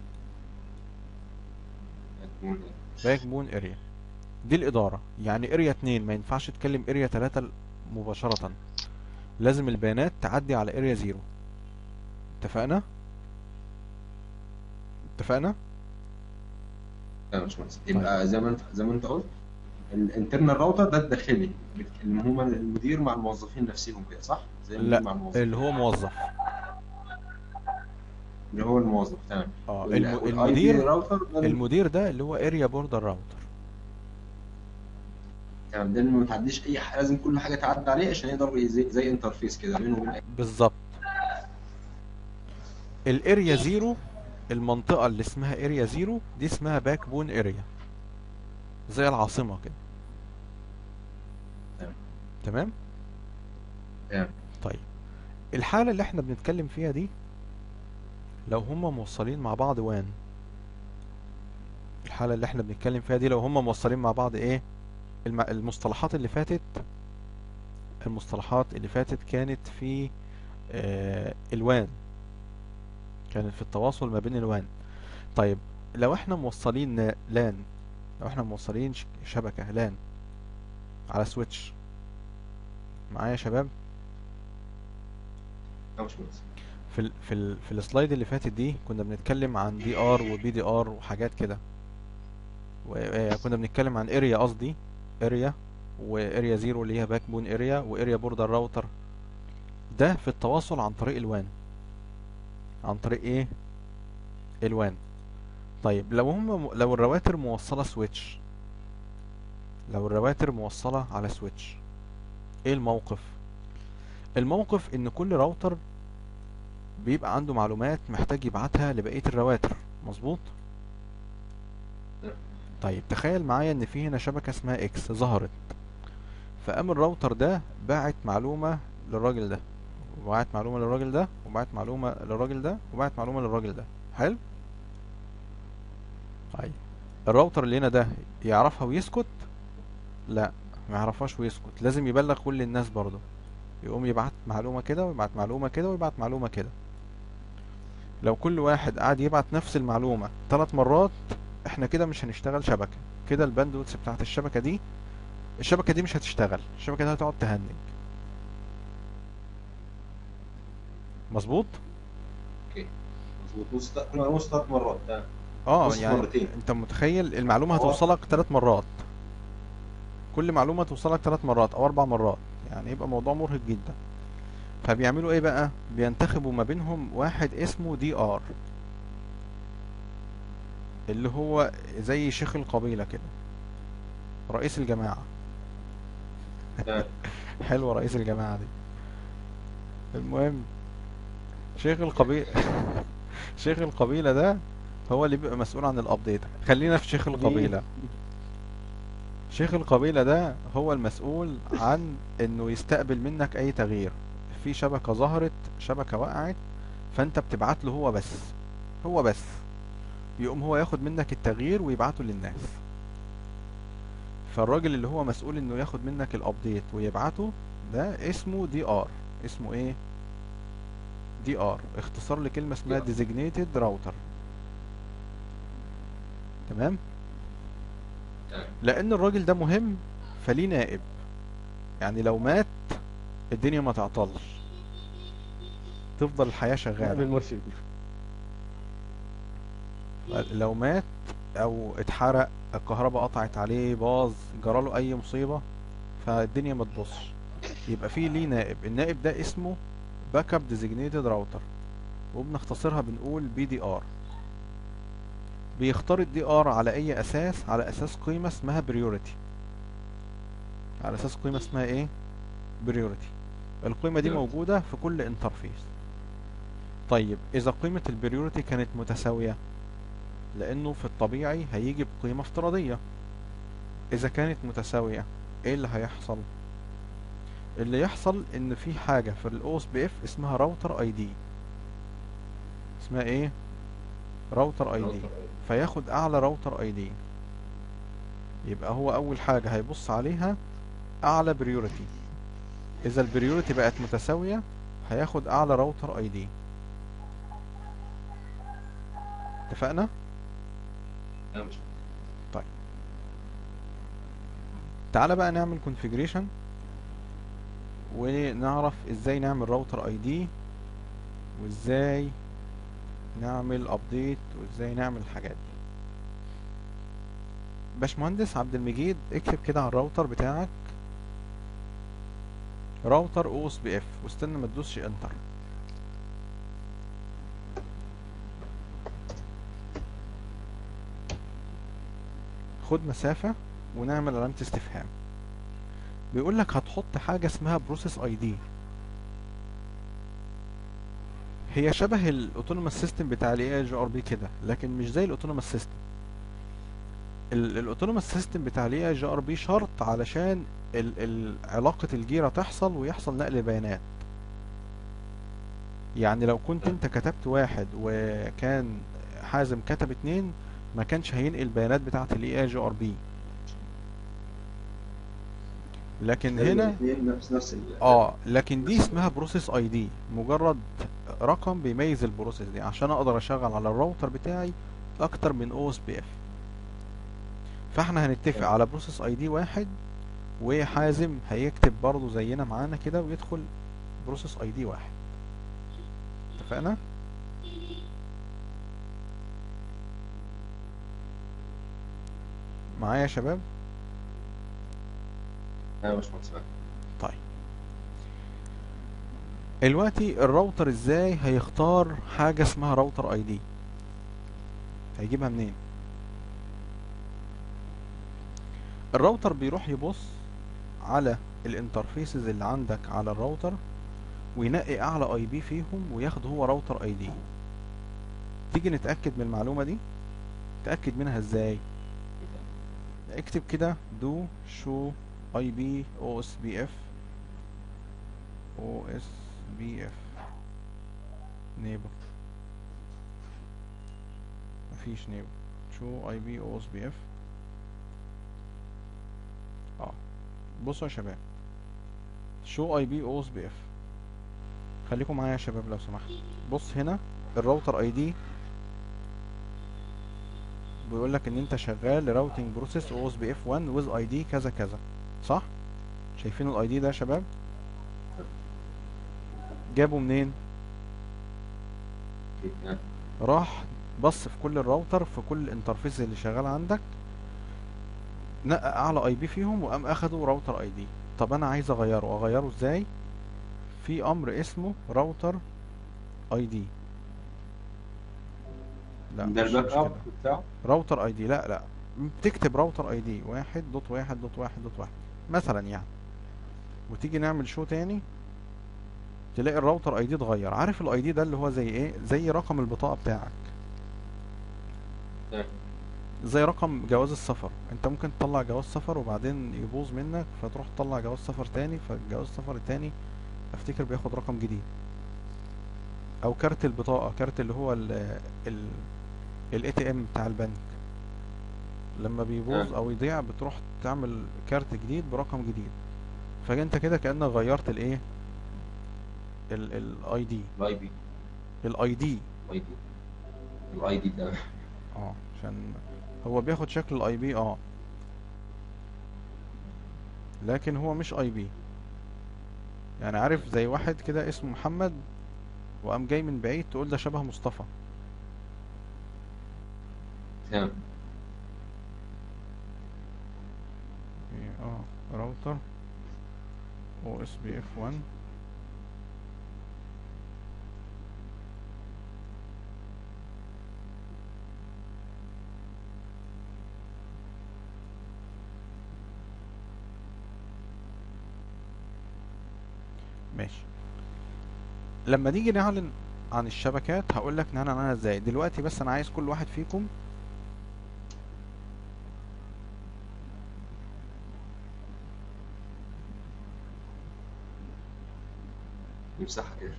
هتكون باك بون اريا دي الاداره يعني اريا 2 ما ينفعش تكلم اريا 3 مباشره لازم البيانات تعدي على اريا 0 اتفقنا اتفقنا تمام يا باشمهندس يبقى زي ما انت زي ما انت قلت الانترنال راوتر ده الداخلي اللي هم المدير مع الموظفين نفسهم كده صح؟ زي المدير لا مع الموظفين اللي هو موظف اللي هو الموظف تمام اه وال- الم... وال IP المدير راوتر ده ال- المدير ده اللي هو اريا بوردر راوتر تمام ده اللي ما تعديش اي حاجه لازم كل حاجه تعدي عليه عشان يقدر ي- زي, زي انترفيس كده بينه وبين اي بالظبط الاريا زيرو المنطقة اللي اسمها اريا زيرو دي اسمها باك بون اريا زي العاصمة كده تمام. تمام تمام. طيب الحالة اللي احنا بنتكلم فيها دي لو هما موصلين مع بعض وان الحالة اللي احنا بنتكلم فيها دي لو هما موصلين مع بعض ايه الم... المصطلحات اللي فاتت المصطلحات اللي فاتت كانت في آه الوان كانت في التواصل ما بين الوان طيب لو احنا موصلين نا- لان لو احنا موصلين ش- شبكة لان على سويتش معايا يا شباب لا مش مهندس في ال في ال في السلايد اللي فاتت دي كنا بنتكلم عن دي ار وبي دي ار وحاجات كده وكنا بنتكلم عن اريا قصدي اريا واريا زيرو اللي هي باك بون اريا واريا بوردر راوتر ده في التواصل عن طريق الوان عن طريق ايه الوان طيب لو هم لو الرواتر موصلة سويتش لو الرواتر موصلة على سويتش ايه الموقف الموقف ان كل راوتر بيبقى عنده معلومات محتاج يبعتها لبقية الرواتر مظبوط طيب تخيل معايا ان في هنا شبكة اسمها اكس ظهرت فقام الراوتر ده باعت معلومة للراجل ده وبعت معلومة للراجل ده وبعت معلومة للراجل ده وبعت معلومة للراجل ده حلو طيب الراوتر اللي هنا ده يعرفها ويسكت لا ما يعرفهاش ويسكت لازم يبلغ كل الناس برضه يقوم يبعت معلومة كده ويبعت معلومة كده ويبعت معلومة كده لو كل واحد قاعد يبعت نفس المعلومة ثلاث مرات احنا كده مش هنشتغل شبكة كده الباندويتس بتاعت الشبكة دي الشبكة دي مش هتشتغل الشبكة دي هتقعد تهنج مظبوط مظبوط نص نص ثلاث مرات تمام اه بص يعني مرتين. انت متخيل المعلومة هو- هتوصلك ثلاث مرات كل معلومة توصلك ثلاث مرات او اربع مرات يعني يبقى موضوع مرهق جدا فبيعملوا ايه بقى بينتخبوا ما بينهم واحد اسمه دي ار اللي هو زي شيخ القبيلة كده رئيس الجماعة تمام. حلوة رئيس الجماعة دي المهم شيخ القبيلة شيخ القبيلة ده هو اللي بيبقى مسؤول عن الابديت خلينا في شيخ القبيلة شيخ القبيلة ده هو المسؤول عن انه يستقبل منك اي تغيير في شبكة ظهرت شبكة وقعت فانت بتبعت له هو بس هو بس يقوم هو ياخد منك التغيير ويبعته للناس فالراجل اللي هو مسؤول انه ياخد منك الابديت ويبعته ده اسمه دي ار اسمه ايه دي ار اختصار لكلمة اسمها DR. designated router تمام تمام. لان الراجل ده مهم فليه نائب يعني لو مات الدنيا ما تعطلش تفضل الحياة شغالة المرشد لو مات او اتحرق الكهرباء قطعت عليه باظ جراله اي مصيبة فالدنيا ما تبصش يبقى فيه ليه نائب النائب ده اسمه باك اب ديزيجنيتد راوتر وبنختصرها بنقول بي دي ار بيختار الدي ار على اي اساس على اساس قيمة اسمها بريوريتي على اساس قيمة اسمها ايه بريوريتي القيمة دي Priority. موجودة في كل انترفيس طيب اذا قيمة البريوريتي كانت متساوية لانه في الطبيعي هيجي بقيمة افتراضية اذا كانت متساوية ايه اللي هيحصل اللي يحصل ان في حاجة في الاو اس بي اف اسمها راوتر اي دي اسمها ايه راوتر اي دي فياخد اعلى راوتر اي دي يبقى هو اول حاجة هيبص عليها اعلى بريوريتي اذا البريوريتي بقت متساوية هياخد اعلى راوتر اي دي اتفقنا تمام مش تعالى بقى نعمل configuration ونعرف ازاي نعمل راوتر اي دي وازاي نعمل ابديت وازاي نعمل الحاجات دي باشمهندس عبد المجيد اكتب كده على الراوتر بتاعك راوتر او اس بي اف واستنى ما تدوسش انتر خد مسافة ونعمل علامة استفهام بيقول لك هتحط حاجة اسمها بروسيس اي دي هي شبه الاوتونوموس سيستم بتاع الاي جي ار بي كده لكن مش زي الاوتونوموس سيستم الاوتونوموس سيستم بتاع الاي جي ار بي شرط علشان ال ال علاقة الجيرة تحصل ويحصل نقل بيانات يعني لو كنت انت كتبت واحد وكان حازم كتب اتنين ما كانش هينقل البيانات بتاعة الاي جي ار بي لكن هنا الاثنين نفس نفس ال- اه لكن دي اسمها بروسيس اي دي مجرد رقم بيميز البروسيس دي عشان اقدر اشغل على الراوتر بتاعي اكتر من او اس بي اف فاحنا هنتفق على بروسيس اي دي واحد وحازم هيكتب برضو زينا معانا كده ويدخل بروسيس اي دي واحد اتفقنا معايا يا شباب انا مش مهندس طيب دلوقتي الراوتر ازاي هيختار حاجة اسمها راوتر اي دي هيجيبها منين الراوتر بيروح يبص على الانترفيسز اللي عندك على الراوتر وينقي اعلى اي بي فيهم وياخد هو راوتر اي دي تيجي نتأكد من المعلومة دي تأكد منها ازاي اكتب كده دو شو اي بي او اس بي اف او اس بي اف نيبر مفيش نيبر شو اي بي او اس بي اف اه بصوا يا شباب شو اي بي او اس بي اف خليكم معايا يا شباب لو سمحت بص هنا الراوتر اي دي بيقول لك ان انت شغال راوتنج بروسيس او اس بي اف 1 ويز اي دي كذا كذا صح شايفين الاي دي ده يا شباب جابه منين مهندس راح بص في كل الراوتر في كل الانترفيس اللي شغال عندك نقى اعلى اي بي فيهم وقام اخده راوتر اي دي طب انا عايز اغيره اغيره ازاي في امر اسمه راوتر اي دي لا ده مش الباك مش اب كده بتاعه راوتر اي دي لا لا بتكتب راوتر اي دي واحد دوت واحد دوت واحد دوت واحد مثلا يعني وتيجي نعمل شو تاني تلاقي الراوتر اي دي اتغير عارف الاي دي ده اللي هو زي ايه زي رقم البطاقة بتاعك تمام. زي رقم جواز السفر انت ممكن تطلع جواز سفر وبعدين يبوظ منك فتروح تطلع جواز سفر تاني فالجواز السفر التاني افتكر بياخد رقم جديد او كارت البطاقة كارت اللي هو ال ال الاي تي ام بتاع البنك لما بيبوظ آه. او يضيع بتروح تعمل كارت جديد برقم جديد فانت كده كأنك غيرت الايه الاي دي الاي بي الاي دي الاي دي الاي دي ده اه عشان هو بياخد شكل الاي بي اه لكن هو مش اي بي يعني عارف زي واحد كده اسمه محمد وقام جاي من بعيد تقول ده شبه مصطفى تمام إيه، اه راوتر او اس بي اف 1 ماشي لما نيجي نعلن عن الشبكات هقول لك نعلن عنها ازاي دلوقتي بس انا عايز كل واحد فيكم نمسحها كده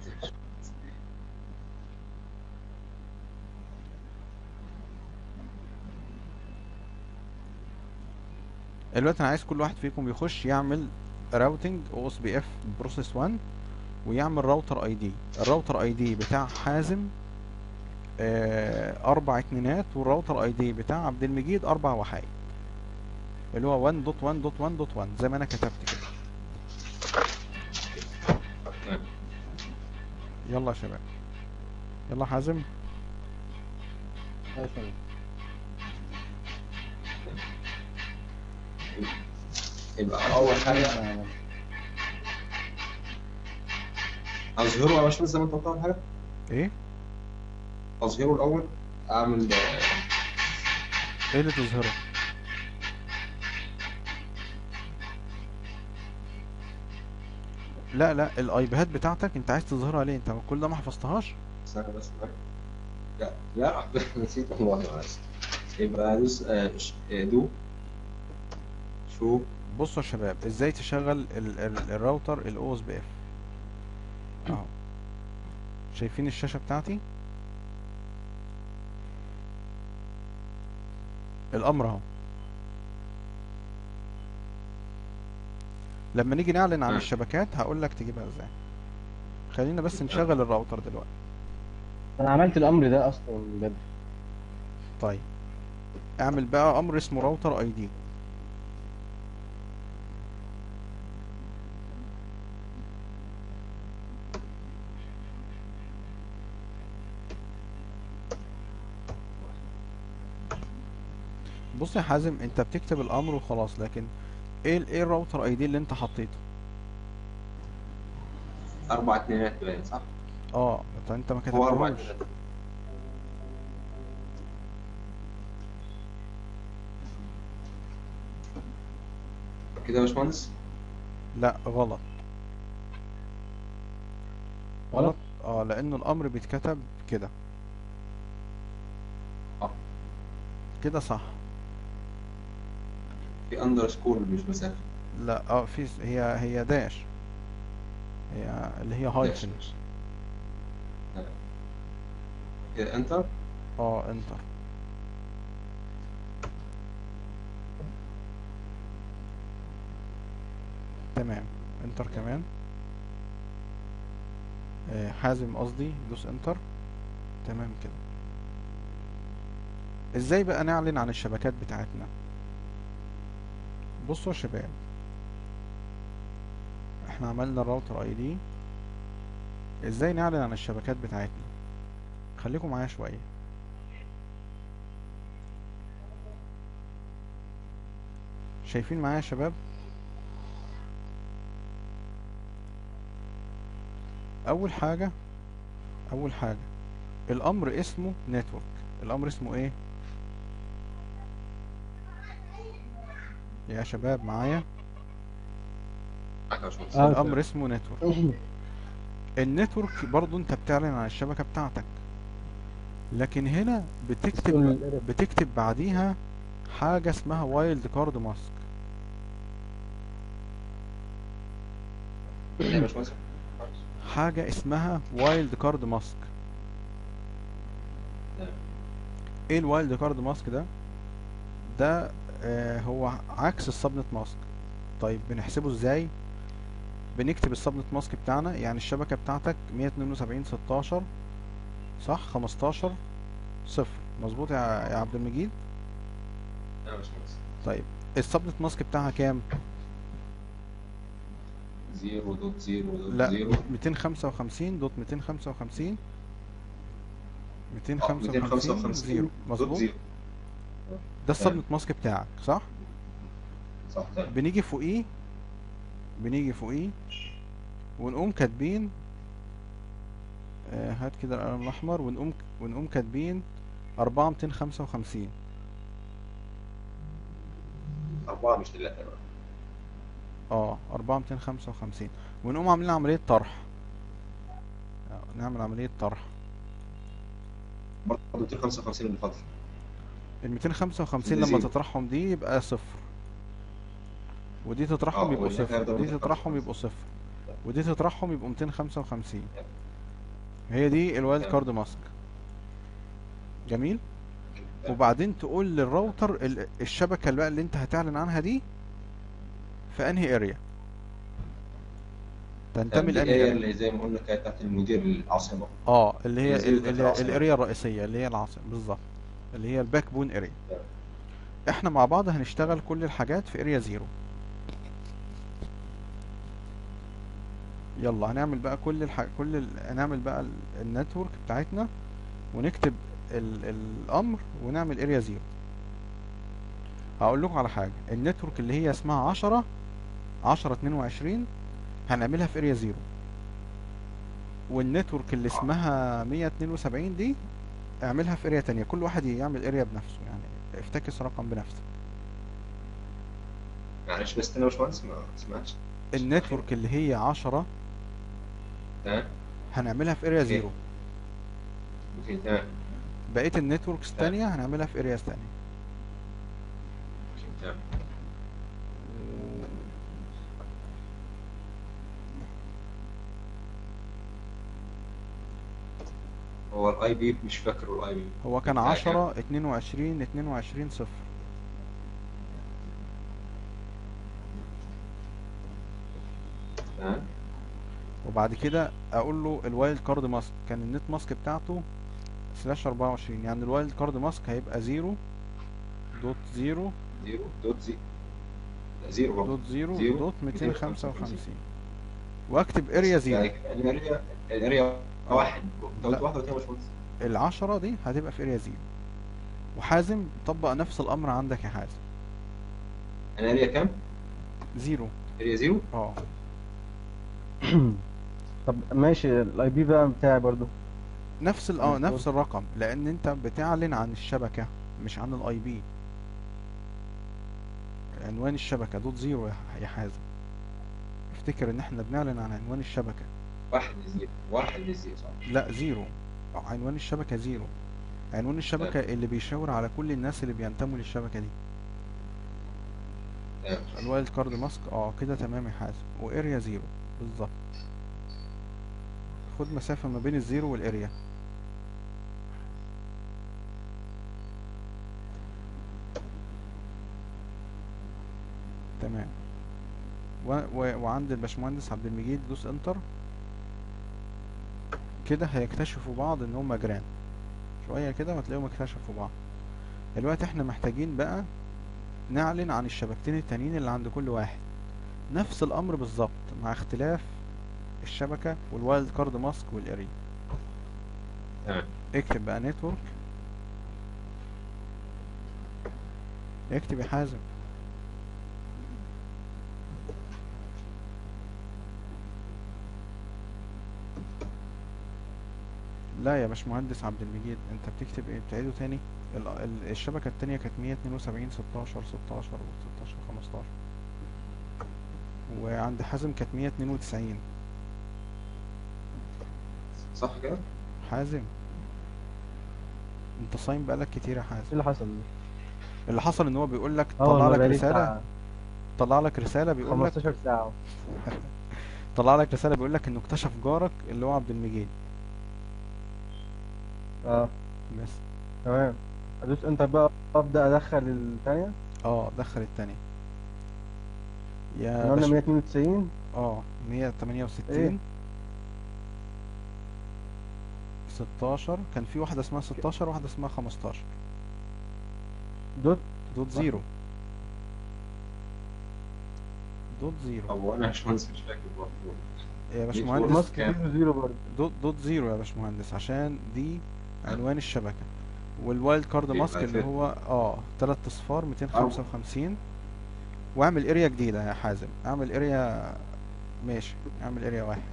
دلوقتي انا عايز كل واحد فيكم يخش يعمل راوتنج او اس بي اف بروسيس 1 ويعمل راوتر اي دي الراوتر اي دي بتاع حازم آه اربع اتنينات والراوتر اي دي بتاع عبد المجيد اربع وحايد اللي هو 1.1.1.1 زي ما انا كتبت كده تمام. يلا يا شباب يلا حازم ماشي يبقى اول حاجه اظهره يا باشمهندس زي ما انت قلت اول حاجه ايه اظهره الاول اعمل ايه اللي تظهره لا لا الايباد بتاعتك انت عايز تظهرها ليه انت كل ده ما حفظتهاش استنى بس لا لا نسيت والله معلش يبقى دوس آه، ش- آه، دو شو بصوا يا شباب ازاي تشغل ال ال الراوتر الاو اس بي اف اهو شايفين الشاشة بتاعتي الامر اهو لما نيجي نعلن عن آه. الشبكات هقول لك تجيبها ازاي خلينا بس نشغل الراوتر دلوقتي انا عملت الامر ده اصلا بدري طيب اعمل بقى امر اسمه راوتر اي دي بص يا حازم انت بتكتب الامر وخلاص لكن ايه ال- ايه الراوتر اي دي اللي انت حطيته اربع اتنينات باين صح؟ اه انت انت ما هو اربع كتبتهوش اتنينات كده يا باشمهندس لا غلط غلط اه لانه الامر بيتكتب كده اه كده صح في اندرسكور مش مسافه لا اه في س- هي هي داش هي اللي هي داش هايفن ماشي. لا. كده انتر اه انتر تمام انتر كمان آه حازم قصدي دوس انتر تمام كده ازاي بقى نعلن عن الشبكات بتاعتنا بصوا يا شباب احنا عملنا الراوتر اي دي ازاي نعلن عن الشبكات بتاعتنا خليكم معايا شوية شايفين معايا يا شباب اول حاجة اول حاجة الامر اسمه نتورك الامر اسمه ايه يا شباب معايا معاك يا باشمهندس آه. الامر اسمه نتورك النتورك برضو انت بتعلن عن الشبكة بتاعتك لكن هنا بتكتب ال- بتكتب بعديها حاجة اسمها وايلد كارد ماسك إيه يا باشمهندس حاجة اسمها وايلد كارد ماسك تمام. ايه الوايلد كارد ماسك ده ده آه هو عكس السبنت ماسك طيب بنحسبه ازاي بنكتب السبنت ماسك بتاعنا يعني الشبكة بتاعتك 172 16 صح 15 صفر مظبوط يا يا عبد المجيد يا باشمهندس طيب السبنت ماسك بتاعها كام زيرو دوت زيرو دوت لا زيرو 255 دوت 255 آه، 255 255 زيرو دوت مظبوط زيرو ده السبنت ماسك بتاعك صح صح تمام بنيجي فوقيه بنيجي فوقيه ونقوم كاتبين آه هات كده القلم الأحمر ونقوم ونقوم كاتبين أربعة ميتين خمسة وخمسين أربعة مش ثلاثة بقى اه أربعة ميتين خمسة وخمسين ونقوم عاملين عملية طرح آه، نعمل عملية طرح برضه 255 اللي فاضل ال 255 ده لما زيرو. تطرحهم دي يبقى صفر ودي تطرحهم اه يبقوا واللي صفر ده ودي 255. تطرحهم يبقوا صفر ودي تطرحهم يبقوا 255 هي دي الوايلد تمام. كارد ماسك جميل وبعدين تقول للراوتر ال- الشبكة اللي بقى اللي انت هتعلن عنها دي في انهي اريا تنتمي لانهي الآية اريا اللي زي ما قلنا كانت تحت المدير العاصمة اه اللي هي زي ال- كانت اللي العاصمة. الاريا الرئيسية اللي هي العاصمة بالظبط اللي هي الباك بون اريا تمام. احنا مع بعض هنشتغل كل الحاجات في اريا زيرو يلا هنعمل بقى كل الح... كل ال... هنعمل بقى ال... النتورك بتاعتنا ونكتب ال... الامر ونعمل اريا زيرو هقول لكم على حاجة النتورك اللي هي اسمها عشرة عشرة اتنين وعشرين هنعملها في اريا زيرو والنتورك اللي اسمها مية اتنين وسبعين دي اعملها في اريا تانية كل واحد يعمل اريا بنفسه يعني افتكس رقم بنفسك معلش بس أنا يا باشمهندس ما سمعتش النتورك اللي هي عشرة تمام هنعملها في اريا اوكي. زيرو اوكي تمام بقية النتوركس تمام. التانية هنعملها في ارياز تانية اوكي تمام هو الاي بي مش فاكره الاي بي هو كان بتاع عشرة اتنين وعشرين اتنين وعشرين صفر تمام وبعد كده اقول له الوايلد كارد ماسك كان النت ماسك بتاعته سلاش اربعة وعشرين يعني الوايلد كارد ماسك هيبقى زيرو دوت زيرو زيرو دوت زي لا، زيرو برضه دوت زيرو زيرو دوت ميتين 255. خمسة وخمسين واكتب اريا زيرو يعني الاريا الاريا واحد انت قلت لا. واحد ولا اتنين يا باشمهندس؟ العشرة دي هتبقى في اريا زيرو وحازم طبق نفس الامر عندك يا حازم الاريا كام؟ زيرو اريا زيرو اه طب ماشي الاي بي بقى بتاعي برضو نفس ال اه مظبوط. نفس الرقم لان انت بتعلن عن الشبكة مش عن الاي بي عنوان الشبكة دوت زيرو يا يا حازم افتكر ان احنا بنعلن عن عنوان الشبكة واحد لزيرو واحد لزيرو صح؟ لا زيرو عنوان الشبكة زيرو عنوان الشبكة اللي بيشاور على كل الناس اللي بينتموا للشبكة دي تمام الوايلد كارد ماسك اه كده تمام يا حازم واريا زيرو بالظبط خد مسافة ما بين الزيرو والاريا تمام و... و... وعند الباشمهندس عبد المجيد دوس انتر كده هيكتشفوا بعض ان هم جيران شوية كده وهتلاقيهم اكتشفوا بعض دلوقتي احنا محتاجين بقى نعلن عن الشبكتين التانيين اللي عند كل واحد نفس الامر بالظبط مع اختلاف الشبكة والوايلد كارد ماسك والاري تمام اكتب بقى نتورك اكتب يا حازم لا يا باشمهندس عبد المجيد انت بتكتب ايه بتعيده تاني ال- ال- الشبكة التانية كانت 172 16 16 و 16 15 وعند حازم كانت 192 صح كده؟ حازم انت صايم بقالك كتير يا ايه حازم اللي حصل؟ اللي حصل ان هو بيقول لك اه طلع والله لك بقالي رسالة بتاع طلع لك رسالة بيقول لك 15 ساعة طلع لك رسالة بيقول لك انه اكتشف جارك اللي هو عبد المجيد اه بس تمام ادوس انتر بقى ابدا ادخل الثانية اه دخل التانية يا احنا قلنا باش 192 اه 168 ايه 16 كان في واحدة اسمها 16 وواحدة اسمها 15 دوت دوت زيرو دوت زيرو طب وانا يا باشمهندس مش فاكر برضه يا ماشي، باشمهندس ماسك كام؟ زيرو زيرو برضه دوت, دوت زيرو يا باشمهندس عشان دي عنوان الشبكة والوايلد كارد يبقى ماسك اللي كده. هو اه تلات اصفار 255 واعمل اريا جديدة يا حازم اعمل اريا ماشي اعمل اريا واحد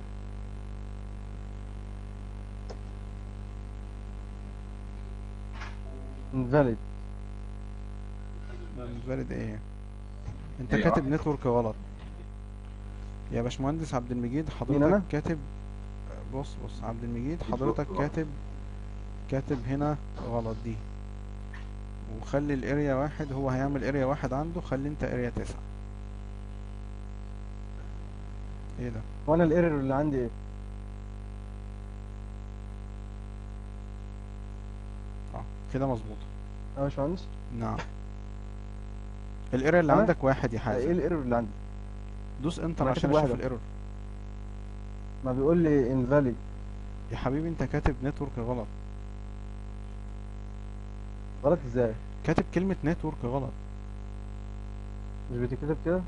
انفاليد فاليد ايه انت اريا كاتب واحد. نتورك غلط يا باشمهندس عبد المجيد مين أنا؟ حضرتك كاتب بص بص عبد المجيد حضرتك غلط. كاتب كاتب هنا غلط دي وخلي الاريا واحد هو هيعمل اريا واحد عنده خلي انت اريا تسعة ايه ده وانا الايرور اللي عندي ايه؟ اه كده مظبوطة اه يا باشمهندس نعم الاريا اللي أنا؟ عندك واحد يا ايه حازم الايرور اللي عندي؟ دوس انتر أنا عشان كاتب اشوف واحدة. الايرور ما بيقول لي انفاليد يا حبيبي انت كاتب نتورك غلط غلط ازاي؟ كاتب كلمة نتورك غلط مش بتكتب كده؟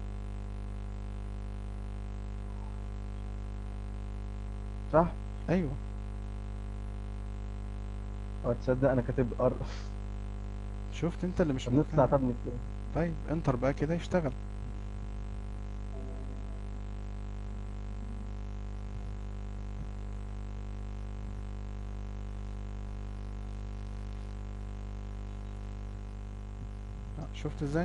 صح؟ ايوه اه تصدق انا كاتب ار شفت انت اللي مش طب نطلع مقتنع طب نكتب طيب انتر بقى كده يشتغل آه، شفت ازاي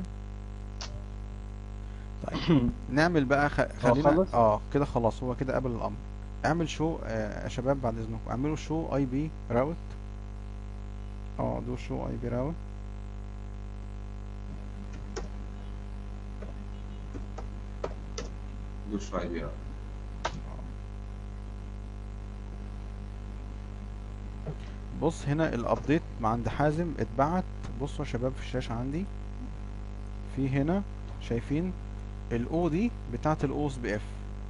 طيب نعمل بقى خ... خلينا خلص؟ اه كده خلاص هو كده قبل الامر اعمل شو آه يا شباب بعد اذنكم اعملوا شو اي بي راوت اه دو شو اي بي راوت دوس شويه بيها بص هنا الابديت مع عند حازم اتبعت بصوا يا شباب في الشاشة عندي في هنا شايفين الاو دي بتاعت الاو اس بي اف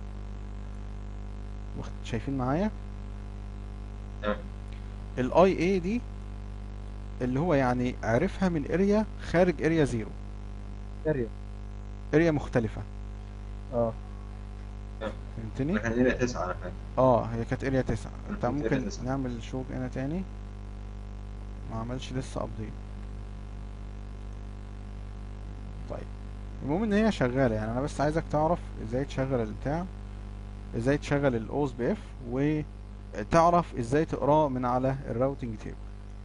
شايفين معايا تمام. الاي اي دي اللي هو يعني عرفها من اريا خارج اريا زيرو اريا اريا مختلفة اه فهمتني انا كان ليلة تسعة انا فاكر اه هي كانت اريا تسعة انت كانت اريا ممكن تسعة. نعمل شو هنا تاني ما عملش لسه ابديت طيب المهم ان هي شغالة يعني انا بس عايزك تعرف ازاي تشغل البتاع ازاي تشغل الاوز بي اف وتعرف ازاي تقراه من على الراوتنج تيبل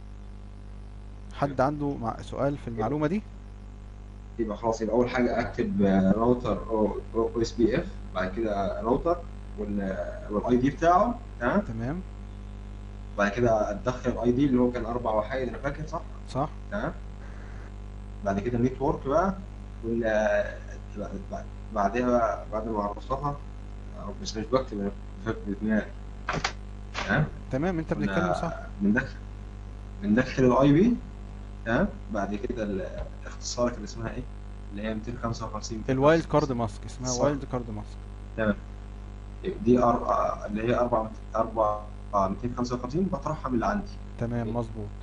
حد عنده مع سؤال في المعلومة دي يبقى خلاص يبقى اول حاجه اكتب آه، راوتر او اس بي اف بعد كده راوتر والاي دي بتاعه تمام تمام بعد كده اتدخل الاي دي اللي هو كان اربع وحيد انا فاكر صح صح تمام بعد كده النتورك بقى وال بعد- بعدها بقى بعد ما عرفتها أو بس مش بكتب انا فاكر بدماغي تمام تمام انت كنا بتتكلم صح بندخل بندخل الاي بي تمام بعد كده ال- اختصارك اللي اسمها ايه؟ اللي هي 255 الوايلد كارد ماسك اسمها صح. وايلد كارد ماسك تمام دي أر... اللي هي 4 4 255 بطرحها من اللي عندي تمام مظبوط